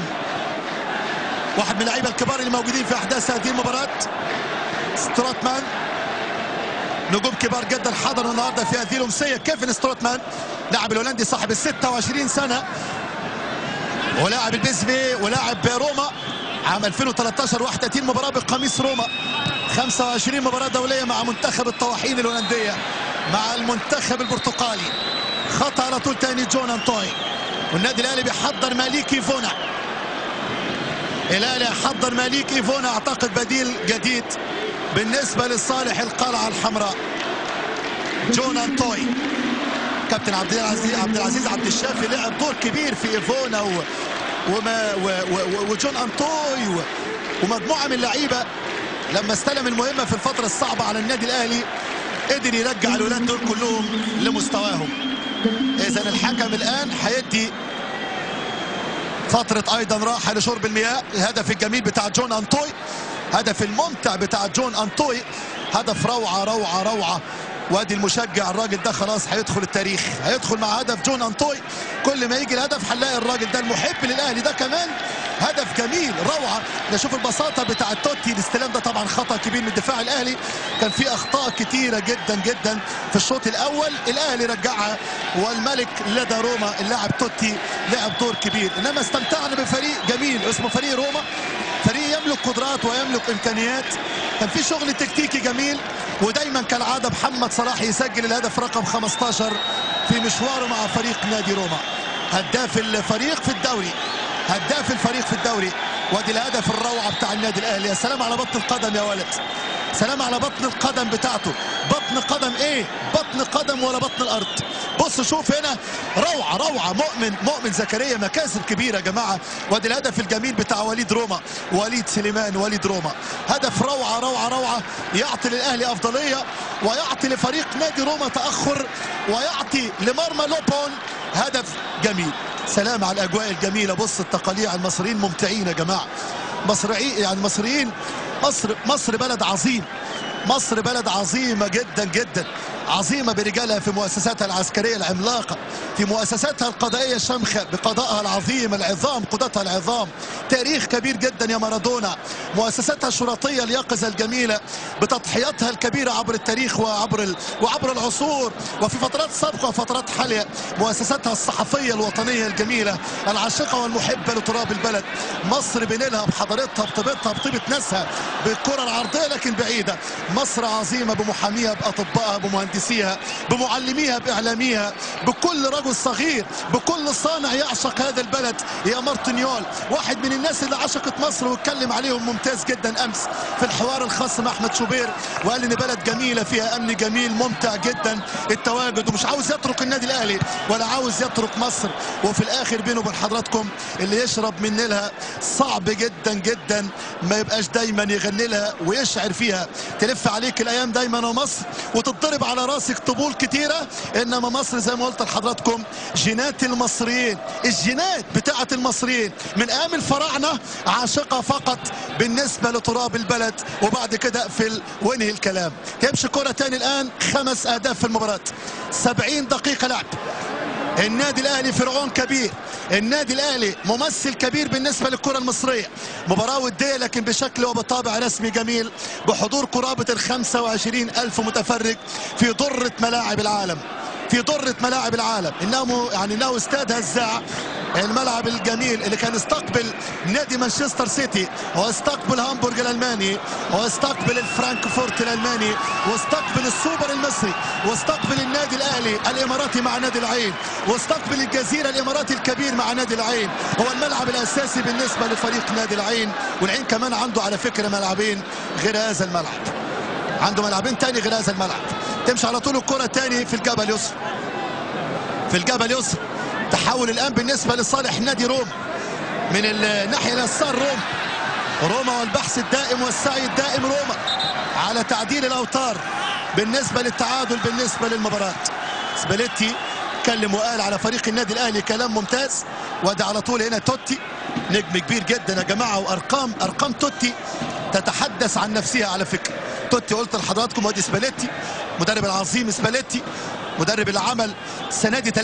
واحد من اللعيبه الكبار اللي موجودين في احداث هذه المباراه ستروتمان نجوم كبار جدا حضروا النهارده في هذه الامسيه كيفن ستروتمان لاعب الهولندي صاحب ال 26 سنه ولاعب البيزبي ولاعب روما عام 2013 31 مباراه بقميص روما 25 مباراه دوليه مع منتخب الطواحين الهولنديه مع المنتخب البرتقالي خط على طول تاني جون انطوي والنادي الاهلي بيحضر ماليك ايفونا الاهلي حضر ماليك ايفونا اعتقد بديل جديد بالنسبه لصالح القلعه الحمراء جون انطوي كابتن عبد العزيز عبد العزيز عبد الشافي لعب دور كبير في ايفونا و وما و و وجون انطوي و ومجموعه من اللعيبه لما استلم المهمه في الفتره الصعبه على النادي الاهلي قدر يرجع الولاد دول كلهم لمستواهم اذا الحكم الان هيدي فترة أيضا راحة لشرب المياه الهدف الجميل بتاع جون أنطوي هدف الممتع بتاع جون أنطوي هدف روعة روعة روعة وادي المشجع الراجل ده خلاص هيدخل التاريخ هيدخل مع هدف جون أنطوي كل ما يجي الهدف هنلاقي الراجل ده المحب للأهلي ده كمان هدف جميل روعة نشوف البساطة بتاع توتي الاستلام ده طبعا خطأ كبير من الدفاع الأهلي كان في أخطاء كتيرة جدا جدا في الشوط الأول الأهلي رجعها والملك لدى روما اللاعب توتي لعب دور كبير إنما استمتعنا بفريق جميل اسمه فريق روما فريق يملك قدرات ويملك إمكانيات كان في شغل تكتيكي جميل ودايما كالعادة محمد صلاح يسجل الهدف رقم 15 في مشواره مع فريق نادي روما هداف الفريق في الدوري هداف الفريق في الدوري وادي الهدف الروعه بتاع النادي الاهلي يا سلام على بطن القدم يا ولد سلام على بطن القدم بتاعته بطن قدم ايه بطن قدم ولا بطن الارض بص شوف هنا روعه روعه مؤمن مؤمن زكريا مكاسب كبيره يا جماعه وادي الهدف الجميل بتاع وليد روما وليد سليمان وليد روما هدف روعه روعه روعه يعطي للاهلي افضليه ويعطي لفريق نادي روما تاخر ويعطي لمرمى لوبون هدف جميل سلام على الاجواء الجميله بص التقاليع المصريين ممتعين يا جماعه مصريين يعني مصريين مصر مصر بلد عظيم مصر بلد عظيمة جدا جدا عظيمة برجالها في مؤسساتها العسكرية العملاقة في مؤسساتها القضائية الشامخة بقضائها العظيم العظام قضاتها العظام تاريخ كبير جدا يا مارادونا مؤسساتها الشرطية اليقظة الجميلة بتضحياتها الكبيرة عبر التاريخ وعبر ال... وعبر العصور وفي فترات سابقة وفترات حالية مؤسساتها الصحفية الوطنية الجميلة العاشقة والمحبة لتراب البلد مصر بنيلها بحضارتها بطيبتها بطيبة ناسها بالكرة العرضية لكن بعيدة مصر عظيمة بمحاميها بأطبائها بمهندسيها بمعلميها بإعلاميها بكل رجل صغير بكل صانع يعشق هذا البلد يا مارتنيول واحد من الناس اللي عشقت مصر واتكلم عليهم ممتاز جدا أمس في الحوار الخاص مع أحمد شوبير وقال إن بلد جميلة فيها أمن جميل ممتع جدا التواجد ومش عاوز يترك النادي الأهلي ولا عاوز يترك مصر وفي الآخر بينه وبين حضراتكم اللي يشرب من نيلها صعب جدا جدا ما يبقاش دايما يغني لها ويشعر فيها تلف عليك الايام دايما ومصر وتتضرب على راسك طبول كتيره انما مصر زي ما قلت لحضراتكم جينات المصريين الجينات بتاعه المصريين من ايام الفراعنه عاشقه فقط بالنسبه لتراب البلد وبعد كده اقفل وانهي الكلام يمشي كره تاني الان خمس اهداف في المباراه 70 دقيقه لعب النادي الاهلي فرعون كبير النادي الاهلي ممثل كبير بالنسبه للكره المصريه مباراه وديه لكن بشكل وبطابع رسمي جميل بحضور قرابه ال 25 الف متفرج في ضره ملاعب العالم في ضرة ملاعب العالم انه يعني انه استاد هزاع الملعب الجميل اللي كان استقبل نادي مانشستر سيتي واستقبل هامبورغ الالماني واستقبل الفرانكفورت الالماني واستقبل السوبر المصري واستقبل النادي الاهلي الاماراتي مع نادي العين واستقبل الجزيره الاماراتي الكبير مع نادي العين هو الملعب الاساسي بالنسبه لفريق نادي العين والعين كمان عنده على فكره ملعبين غير هذا الملعب عنده ملعبين تاني غير هذا الملعب تمشي على طول الكرة تاني في الجبل يسر في الجبل يسر تحول الآن بالنسبة لصالح نادي روما من الناحية اليسار روما روما والبحث الدائم والسعي الدائم روما على تعديل الأوتار بالنسبة للتعادل بالنسبة للمباراة سباليتي اتكلم وقال على فريق النادي الأهلي كلام ممتاز وادي على طول هنا توتي نجم كبير جدا يا جماعة وأرقام أرقام توتي تتحدث عن نفسها على فكرة توتي قلت لحضراتكم وادي سباليتي مدرب العظيم سباليتي مدرب العمل السنه دي 73%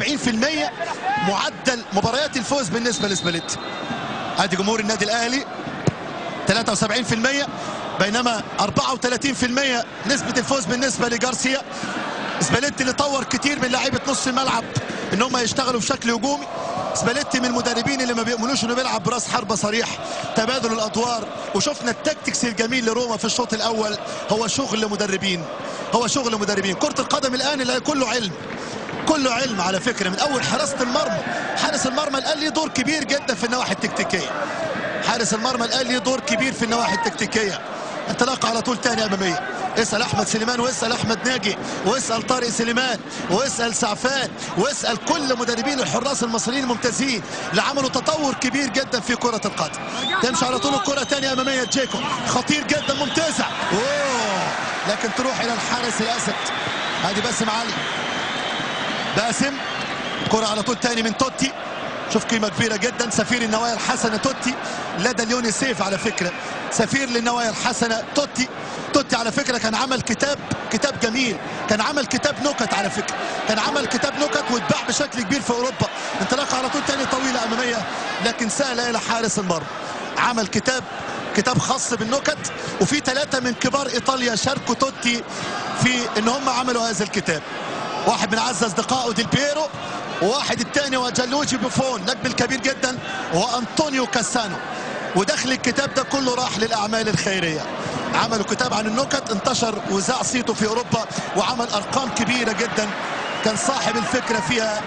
معدل مباريات الفوز بالنسبه لسباليتي ادي جمهور النادي الاهلي 73% بينما 34% نسبه الفوز بالنسبه لجارسيا سباليتي اللي طور كتير من لعيبه نص الملعب ان هم يشتغلوا بشكل هجومي سباليتي من المدربين اللي ما بيؤمنوش انه بيلعب براس حربه صريح تبادل الادوار وشفنا التكتكس الجميل لروما في الشوط الاول هو شغل مدربين هو شغل مدربين كره القدم الان اللي كله علم كله علم على فكره من اول حراسه المرمى حارس المرمى الان ليه دور كبير جدا في النواحي التكتيكيه حارس المرمى الان ليه دور كبير في النواحي التكتيكيه انطلاقه على طول تاني اماميه اسال احمد سليمان واسال احمد ناجي واسال طارق سليمان واسال سعفان واسال كل مدربين الحراس المصريين الممتازين اللي عملوا تطور كبير جدا في كره القدم تمشي على طول الكره تاني اماميه جيكو خطير جدا ممتازه اوه لكن تروح الى الحارس الاسد ادي باسم علي باسم كره على طول تاني من توتي شوف قيمه كبيره جدا سفير النوايا الحسنه توتي لدى اليونيسيف على فكره سفير للنوايا الحسنه توتي توتي على فكره كان عمل كتاب كتاب جميل كان عمل كتاب نكت على فكره كان عمل كتاب نكت واتباع بشكل كبير في اوروبا انطلاقه على طول تاني طويله اماميه لكن سهله الى حارس المرمى عمل كتاب كتاب خاص بالنكت وفي ثلاثه من كبار ايطاليا شاركوا توتي في ان هم عملوا هذا الكتاب واحد من اعز اصدقائه ديل بيرو وواحد الثاني هو جالوجي بوفون نجم الكبير جدا وانطونيو كاسانو ودخل الكتاب ده كله راح للاعمال الخيريه عملوا كتاب عن النكت انتشر وذاع صيته في اوروبا وعمل ارقام كبيره جدا كان صاحب الفكره فيها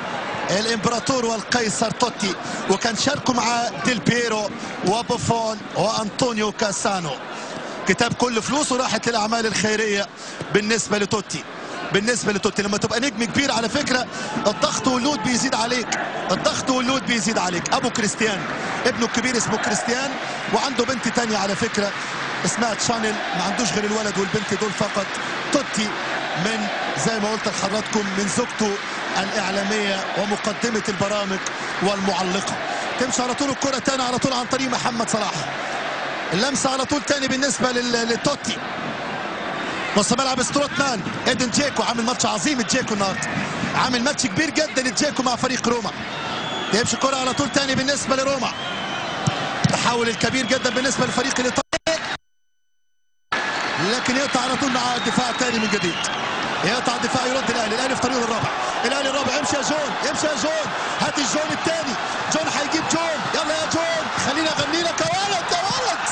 الامبراطور والقيصر توتي وكان شاركوا مع ديل بيرو وبوفون وانطونيو كاسانو كتاب كل فلوسه راحت للاعمال الخيريه بالنسبه لتوتي بالنسبه لتوتي لما تبقى نجم كبير على فكره الضغط واللود بيزيد عليك الضغط واللود بيزيد عليك ابو كريستيان ابنه الكبير اسمه كريستيان وعنده بنت تانية على فكره اسمها تشانل ما عندوش غير الولد والبنت دول فقط توتي من زي ما قلت لحضراتكم من زوجته الاعلاميه ومقدمه البرامج والمعلقه تمشي على طول الكره تاني على طول عن طريق محمد صلاح اللمسه على طول تاني بالنسبه لل- لتوتي نص ملعب ستروتمان ايدن جيكو عامل ماتش عظيم جيكو النهارده عامل ماتش كبير جدا جيكو مع فريق روما يمشي الكره على طول تاني بالنسبه لروما تحول الكبير جدا بالنسبه للفريق الايطالي لكن يقطع على طول مع الدفاع تاني من جديد يقطع الدفاع يرد الاهلي الاهلي في طريقه الرابع الاهلي الرابع امشي يا جون امشي يا جون هات الجون الثاني جون هيجيب جون يلا يا جون خلينا اغني لك يا ولد يا ولد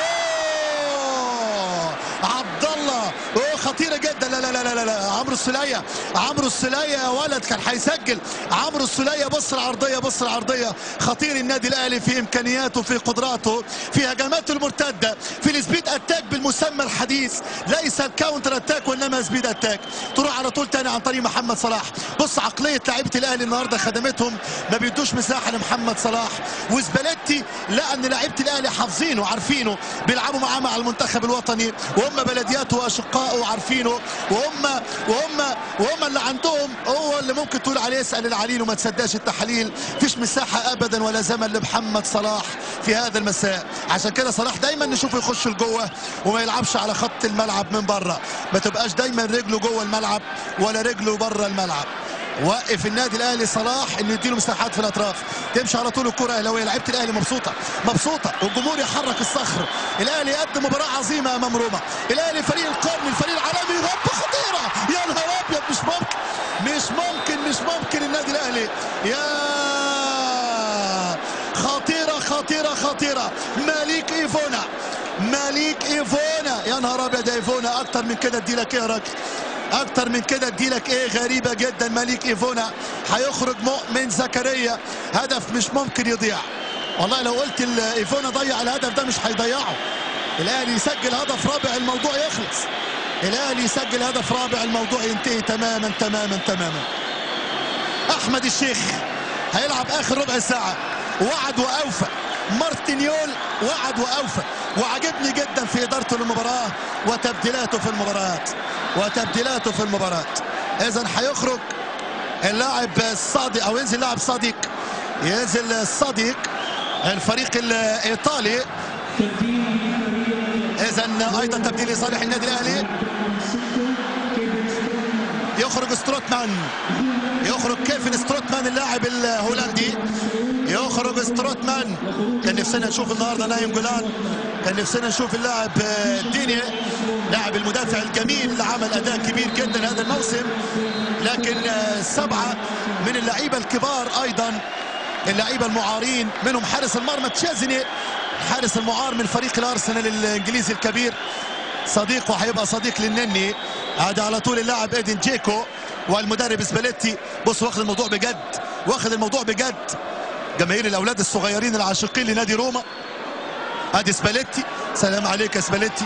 اوه عبد الله اوه خطيره جدا لا لا لا لا لا عمرو السليه عمرو السليه يا ولد كان هيسجل عمرو السليه بص العرضيه بص العرضيه خطير النادي الاهلي في امكانياته في قدراته في هجماته المرتده في السبيد اتاك بالمسمى الحديث ليس الكاونتر اتاك وانما سبيد اتاك تروح على طول تاني عن طريق محمد صلاح بص عقليه لعيبه الاهلي النهارده خدمتهم ما بيدوش مساحه لمحمد صلاح وزباليتي لا ان لعيبه الاهلي حافظينه وعارفينه بيلعبوا معاه مع المنتخب الوطني وهم بلدياته واشقائه وعارفينه وهم وهم وهم اللي عندهم هو اللي ممكن تقول عليه اسال العليل وما تصدقش التحاليل مفيش مساحه ابدا ولا زمن لمحمد صلاح في هذا المساء عشان كده صلاح دايما نشوفه يخش لجوه وما يلعبش على خط الملعب من بره ما تبقاش دايما رجله جوه الملعب ولا رجله بره الملعب وقف النادي الاهلي صلاح انه يديله مساحات في الاطراف تمشي على طول الكره اهلاويه لعيبه الاهلي مبسوطه مبسوطه والجمهور يحرك الصخر الاهلي يقدم مباراه عظيمه امام روما الاهلي فريق القرن الفريق العالمي غبه خطيره يا نهار ابيض مش ممكن مش ممكن مش ممكن النادي الاهلي يا خطيره خطيره خطيره مالك ايفونا مالك ايفونا يا نهار ابيض يا ايفونا اكتر من كده ادي لك ايه يا راجل اكتر من كده اديلك ايه غريبه جدا مليك ايفونا هيخرج مؤمن زكريا هدف مش ممكن يضيع والله لو قلت ال- ايفونا ضيع الهدف ده مش هيضيعه الاهلي يسجل هدف رابع الموضوع يخلص الاهلي يسجل هدف رابع الموضوع ينتهي تماما تماما تماما احمد الشيخ هيلعب اخر ربع ساعه وعد واوفى مارتينيول وعد واوفى وعجبني جدا في ادارته للمباراه وتبديلاته في المباريات وتبديلاته في المباراه اذا هيخرج اللاعب الصادق او ينزل لاعب صديق ينزل الصديق الفريق الايطالي اذا ايضا تبديل لصالح النادي الاهلي يخرج ستروتمان يخرج كيفن ستروتمان اللاعب الهولندي يخرج ستروتمان كان نفسنا نشوف النهارده نايم جولان كان نفسنا نشوف اللاعب آه، ديني لاعب المدافع الجميل اللي عمل اداء كبير جدا هذا الموسم لكن آه، سبعه من اللعيبه الكبار ايضا اللعيبه المعارين منهم حارس المرمى تشازني حارس المعار من فريق الارسنال الانجليزي الكبير صديقه هيبقى صديق للنني هذا على طول اللاعب ايدن جيكو والمدرب سباليتي بص واخد الموضوع بجد واخد الموضوع بجد جماهير الاولاد الصغيرين العاشقين لنادي روما ادي سباليتي سلام عليك يا سباليتي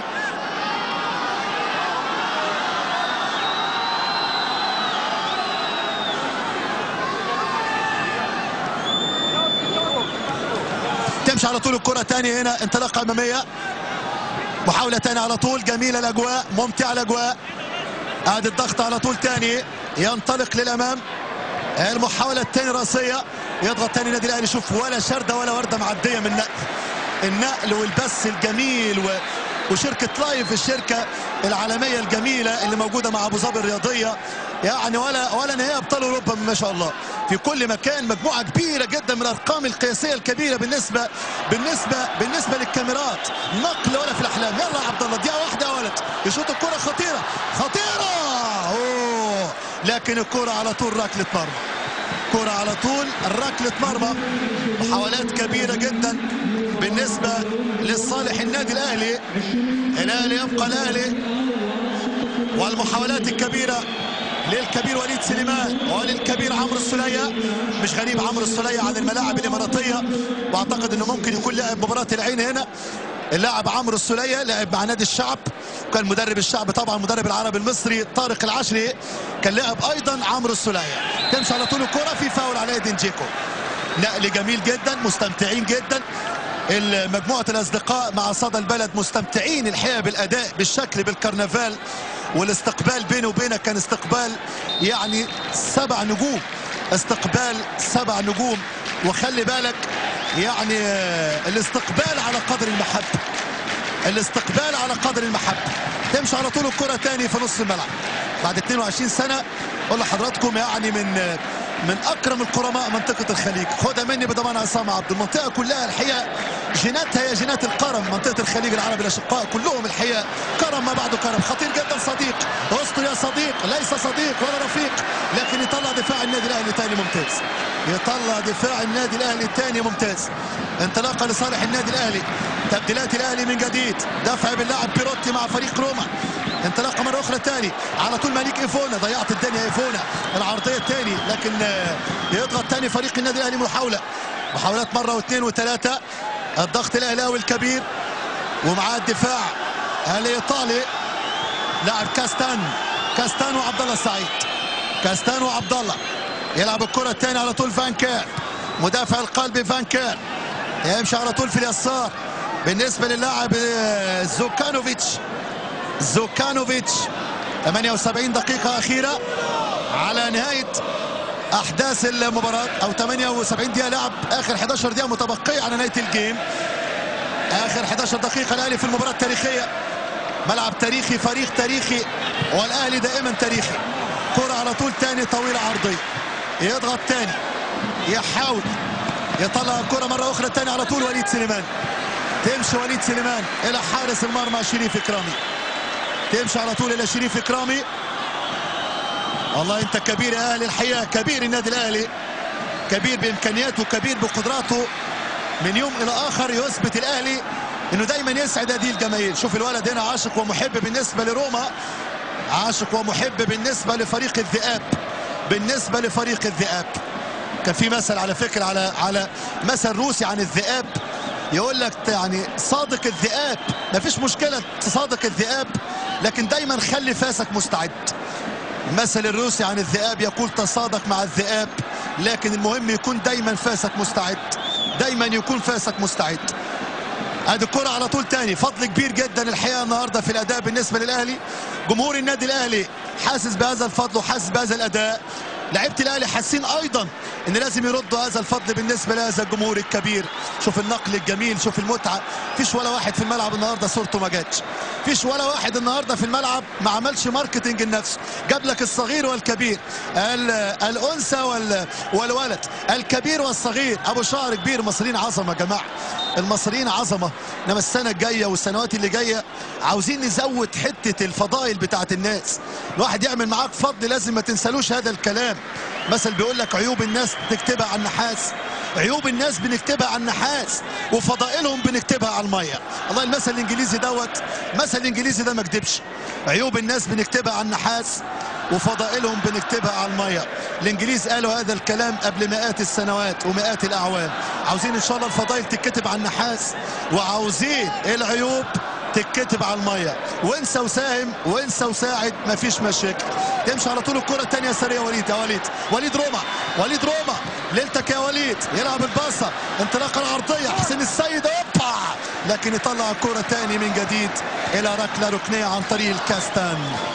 تمشي على طول الكرة تاني هنا انطلاقة أمامية محاولة تاني على طول جميلة الأجواء ممتعة الأجواء ادي الضغط على طول تاني ينطلق للأمام المحاولة التاني راسية يضغط تاني النادي الأهلي شوف ولا شردة ولا وردة معدية من نقل النقل والبث الجميل و... وشركة لايف الشركة العالمية الجميلة اللي موجودة مع أبو ظبي الرياضية يعني ولا ولا نهائي أبطال أوروبا ما شاء الله في كل مكان مجموعة كبيرة جدا من الأرقام القياسية الكبيرة بالنسبة بالنسبة بالنسبة للكاميرات نقل ولا في الأحلام يلا يا عبد الله دقيقة واحدة يا ولد يشوط الكرة خطيرة خطيرة أوه لكن الكرة على طول ركلة مرمى كرة على طول ركلة مرمى محاولات كبيرة جدا بالنسبة لصالح النادي الأهلي الأهلي يبقى الأهلي والمحاولات الكبيرة للكبير وليد سليمان وللكبير عمرو السلية مش غريب عمرو السلية عن الملاعب الإماراتية واعتقد انه ممكن يكون لاعب مباراة العين هنا اللاعب عمرو السلية لعب مع نادي الشعب كان مدرب الشعب طبعا مدرب العربي المصري طارق العشري كان لاعب ايضا عمرو السلية تمشي على طول الكرة في فاول على ايدين جيكو نقل جميل جدا مستمتعين جدا مجموعة الأصدقاء مع صدى البلد مستمتعين الحقيقة بالأداء بالشكل بالكرنفال والاستقبال بينه وبينك كان استقبال يعني سبع نجوم استقبال سبع نجوم وخلي بالك يعني آه، الاستقبال على قدر المحبة الاستقبال على قدر المحبة تمشي على طول الكرة تاني في نص الملعب بعد 22 سنة أقول لحضراتكم يعني من آه، من اكرم الكرماء منطقه الخليج خدها مني بضمان عصام عبد المنطقه كلها الحقيقه جيناتها هي جينات الكرم منطقه الخليج العربي الاشقاء كلهم الحقيقه كرم ما بعده كرم خطير جدا صديق اسطر يا صديق ليس صديق ولا رفيق لكن يطلع دفاع النادي الاهلي تاني ممتاز يطلع دفاع النادي الاهلي تاني ممتاز انطلاقه لصالح النادي الاهلي تبديلات الاهلي من جديد دفع باللاعب بيروتي مع فريق روما انطلاقه مره اخرى تاني على طول مليك ايفونا ضيعت الدنيا ايفونا العرضيه الثاني لكن آه، يضغط تاني فريق النادي الاهلي محاوله محاولات مره واثنين وثلاثه الضغط الاهلاوي الكبير ومعاه الدفاع الايطالي لاعب كاستان كاستان وعبد الله السعيد كاستان وعبد الله يلعب الكره الثانيه على طول فان كير مدافع القلب فان كير يمشي على طول في اليسار بالنسبه للاعب آه، زوكانوفيتش زوكانوفيتش 78 دقيقة أخيرة على نهاية أحداث المباراة أو 78 دقيقة لعب آخر 11 دقيقة متبقية على نهاية الجيم آخر 11 دقيقة الأهلي في المباراة التاريخية ملعب تاريخي فريق تاريخي والأهلي دائما تاريخي كرة على طول تاني طويلة عرضية يضغط تاني يحاول يطلع الكرة مرة أخرى تاني على طول وليد سليمان تمشي وليد سليمان إلى حارس المرمى شريف إكرامي تمشي على طول الى شريف اكرامي والله انت كبير يا اهلي الحقيقه كبير النادي الاهلي كبير بامكانياته كبير بقدراته من يوم الى اخر يثبت الاهلي انه دايما يسعد هذه الجماهير شوف الولد هنا عاشق ومحب بالنسبه لروما عاشق ومحب بالنسبه لفريق الذئاب بالنسبه لفريق الذئاب كان في مثل على فكره على على مثل روسي عن الذئاب يقول لك يعني صادق الذئاب ما فيش مشكله تصادق الذئاب لكن دايما خلي فاسك مستعد المثل الروسي عن الذئاب يقول تصادق مع الذئاب لكن المهم يكون دايما فاسك مستعد دايما يكون فاسك مستعد ادي الكرة على طول تاني فضل كبير جدا الحقيقة النهاردة في الأداء بالنسبة للأهلي جمهور النادي الأهلي حاسس بهذا الفضل وحاسس بهذا الأداء لعيبه الاهلي حاسين ايضا ان لازم يردوا هذا الفضل بالنسبه لهذا الجمهور الكبير شوف النقل الجميل شوف المتعه فيش ولا واحد في الملعب النهارده صورته ما جاتش فيش ولا واحد النهارده في الملعب ما عملش ماركتنج لنفسه جاب لك الصغير والكبير الانثى والولد الكبير والصغير ابو شعر كبير مصريين عظمه يا جماعه المصريين عظمه انما السنه الجايه والسنوات اللي جايه عاوزين نزود حته الفضائل بتاعت الناس الواحد يعمل معاك فضل لازم ما تنسالوش هذا الكلام مثل بيقول لك عيوب الناس نكتبها على النحاس عيوب الناس بنكتبها على النحاس وفضائلهم بنكتبها على الميه والله المثل الانجليزي دوت مثل الانجليزي ده ما كدبش عيوب الناس بنكتبها على النحاس وفضائلهم بنكتبها على الميه الانجليز قالوا هذا الكلام قبل مئات السنوات ومئات الاعوام عاوزين ان شاء الله الفضائل تتكتب على النحاس وعاوزين العيوب تتكتب على الميه وانسى وساهم وانسى وساعد مفيش مشاكل تمشي على طول الكره الثانيه سريع وليد يا وليد وليد روما وليد روما ليلتك يا وليد يلعب الباصه انطلاقه العرضيه حسين السيد اوبا لكن يطلع الكره ثاني من جديد الى ركله ركنيه عن طريق الكاستان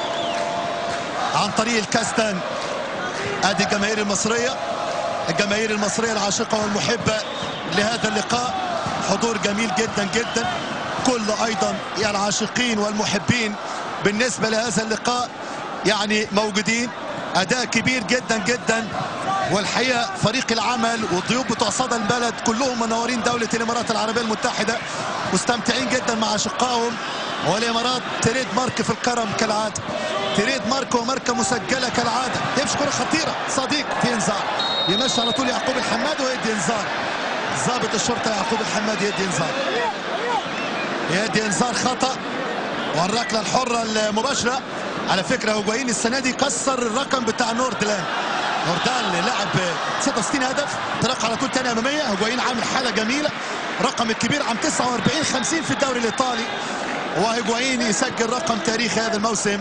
عن طريق الكاستان ادي الجماهير المصريه الجماهير المصريه العاشقه والمحبه لهذا اللقاء حضور جميل جدا جدا كل ايضا العاشقين والمحبين بالنسبه لهذا اللقاء يعني موجودين اداء كبير جدا جدا والحقيقه فريق العمل والضيوف بتوع صدى البلد كلهم منورين دوله الامارات العربيه المتحده مستمتعين جدا مع اشقائهم والامارات تريد مارك في الكرم كالعاده تريد مارك وماركه مسجله كالعاده يمشي كره خطيره صديق في انذار يمشي على طول يعقوب الحماد ويدي انذار ضابط الشرطه يعقوب الحماد يدي انذار يدي انذار خطا والركله الحره المباشره على فكره هوجوايين السنه دي كسر الرقم بتاع نوردلاند نوردال لعب 66 هدف تلقى على طول تاني اماميه هوجوايين عامل حاله جميله رقم الكبير عام 49 50 في الدوري الايطالي وهيجوايين يسجل رقم تاريخي هذا الموسم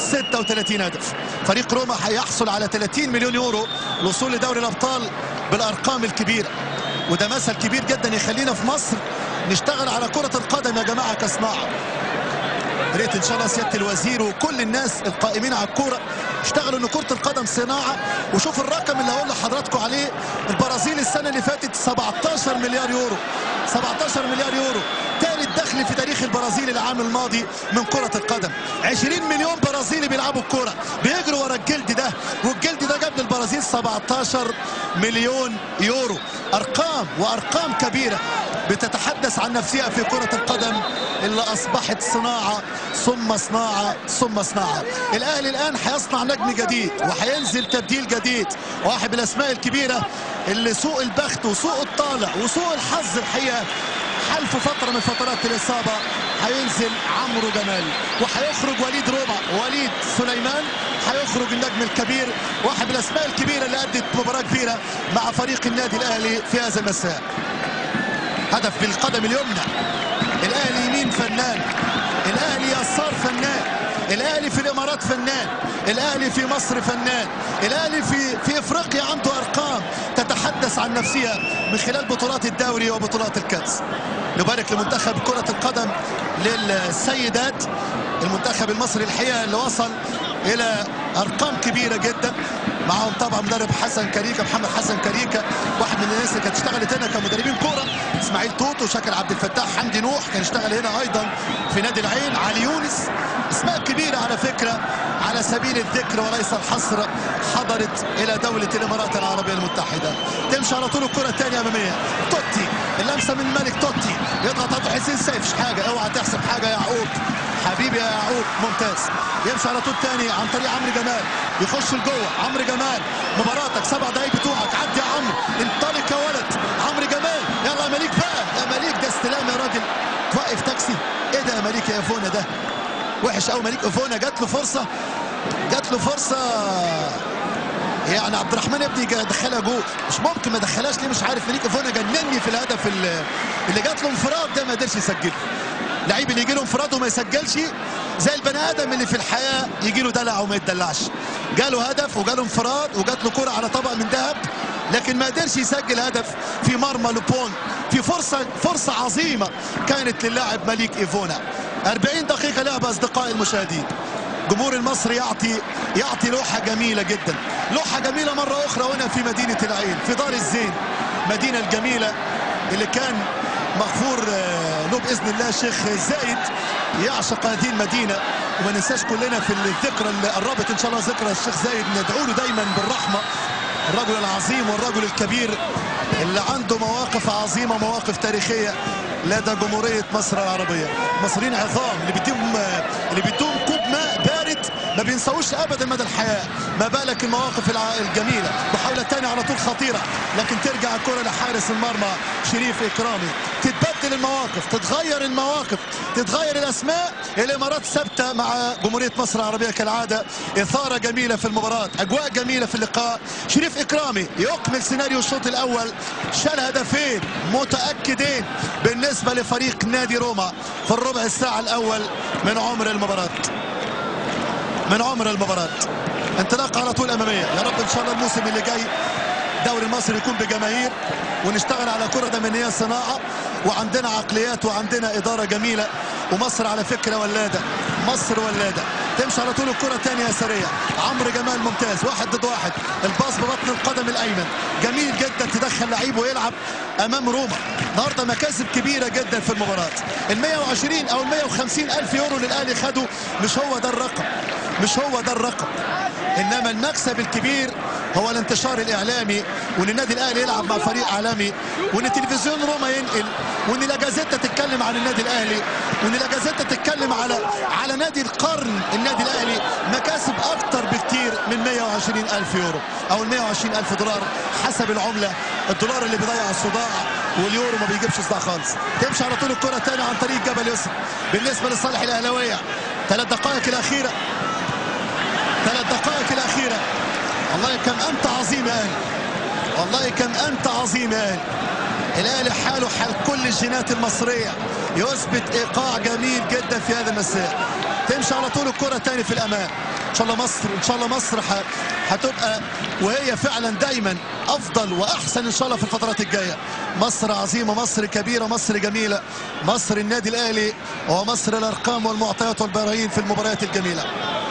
36 هدف فريق روما هيحصل على 30 مليون يورو الوصول لدوري الابطال بالارقام الكبيره وده مثل كبير جدا يخلينا في مصر نشتغل على كرة القدم يا جماعة كصناعة ريت ان شاء الله سياده الوزير وكل الناس القائمين على الكوره اشتغلوا ان كره القدم صناعه وشوف الرقم اللي هقول لحضراتكم عليه البرازيل السنه اللي فاتت 17 مليار يورو 17 مليار يورو ثالث دخل في تاريخ البرازيل العام الماضي من كره القدم 20 مليون برازيلي بيلعبوا الكوره بيجروا ورا الجلد ده والجلد ده جاب للبرازيل 17 مليون يورو ارقام وارقام كبيره بتتحدث عن نفسها في كره القدم اللي اصبحت صناعه ثم صناعه ثم صناعه الاهلي الان هيصنع نجم جديد وهينزل تبديل جديد واحد من الاسماء الكبيره اللي سوء البخت وسوء الطالع وسوء الحظ الحقيقه حلفوا فتره من فترات الاصابه هينزل عمرو جمال وهيخرج وليد روما وليد سليمان هيخرج النجم الكبير واحد من الاسماء الكبيره اللي ادت مباراه كبيره مع فريق النادي الاهلي في هذا المساء هدف بالقدم اليمنى الاهلي يمين فنان الاهلي يسار فنان الاهلي في الامارات فنان الاهلي في مصر فنان الاهلي في في افريقيا عنده ارقام تتحدث عن نفسها من خلال بطولات الدوري وبطولات الكاس نبارك لمنتخب كرة القدم للسيدات المنتخب المصري الحقيقة اللي وصل إلى أرقام كبيرة جدا معهم طبعا مدرب حسن كريكة محمد حسن كريكة واحد من الناس اللي كانت اشتغلت هنا كمدربين كورة اسماعيل توتو شاكر عبد الفتاح حمدي نوح كان اشتغل هنا أيضا في نادي العين علي يونس اسماء كبيرة على فكرة على سبيل الذكر وليس الحصر حضرت إلى دولة الإمارات العربية المتحدة تمشي على طول الكرة الثانية أمامية توتي اللمسة من ملك توتي يضغط عبد الحسين سيف مش حاجة اوعى تحسب حاجة يا يعقوب حبيبي يا يعقوب ممتاز يمشي على طول تاني عن طريق عمرو جمال يخش لجوه عمرو جمال مباراتك سبع دقايق بتوعك عدي يا عمرو انطلق يا ولد عمرو جمال يلا يا مليك بقى يا مليك ده استلام يا راجل توقف تاكسي ايه ده يا مليك يا افونا ده وحش قوي مليك افونا جات له فرصه جات له فرصه يعني عبد الرحمن ابني جا- دخلها جول مش ممكن ما دخلهاش ليه مش عارف مليك افونا جنني في الهدف اللي, اللي جات له انفراد ده ما قدرش يسجله لعيب اللي يجي له انفراد وما يسجلش زي البني ادم اللي في الحياه يجي له دلع وما يتدلعش جاله هدف وجاله انفراد وجات له كره على طبق من ذهب لكن ما قدرش يسجل هدف في مرمى لوبون في فرصه فرصه عظيمه كانت للاعب مليك ايفونا 40 دقيقه لعب اصدقائي المشاهدين جمهور المصري يعطي يعطي لوحه جميله جدا لوحه جميله مره اخرى هنا في مدينه العين في دار الزين مدينه الجميله اللي كان مغفور آه، له باذن الله الشيخ زايد يعشق هذه المدينه وما ننساش كلنا في الذكرى اللي قربت ان شاء الله ذكرى الشيخ زايد ندعو له دايما بالرحمه الرجل العظيم والرجل الكبير اللي عنده مواقف عظيمه مواقف تاريخيه لدى جمهوريه مصر العربيه مصريين عظام اللي بيديهم اللي بيديهم كوب ماء بارد ما بينساوش ابدا مدى الحياه ما بالك المواقف الع- الجميله محاوله تانية على طول خطيره لكن ترجع الكره لحارس المرمى شريف اكرامي تتبدل المواقف تتغير المواقف تتغير الاسماء الامارات ثابته مع جمهوريه مصر العربيه كالعاده اثاره جميله في المباراه اجواء جميله في اللقاء شريف اكرامي يكمل سيناريو الشوط الاول شال هدفين متاكدين بالنسبه لفريق نادي روما في الربع الساعه الاول من عمر المباراه من عمر المباراة انطلاق على طول أمامية يا رب إن شاء الله الموسم اللي جاي الدوري المصري يكون بجماهير ونشتغل على كرة دمنية صناعة وعندنا عقليات وعندنا إدارة جميلة ومصر على فكرة ولادة مصر ولادة تمشي على طول الكرة الثانية يسارية عمرو جمال ممتاز واحد ضد واحد الباص ببطن القدم الأيمن جميل جدا تدخل لعيب ويلعب أمام روما النهارده مكاسب كبيرة جدا في المباراة ال 120 أو ال 150 ألف يورو اللي الأهلي خده مش هو ده الرقم مش هو ده الرقم انما المكسب الكبير هو الانتشار الاعلامي وان النادي الاهلي يلعب مع فريق عالمي وان تلفزيون روما ينقل وان لاجازيتا تتكلم عن النادي الاهلي وان لاجازيتا تتكلم على على نادي القرن النادي الاهلي مكاسب اكتر بكتير من 120 الف يورو او ال 120 الف دولار حسب العمله الدولار اللي بيضيع الصداع واليورو ما بيجيبش صداع خالص تمشي على طول الكره تاني عن طريق جبل يسر بالنسبه لصالح الاهلاويه ثلاث دقائق الاخيره الدقائق الاخيره والله كم انت عظيم يا اهلي والله كم انت عظيم يا اهلي الاهلي حاله حال كل الجينات المصريه يثبت ايقاع جميل جدا في هذا المساء تمشي على طول الكره تاني في الامام ان شاء الله مصر ان شاء الله مصر ح- هتبقى وهي فعلا دايما افضل واحسن ان شاء الله في الفترات الجايه مصر عظيمه مصر كبيره مصر جميله مصر النادي الاهلي ومصر الارقام والمعطيات والبراهين في المباريات الجميله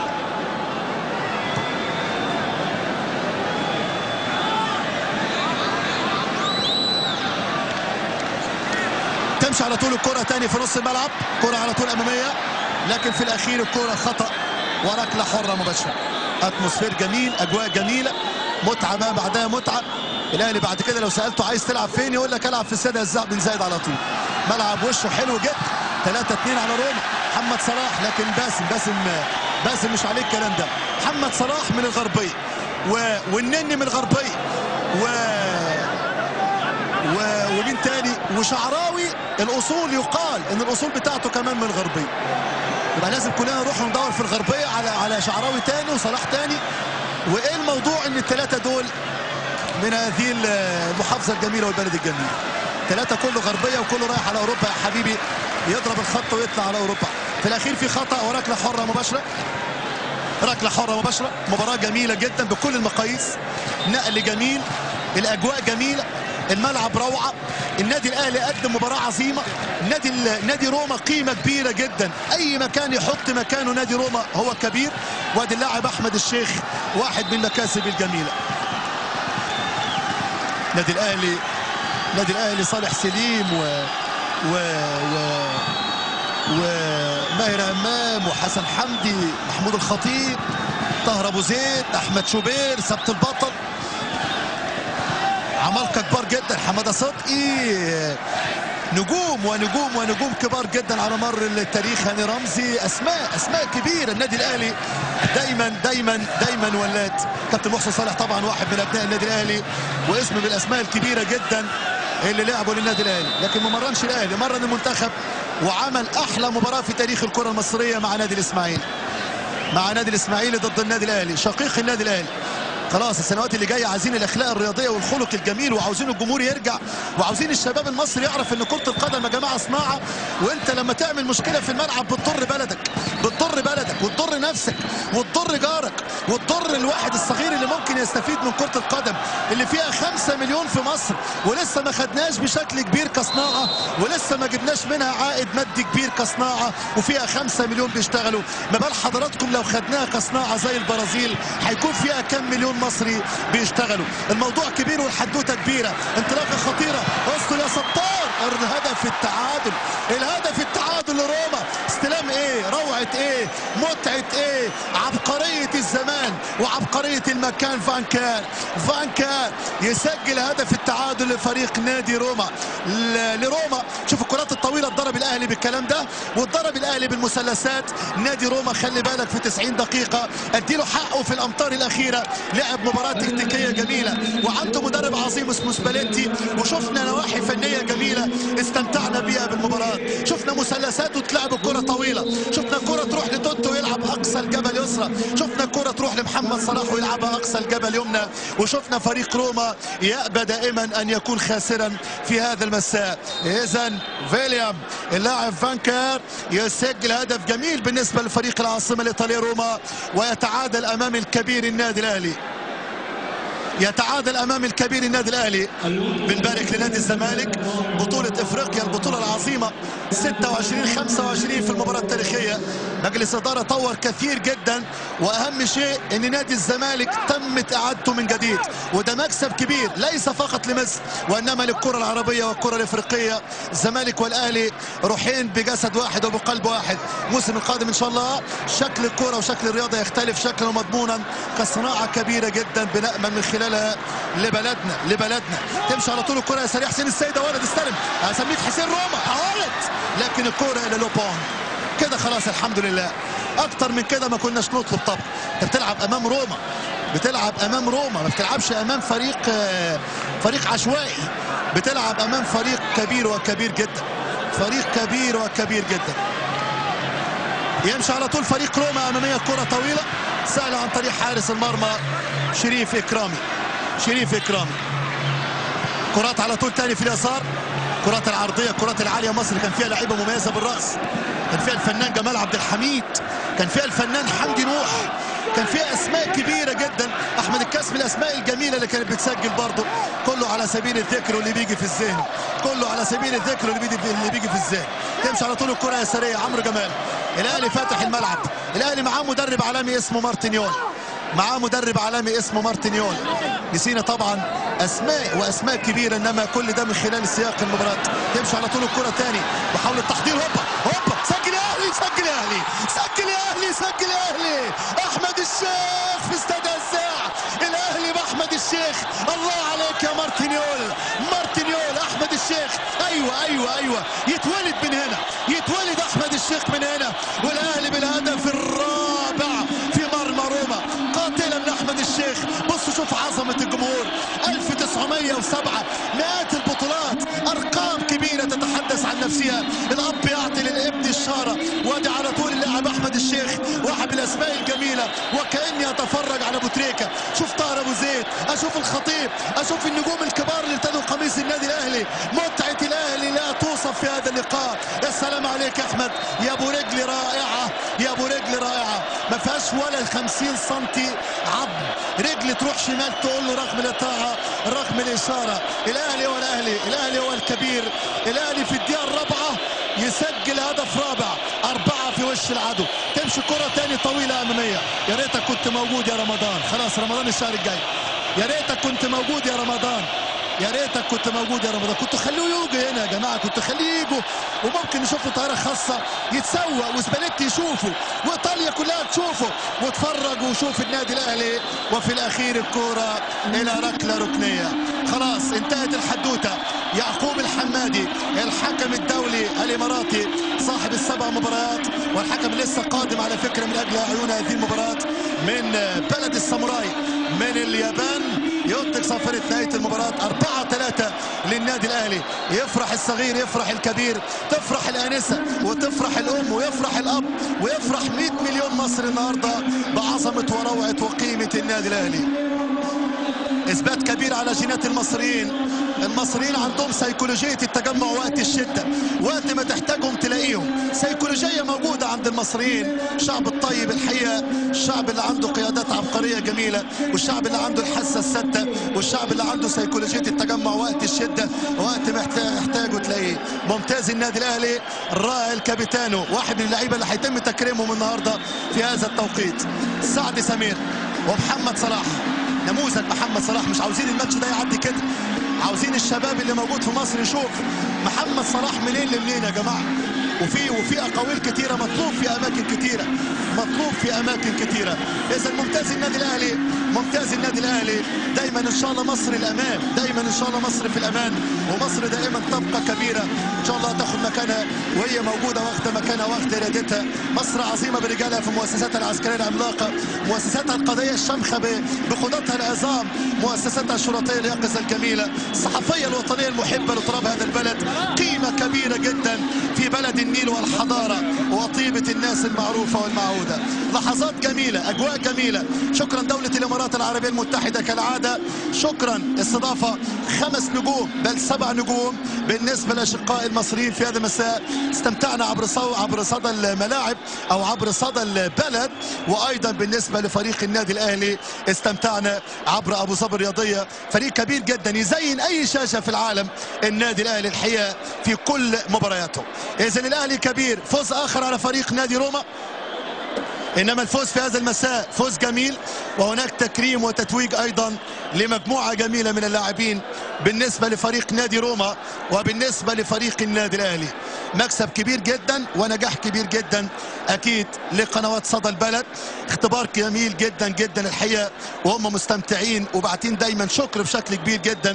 تمشي على طول الكرة تاني في نص الملعب كرة على طول أمامية لكن في الأخير الكرة خطأ وركلة حرة مباشرة أتموسفير جميل أجواء جميلة متعة ما بعدها متعة الأهلي بعد كده لو سألته عايز تلعب فين يقول لك ألعب في السادة الزعب بن زايد على طول ملعب وشه حلو جدا 3 2 على روما محمد صلاح لكن باسم باسم باسم مش عليه الكلام ده محمد صلاح من الغربية و... والنني من الغربية و و... ومين تاني وشعراوي الاصول يقال ان الاصول بتاعته كمان من الغربيه يبقى لازم كلنا نروح ندور في الغربيه على على شعراوي تاني وصلاح تاني وايه الموضوع ان الثلاثه دول من هذه المحافظه الجميله والبلد الجميل ثلاثه كله غربيه وكله رايح على اوروبا يا حبيبي يضرب الخط ويطلع على اوروبا في الاخير في خطا وركله حره مباشره ركله حره مباشره مباراه جميله جدا بكل المقاييس نقل جميل الاجواء جميله الملعب روعه النادي الاهلي قدم مباراه عظيمه نادي ال- نادي روما قيمه كبيره جدا اي مكان يحط مكانه نادي روما هو كبير وادي اللاعب احمد الشيخ واحد من المكاسب الجميله نادي الاهلي نادي الاهلي صالح سليم و و و وماهر امام وحسن حمدي محمود الخطيب طاهر ابو زيد احمد شوبير سبت البطل عمالقه كبار جدا حماده صدقي نجوم ونجوم ونجوم كبار جدا على مر التاريخ هاني رمزي اسماء اسماء كبيره النادي الاهلي دايما دايما دايما ولات كابتن محسن صالح طبعا واحد من ابناء النادي الاهلي واسم من الاسماء الكبيره جدا اللي لعبوا للنادي الاهلي لكن ما مرنش الاهلي مرن المنتخب وعمل احلى مباراه في تاريخ الكره المصريه مع نادي الاسماعيلي مع نادي الاسماعيلي ضد النادي الاهلي شقيق النادي الاهلي خلاص السنوات اللي جايه عايزين الاخلاق الرياضيه والخلق الجميل وعاوزين الجمهور يرجع وعاوزين الشباب المصري يعرف ان كره القدم يا جماعه صناعه وانت لما تعمل مشكله في الملعب بتضر بلدك بتضر بلدك وتضر نفسك وتضر جارك وتضر الواحد الصغير اللي ممكن يستفيد من كره القدم اللي فيها خمسة مليون في مصر ولسه ما خدناش بشكل كبير كصناعه ولسه ما جبناش منها عائد مادي كبير كصناعه وفيها خمسة مليون بيشتغلوا ما بال حضراتكم لو خدناها كصناعه زي البرازيل هيكون فيها كم مليون مصري بيشتغلوا الموضوع كبير والحدوته كبيره انطلاقه خطيره وصلوا يا ستار الهدف التعادل الهدف التعادل لروما استلام ايه روعه ايه متعه ايه عبقريه الزمان وعبقريه المكان فان كان فان كان يسجل هدف التعادل لفريق نادي روما ل- لروما شوف الكرات الطويله اتضرب الاهلي بالكلام ده واتضرب الاهلي بالمثلثات نادي روما خلي بالك في 90 دقيقه اديله حقه في الامتار الاخيره لعب مباراه تكتيكيه جميله وعنده مدرب عظيم اسمه سباليتي وشفنا نواحي فنيه جميله استمتعنا بيها بالمباراه شفنا مثلثات وتلعب الكره طويله شفنا كره تروح لتوتو يلعب اقصى الجبل يسرى شفنا كره تروح لمحمد صلاح ويلعبها اقصى الجبل يمنى وشفنا فريق روما يأبى دائما ان يكون خاسرا في هذا المساء اذا فيليام اللاعب فانكر يسجل هدف جميل بالنسبه لفريق العاصمه الايطاليه روما ويتعادل امام الكبير النادي الاهلي يتعادل امام الكبير النادي الاهلي بنبارك لنادي الزمالك بطولة افريقيا البطولة العظيمة 26 25 في المباراة التاريخية مجلس ادارة طور كثير جدا واهم شيء ان نادي الزمالك تمت اعادته من جديد وده مكسب كبير ليس فقط لمصر وانما للكرة العربية والكرة الافريقية الزمالك والاهلي روحين بجسد واحد وبقلب واحد الموسم القادم ان شاء الله شكل الكرة وشكل الرياضة يختلف شكلا ومضمونا كصناعة كبيرة جدا بنأمل من خلالها لبلدنا لبلدنا تمشي على طول الكرة يا سريع حسين السيد يا ولد استلم اسميك حسين روما يا ولد لكن الكرة الى لوبون كده خلاص الحمد لله اكتر من كده ما كناش نطلب طبعا انت بتلعب امام روما بتلعب امام روما ما بتلعبش امام فريق آه، فريق عشوائي بتلعب امام فريق كبير وكبير جدا فريق كبير وكبير جدا يمشي على طول فريق روما اماميه كره طويله سهله عن طريق حارس المرمى شريف اكرامي شريف اكرامي كرات على طول تاني في اليسار كرات العرضيه كرات العاليه مصر كان فيها لعيبه مميزه بالراس كان فيها الفنان جمال عبد الحميد كان فيها الفنان حمدي نوح كان فيها اسماء كبيره جدا احمد الكاس من الاسماء الجميله اللي كانت بتسجل برضه كله على سبيل الذكر واللي بيجي في الذهن كله على سبيل الذكر واللي بيجي في اللي بيجي في الذهن تمشي على طول الكره يساريه عمرو جمال الاهلي فاتح الملعب الاهلي معاه مدرب عالمي اسمه مارتينيول معاه مدرب عالمي اسمه مارتينيول نسينا طبعا اسماء واسماء كبيره انما كل ده من خلال سياق المباراه تمشي على طول الكره تاني محاوله تحضير هوبا هوبا سجل يا اهلي سجل يا اهلي سجل يا اهلي سجل يا اهلي احمد الشيخ في استاد الساعه الاهلي باحمد الشيخ الله عليك يا مارتينيول مارتينيول احمد الشيخ ايوه ايوه ايوه يتولد من هنا يتولد احمد الشيخ من هنا والاهلي بالهدف الرابع في مرمى روما قاتلا من احمد الشيخ بص شوف عظمه الجمهور 1907 مئات البطولات ارقام كبيره تتحدث عن نفسها الاب يعطي للابن الشاره وادي على طول اللاعب احمد الشيخ واحد من الاسماء الجميله وكاني اتفرج على ابو تريكه شوف طاهر ابو زيد اشوف الخطيب اشوف النجوم الكبار اللي ارتدوا قميص النادي الاهلي متعه الاهلي لا توصف في هذا اللقاء يا سلام عليك يا احمد يا ابو رجل رائعه يا ابو رجل رائعه ما فيهاش ولا 50 سم عظم رجل تروح شمال تقول له رغم الاطاعه رغم الاشاره الاهلي هو الاهلي الاهلي هو الكبير الاهلي في الدقيقه الرابعه يسجل هدف رابع أربعة في وش العدو تمشي كرة تاني طويلة أمامية يا ريتك كنت موجود يا رمضان خلاص رمضان الشهر الجاي يا ريتك كنت موجود يا رمضان يا ريتك كنت موجود يا رمضان كنت خليه يجي هنا يا جماعه كنت خليه يجوا وممكن نشوفه طياره خاصه يتسوق وسباليتي يشوفه وايطاليا كلها تشوفه واتفرج وشوف النادي الاهلي وفي الاخير الكوره الى ركله ركنيه خلاص انتهت الحدوته يعقوب الحمادي الحكم الدولي الاماراتي صاحب السبع مباريات والحكم لسه قادم على فكره من اجل عيون هذه المباراه من بلد الساموراي من اليابان يطلق صفرة نهاية المباراة 4 3 للنادي الأهلي يفرح الصغير يفرح الكبير تفرح الآنسة وتفرح الأم ويفرح الأب ويفرح 100 مليون مصري النهاردة بعظمة وروعة وقيمة النادي الأهلي اثبات كبير على جينات المصريين المصريين عندهم سيكولوجيه التجمع وقت الشده وقت ما تحتاجهم تلاقيهم سيكولوجيه موجوده عند المصريين الشعب الطيب الحقيقه الشعب اللي عنده قيادات عبقريه جميله والشعب اللي عنده الحاسه السادة والشعب اللي عنده سيكولوجيه التجمع وقت الشده وقت ما يحتاجه تلاقيه ممتاز النادي الاهلي الرائع الكابيتانو واحد من اللعيبه اللي هيتم تكريمهم النهارده في هذا التوقيت سعد سمير ومحمد صلاح نموذج محمد صلاح مش عاوزين الماتش ده يعدي كده عاوزين الشباب اللي موجود في مصر يشوف محمد صلاح منين لمنين يا جماعه وفي وفي اقاويل كتيره مطلوب في اماكن كتيره مطلوب في اماكن كتيره اذا ممتاز النادي الاهلي ممتاز النادي الاهلي دايما ان شاء الله مصر الامام دايما ان شاء الله مصر في الامان ومصر دائما تبقى كبيره ان شاء الله تاخذ مكانها وهي موجوده واخده مكانها واخده ارادتها مصر عظيمه برجالها في مؤسساتها العسكريه العملاقه مؤسساتها القضيه الشامخه بخططها العظام مؤسساتها الشرطيه اليقظه الجميله الصحفيه الوطنيه المحبه لتراب هذا البلد قيمه كبيره جدا في بلد النيل والحضاره وطيبه الناس المعروفه والمعهوده لحظات جميله اجواء جميله شكرا دوله الامارات العربيه المتحده كالعاده شكرا استضافه خمس نجوم بل سبع نجوم بالنسبه للاشقاء المصريين في هذا المساء استمتعنا عبر صو عبر صدى الملاعب او عبر صدى البلد وايضا بالنسبه لفريق النادي الاهلي استمتعنا عبر ابو ظبي الرياضيه فريق كبير جدا يزين اي شاشه في العالم النادي الاهلي الحقيقه في كل مبارياته اذا الاهلي كبير فوز اخر على فريق نادي روما انما الفوز في هذا المساء فوز جميل وهناك تكريم وتتويج ايضا لمجموعه جميله من اللاعبين بالنسبه لفريق نادي روما وبالنسبه لفريق النادي الاهلي مكسب كبير جدا ونجاح كبير جدا اكيد لقنوات صدى البلد اختبار جميل جدا جدا الحقيقه وهم مستمتعين وبعتين دايما شكر بشكل كبير جدا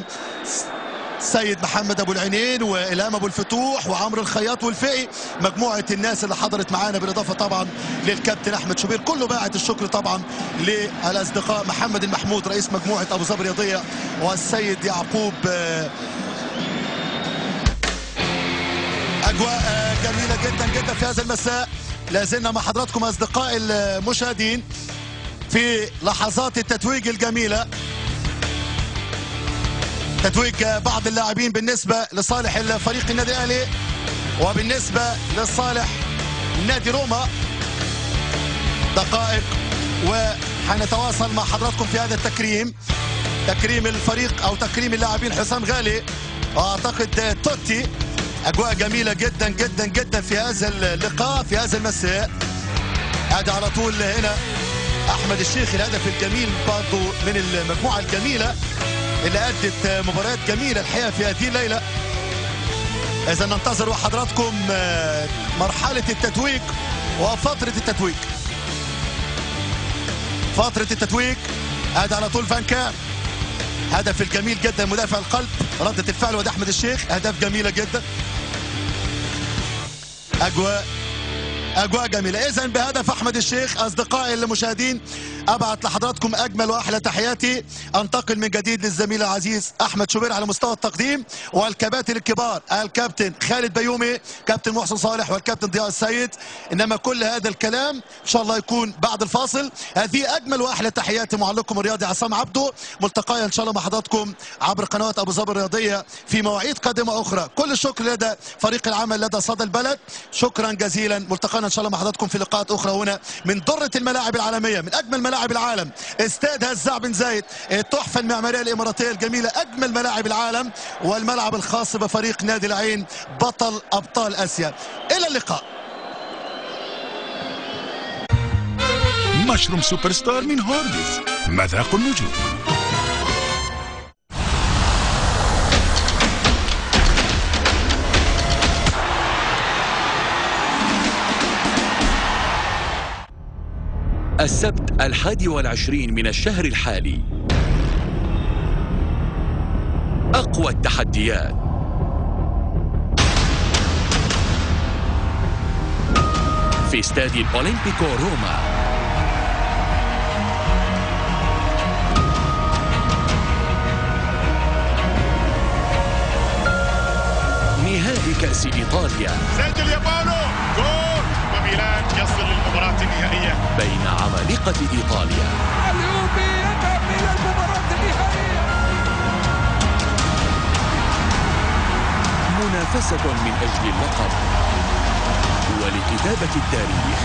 سيد محمد ابو العينين والهام ابو الفتوح وعمرو الخياط والفقي مجموعه الناس اللي حضرت معانا بالاضافه طبعا للكابتن احمد شوبير كله باعت الشكر طبعا للاصدقاء محمد المحمود رئيس مجموعه ابو ظبي رياضيه والسيد يعقوب اجواء جميله جدا جدا في هذا المساء لازلنا مع حضراتكم أصدقائي المشاهدين في لحظات التتويج الجميلة تتويج بعض اللاعبين بالنسبة لصالح الفريق النادي الأهلي وبالنسبة لصالح نادي روما دقائق وحنتواصل مع حضراتكم في هذا التكريم تكريم الفريق او تكريم اللاعبين حسام غالي واعتقد توتي اجواء جميله جدا جدا جدا في هذا اللقاء في هذا المساء قاعد على طول هنا احمد الشيخ الهدف الجميل برضه من المجموعه الجميله اللي ادت مباريات جميله الحقيقه في هذه الليله اذا ننتظر حضراتكم مرحله التتويج وفتره التتويج فتره التتويج قاعد على طول فانكا هدف الجميل جدا مدافع القلب ردة الفعل وده احمد الشيخ اهداف جميله جدا اجواء اجواء جميله اذا بهدف احمد الشيخ اصدقائي المشاهدين ابعت لحضراتكم اجمل واحلى تحياتي انتقل من جديد للزميل العزيز احمد شوبير على مستوى التقديم والكباتن الكبار الكابتن خالد بيومي كابتن محسن صالح والكابتن ضياء السيد انما كل هذا الكلام ان شاء الله يكون بعد الفاصل هذه اجمل واحلى تحياتي معلقكم الرياضي عصام عبده ملتقايا ان شاء الله مع حضراتكم عبر قنوات ابو ظبي الرياضيه في مواعيد قادمه اخرى كل الشكر لدى فريق العمل لدى صدى البلد شكرا جزيلا ملتقانا ان شاء الله مع حضراتكم في لقاءات اخرى هنا من درة الملاعب العالمية من اجمل ملاعب العالم استاد هزاع بن زايد التحفة المعمارية الاماراتية الجميلة اجمل ملاعب العالم والملعب الخاص بفريق نادي العين بطل ابطال اسيا الى اللقاء مشروم سوبر ستار من هوردز مذاق النجوم السبت الحادي والعشرين من الشهر الحالي أقوى التحديات في استاد الأولمبيكو روما نهائي كأس إيطاليا سجل يابانو جول وميلان يصل للمباراة النهائية بين عمالقة إيطاليا اليوبي يذهب إلى المباراة النهائية منافسة من أجل اللقب ولكتابة التاريخ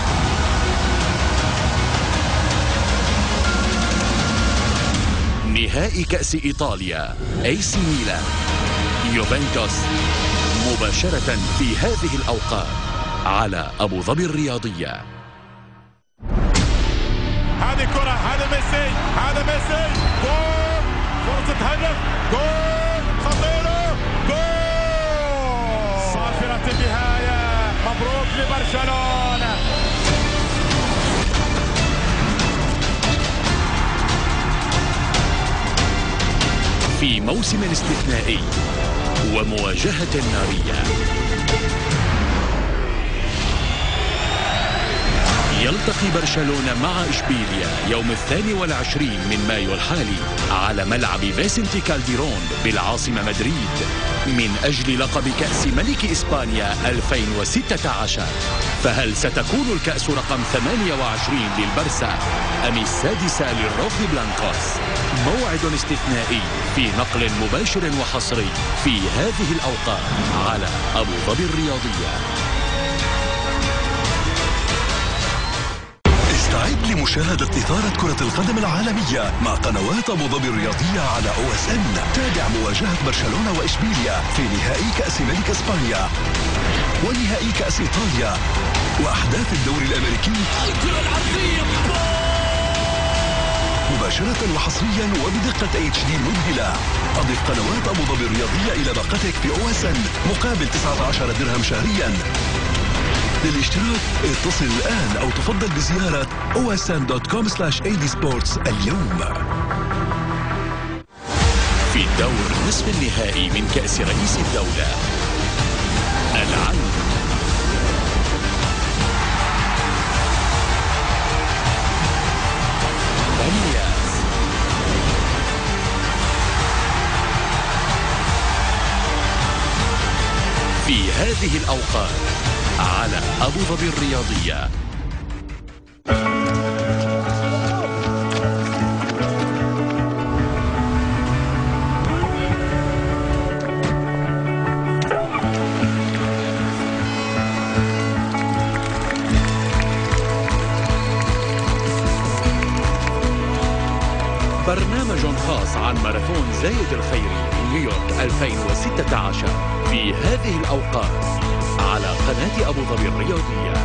نهائي كأس إيطاليا اي سي ميلان يوفنتوس مباشرة في هذه الأوقات على أبو ظبي الرياضية هذه كرة هذا ميسي هذا ميسي جول فرصة هدف جول خطيرة جول صافرة النهاية مبروك لبرشلونة في موسم استثنائي ومواجهة نارية يلتقي برشلونة مع إشبيليا يوم الثاني والعشرين من مايو الحالي على ملعب فيسنتي كالديرون بالعاصمة مدريد من أجل لقب كأس ملك إسبانيا 2016 فهل ستكون الكأس رقم 28 للبرسا أم السادسة للروخ بلانكوس موعد استثنائي في نقل مباشر وحصري في هذه الأوقات على أبو ظبي الرياضية استعد لمشاهدة إثارة كرة القدم العالمية مع قنوات أبو ظبي الرياضية على أو اس ان تابع مواجهة برشلونة وإشبيليا في نهائي كأس ملك إسبانيا ونهائي كأس إيطاليا وأحداث الدوري الأمريكي الكرة العرضية مباشرة وحصريا وبدقة اتش دي مذهلة أضف قنوات أبو ظبي الرياضية إلى باقتك في أو اس ان مقابل 19 درهم شهريا للاشتراك اتصل الآن أو تفضل بزيارة osn.com adsports اليوم في الدور نصف النهائي من كأس رئيس الدولة العلم بنياس في هذه هذه الأوقات على أبو ظبي الرياضية برنامج خاص عن ماراثون زايد الخيري نيويورك 2016 في هذه الأوقات على قناة أبو ظبي الرياضية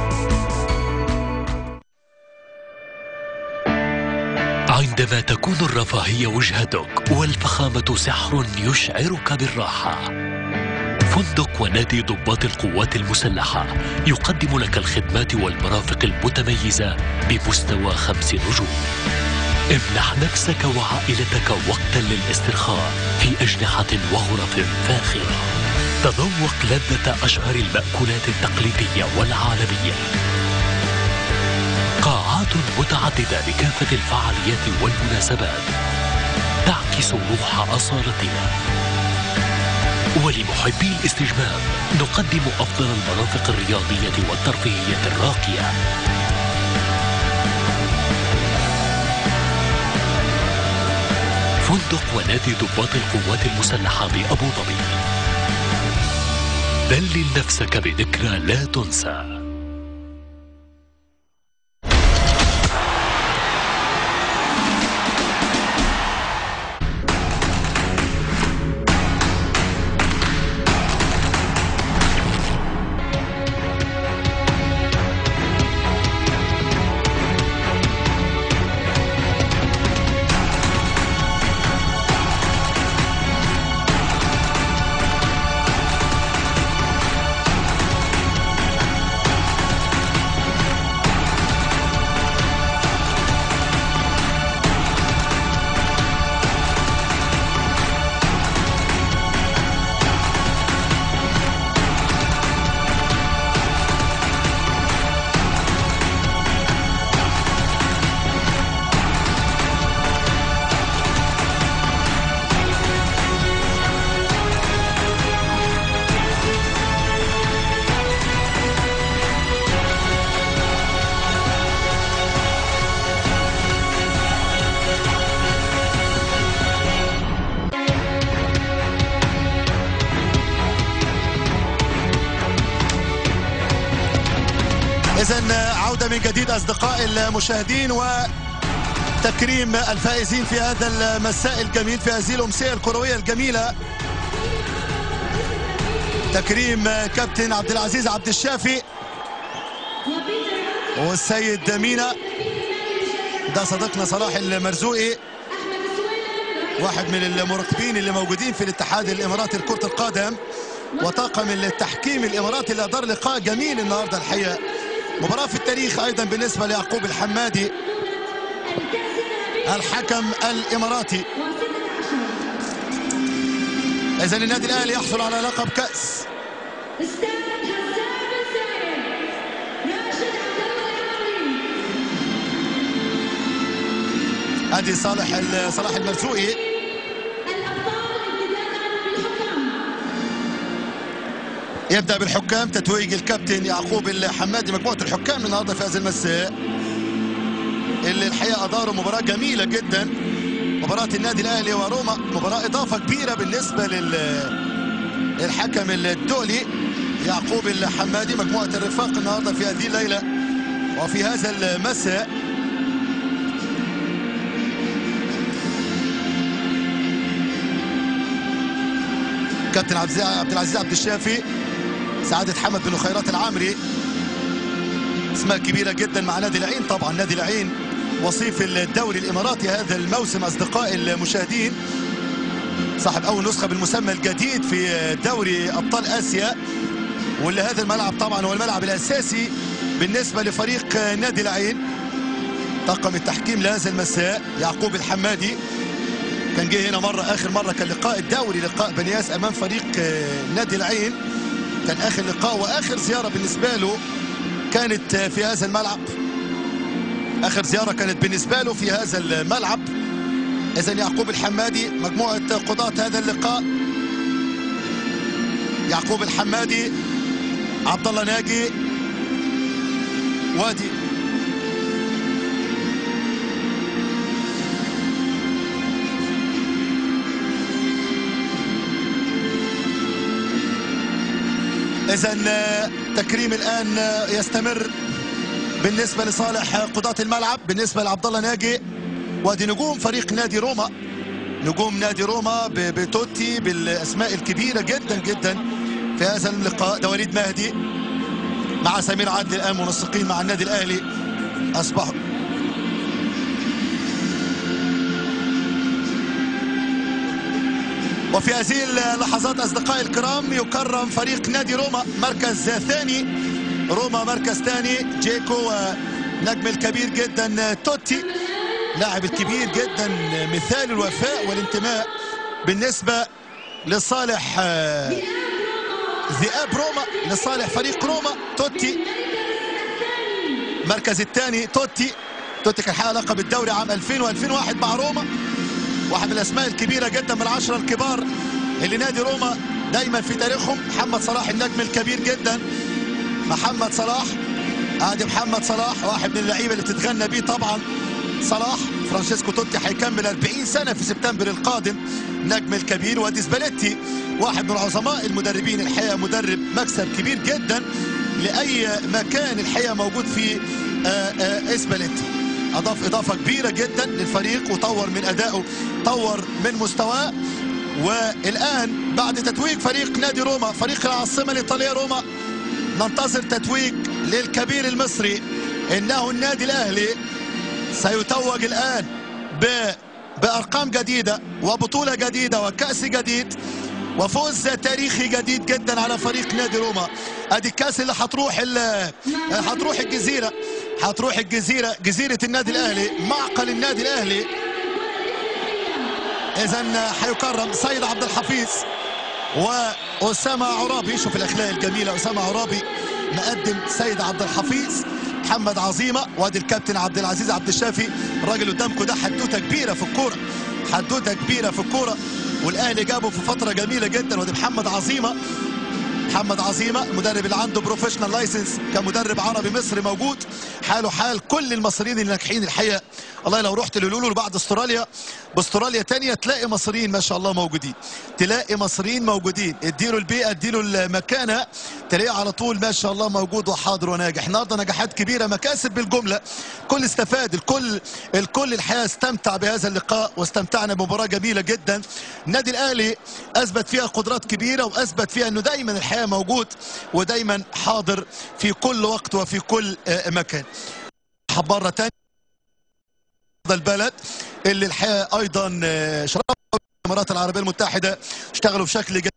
عندما تكون الرفاهية وجهتك والفخامة سحر يشعرك بالراحة فندق ونادي ضباط القوات المسلحة يقدم لك الخدمات والمرافق المتميزة بمستوى خمس نجوم امنح نفسك وعائلتك وقتا للاسترخاء في أجنحة وغرف فاخرة تذوق لذة أشهر المأكولات التقليدية والعالمية قاعات متعددة لكافة الفعاليات والمناسبات تعكس روح أصالتنا ولمحبي الاستجمام نقدم أفضل المرافق الرياضية والترفيهية الراقية فندق ونادي ضباط القوات المسلحة بأبو ظبي دلل نفسك بذكرى لا تنسى إذا عودة من جديد أصدقاء المشاهدين وتكريم الفائزين في هذا المساء الجميل في هذه الأمسية الكروية الجميلة تكريم كابتن عبد العزيز عبد الشافي والسيد مينا ده صديقنا صلاح المرزوقي واحد من المراقبين اللي موجودين في الاتحاد الاماراتي لكره القدم وطاقم التحكيم الاماراتي اللي ادار لقاء جميل النهارده الحقيقه مباراه في التاريخ ايضا بالنسبه ليعقوب الحمادي الحكم الاماراتي اذا النادي الاهلي يحصل على لقب كاس ادي صالح صلاح المرزوقي يبدا بالحكام تتويج الكابتن يعقوب الحمادي مجموعه الحكام النهارده في هذا المساء اللي الحقيقه اداروا مباراه جميله جدا مباراه النادي الاهلي وروما مباراه اضافه كبيره بالنسبه لل الحكم الدولي يعقوب الحمادي مجموعه الرفاق النهارده في هذه الليله وفي هذا المساء كابتن عبد العزيز عبد الشافي سعادة حمد بن خيرات العامري اسماء كبيرة جدا مع نادي العين طبعا نادي العين وصيف الدوري الإماراتي هذا الموسم أصدقاء المشاهدين صاحب أول نسخة بالمسمى الجديد في دوري أبطال آسيا واللي هذا الملعب طبعا هو الملعب الأساسي بالنسبة لفريق نادي العين طاقم التحكيم لهذا المساء يعقوب الحمادي كان جه هنا مرة آخر مرة كان لقاء الدوري لقاء بنياس أمام فريق نادي العين كان آخر لقاء وآخر زيارة بالنسبة له كانت في هذا الملعب آخر زيارة كانت بالنسبة له في هذا الملعب إذا يعقوب الحمادي مجموعة قضاة هذا اللقاء يعقوب الحمادي عبد الله ناجي وادي اذا تكريم الان يستمر بالنسبه لصالح قضاة الملعب بالنسبه لعبد الله ناجي وادي نجوم فريق نادي روما نجوم نادي روما ب- بتوتي بالاسماء الكبيره جدا جدا في هذا اللقاء ده وليد مهدي مع سمير عدلي الان منسقين مع النادي الاهلي اصبحوا وفي هذه اللحظات اصدقائي الكرام يكرم فريق نادي روما مركز ثاني روما مركز ثاني جيكو ونجم الكبير جدا توتي لاعب الكبير جدا مثال الوفاء والانتماء بالنسبه لصالح آه، ذئاب روما لصالح فريق روما توتي المركز الثاني توتي توتي كان حقق لقب الدوري عام 2000 و2001 مع روما واحد من الاسماء الكبيره جدا من العشره الكبار اللي نادي روما دايما في تاريخهم محمد صلاح النجم الكبير جدا محمد صلاح ادي محمد صلاح واحد من اللعيبه اللي تتغنى بيه طبعا صلاح فرانشيسكو توتي هيكمل 40 سنه في سبتمبر القادم نجم الكبير وادي سباليتي واحد من عظماء المدربين الحقيقه مدرب مكسب كبير جدا لاي مكان الحقيقه موجود فيه آه، آه، اسباليتي اضاف اضافه كبيره جدا للفريق وطور من ادائه طور من مستواه والان بعد تتويج فريق نادي روما فريق العاصمه الايطاليه روما ننتظر تتويج للكبير المصري انه النادي الاهلي سيتوج الان ب بارقام جديده وبطوله جديده وكاس جديد وفوز تاريخي جديد جدا على فريق نادي روما ادي الكاس اللي هتروح ال- هتروح الجزيره هتروح الجزيره جزيره النادي الاهلي معقل النادي الاهلي اذا هيكرم سيد عبد الحفيظ واسامه عرابي شوف الاخلاق الجميله اسامه عرابي مقدم سيد عبد الحفيظ محمد عظيمه وادي الكابتن عبد العزيز عبد الشافي الراجل قدامكم ده حدوته كبيره في الكوره حدوته كبيره في الكوره والاهلي جابه في فتره جميله جدا وادي محمد عظيمه محمد عظيمة المدرب اللي عنده بروفيشنال لايسنس كمدرب عربي مصري موجود حاله حال كل المصريين الناجحين الحقيقة والله لو رحت للولو بعد استراليا باستراليا تانية تلاقي مصريين ما شاء الله موجودين تلاقي مصريين موجودين اديله البيئة اديله المكانة تلاقيه على طول ما شاء الله موجود وحاضر وناجح النهارده نجاحات كبيرة مكاسب بالجملة كل استفاد الكل الكل الحقيقة استمتع بهذا اللقاء واستمتعنا بمباراة جميلة جدا النادي الاهلي اثبت فيها قدرات كبيرة واثبت فيها انه دايما الحقيقة موجود ودايما حاضر في كل وقت وفي كل آه، مكان مرة تانية البلد اللي الحقيقة ايضا آه، شرف الامارات العربية المتحدة اشتغلوا بشكل جيد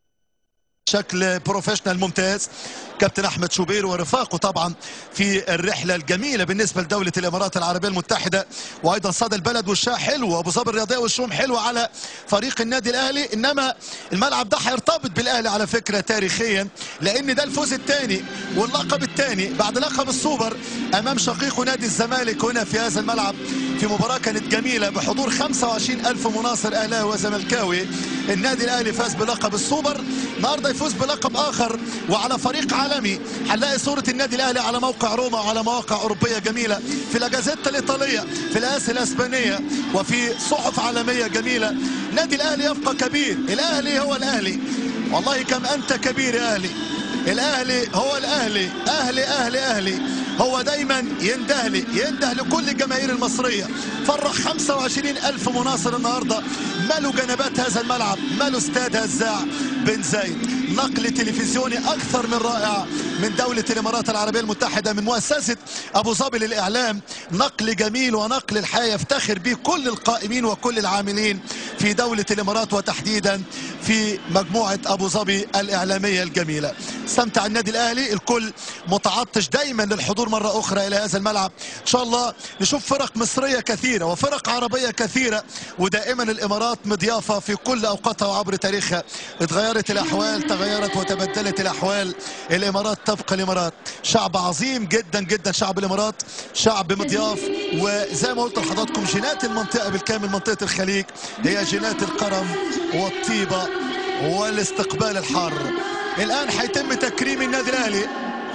بشكل بروفيشنال ممتاز كابتن احمد شوبير ورفاقه طبعا في الرحله الجميله بالنسبه لدوله الامارات العربيه المتحده وايضا صدى البلد والشاه حلو وابو ظبي الرياضيه والشوم حلو على فريق النادي الاهلي انما الملعب ده هيرتبط بالاهلي على فكره تاريخيا لان ده الفوز الثاني واللقب الثاني بعد لقب السوبر امام شقيقه نادي الزمالك هنا في هذا الملعب في مباراه كانت جميله بحضور 25 الف مناصر اهلاوي وزملكاوي النادي الاهلي فاز بلقب السوبر النهارده يفوز بلقب اخر وعلى فريق عالمي هنلاقي صوره النادي الاهلي على موقع روما وعلى مواقع اوروبيه جميله في لاجازيتا الايطاليه في الاس الاسبانيه وفي صحف عالميه جميله النادي الاهلي يبقى كبير الاهلي هو الاهلي والله كم انت كبير يا اهلي الاهلي هو الاهلي اهلي اهلي اهلي هو دايما ينده لي ينده لكل الجماهير المصرية فرح 25 ألف مناصر النهاردة مالوا جنبات هذا الملعب مالوا استاد هزاع بن زايد نقل تلفزيوني أكثر من رائع من دولة الإمارات العربية المتحدة من مؤسسة أبو ظبي للإعلام نقل جميل ونقل الحياة يفتخر به كل القائمين وكل العاملين في دولة الإمارات وتحديدا في مجموعة أبو ظبي الإعلامية الجميلة استمتع النادي الأهلي الكل متعطش دايما للحضور مرة أخرى إلى هذا الملعب إن شاء الله نشوف فرق مصرية كثيرة وفرق عربية كثيرة ودائما الإمارات مضيافة في كل أوقاتها وعبر تاريخها اتغيرت الأحوال تغيرت وتبدلت الأحوال الإمارات تبقى الإمارات شعب عظيم جدا جدا شعب الإمارات شعب مضياف وزي ما قلت لحضراتكم جينات المنطقة بالكامل منطقة الخليج هي جينات الكرم والطيبة والاستقبال الحار الان حيتم تكريم النادي الاهلي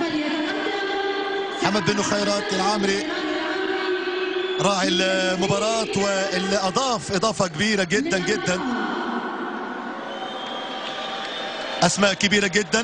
محمد بن خيرات العامري راعي المباراة واللي أضاف إضافة كبيرة جدا جدا أسماء كبيرة جدا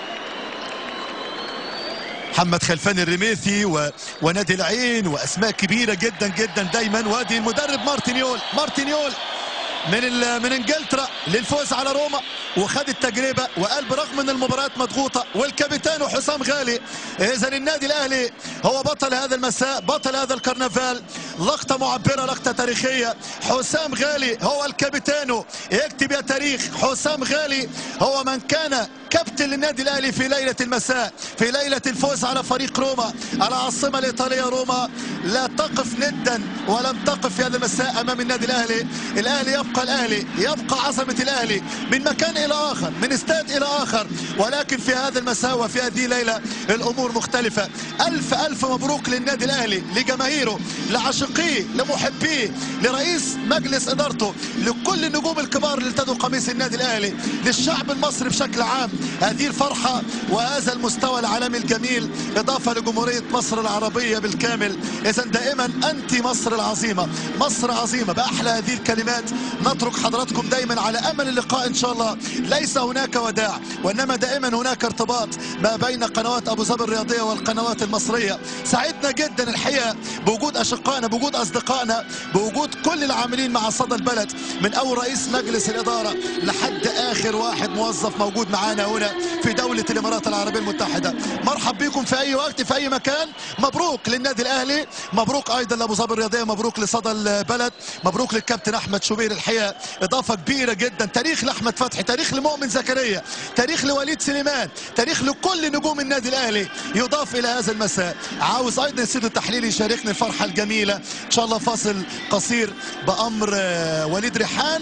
محمد خلفان الرميثي و... ونادي العين واسماء كبيره جدا جدا دايما وادي المدرب مارتينيول مارتينيول من ال... من انجلترا للفوز على روما وخد التجربه وقال برغم ان المباريات مضغوطه والكابتن حسام غالي اذا النادي الاهلي هو بطل هذا المساء بطل هذا الكرنفال لقطه معبره لقطه تاريخيه حسام غالي هو الكابتن يكتب يا تاريخ حسام غالي هو من كان كابتن للنادي الاهلي في ليله المساء في ليله الفوز على فريق روما العاصمه الايطاليه روما لا تقف ندا ولم تقف في هذا المساء امام النادي الاهلي الاهلي يبقى الاهلي يبقى عظمه الاهلي من مكان الى اخر من استاد الى اخر ولكن في هذا المساء وفي هذه الليله الامور مختلفه الف الف مبروك للنادي الاهلي لجماهيره لعاشقيه لمحبيه لرئيس مجلس ادارته لكل النجوم الكبار اللي ارتدوا قميص النادي الاهلي للشعب المصري بشكل عام هذه الفرحه وهذا المستوى العالمي الجميل اضافه لجمهوريه مصر العربيه بالكامل اذا دائما انت مصر العظيمه مصر عظيمه باحلى هذه الكلمات نترك حضراتكم دايما على امل اللقاء ان شاء الله ليس هناك وداع وانما دائما هناك ارتباط ما بين قنوات ابو ظبي الرياضيه والقنوات المصريه سعدنا جدا الحقيقه بوجود اشقائنا بوجود اصدقائنا بوجود كل العاملين مع صدى البلد من اول رئيس مجلس الاداره لحد اخر واحد موظف موجود معانا هنا في دوله الامارات العربيه المتحده مرحب بكم في اي وقت في اي مكان مبروك للنادي الاهلي مبروك ايضا لابو ظبي الرياضيه مبروك لصدى البلد مبروك للكابتن احمد شوبير الحقيقه اضافه كبيره جدا تاريخ لاحمد فتحي تاريخ لمؤمن زكريا تاريخ لوليد سليمان تاريخ لكل نجوم النادي الاهلي يضاف الى هذا المساء عاوز ايضا يصير التحليلي يشاركني الفرحه الجميله ان شاء الله فاصل قصير بامر آه، وليد ريحان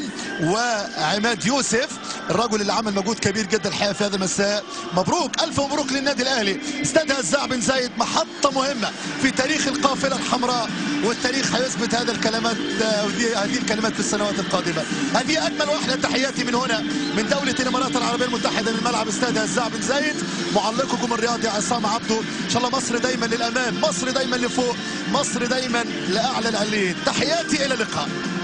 وعماد يوسف الرجل اللي عمل مجهود كبير جدا الحقيقه في هذا المساء مبروك الف مبروك للنادي الاهلي استاد هزاع بن زايد محطه مهمه في تاريخ القافله الحمراء والتاريخ هيثبت هذا الكلمات آه، ودي- هذه الكلمات في السنوات القادمه هذه اجمل واحده تحياتي من هنا من دوله الامارات العربيه المتحده من ملعب استاد هزاع بن زايد معلقكم الرياضي عصام عبده ان شاء الله مصر دايما للامام مصر دايما لفوق مصر دايما لاعلى العليين تحياتي الى اللقاء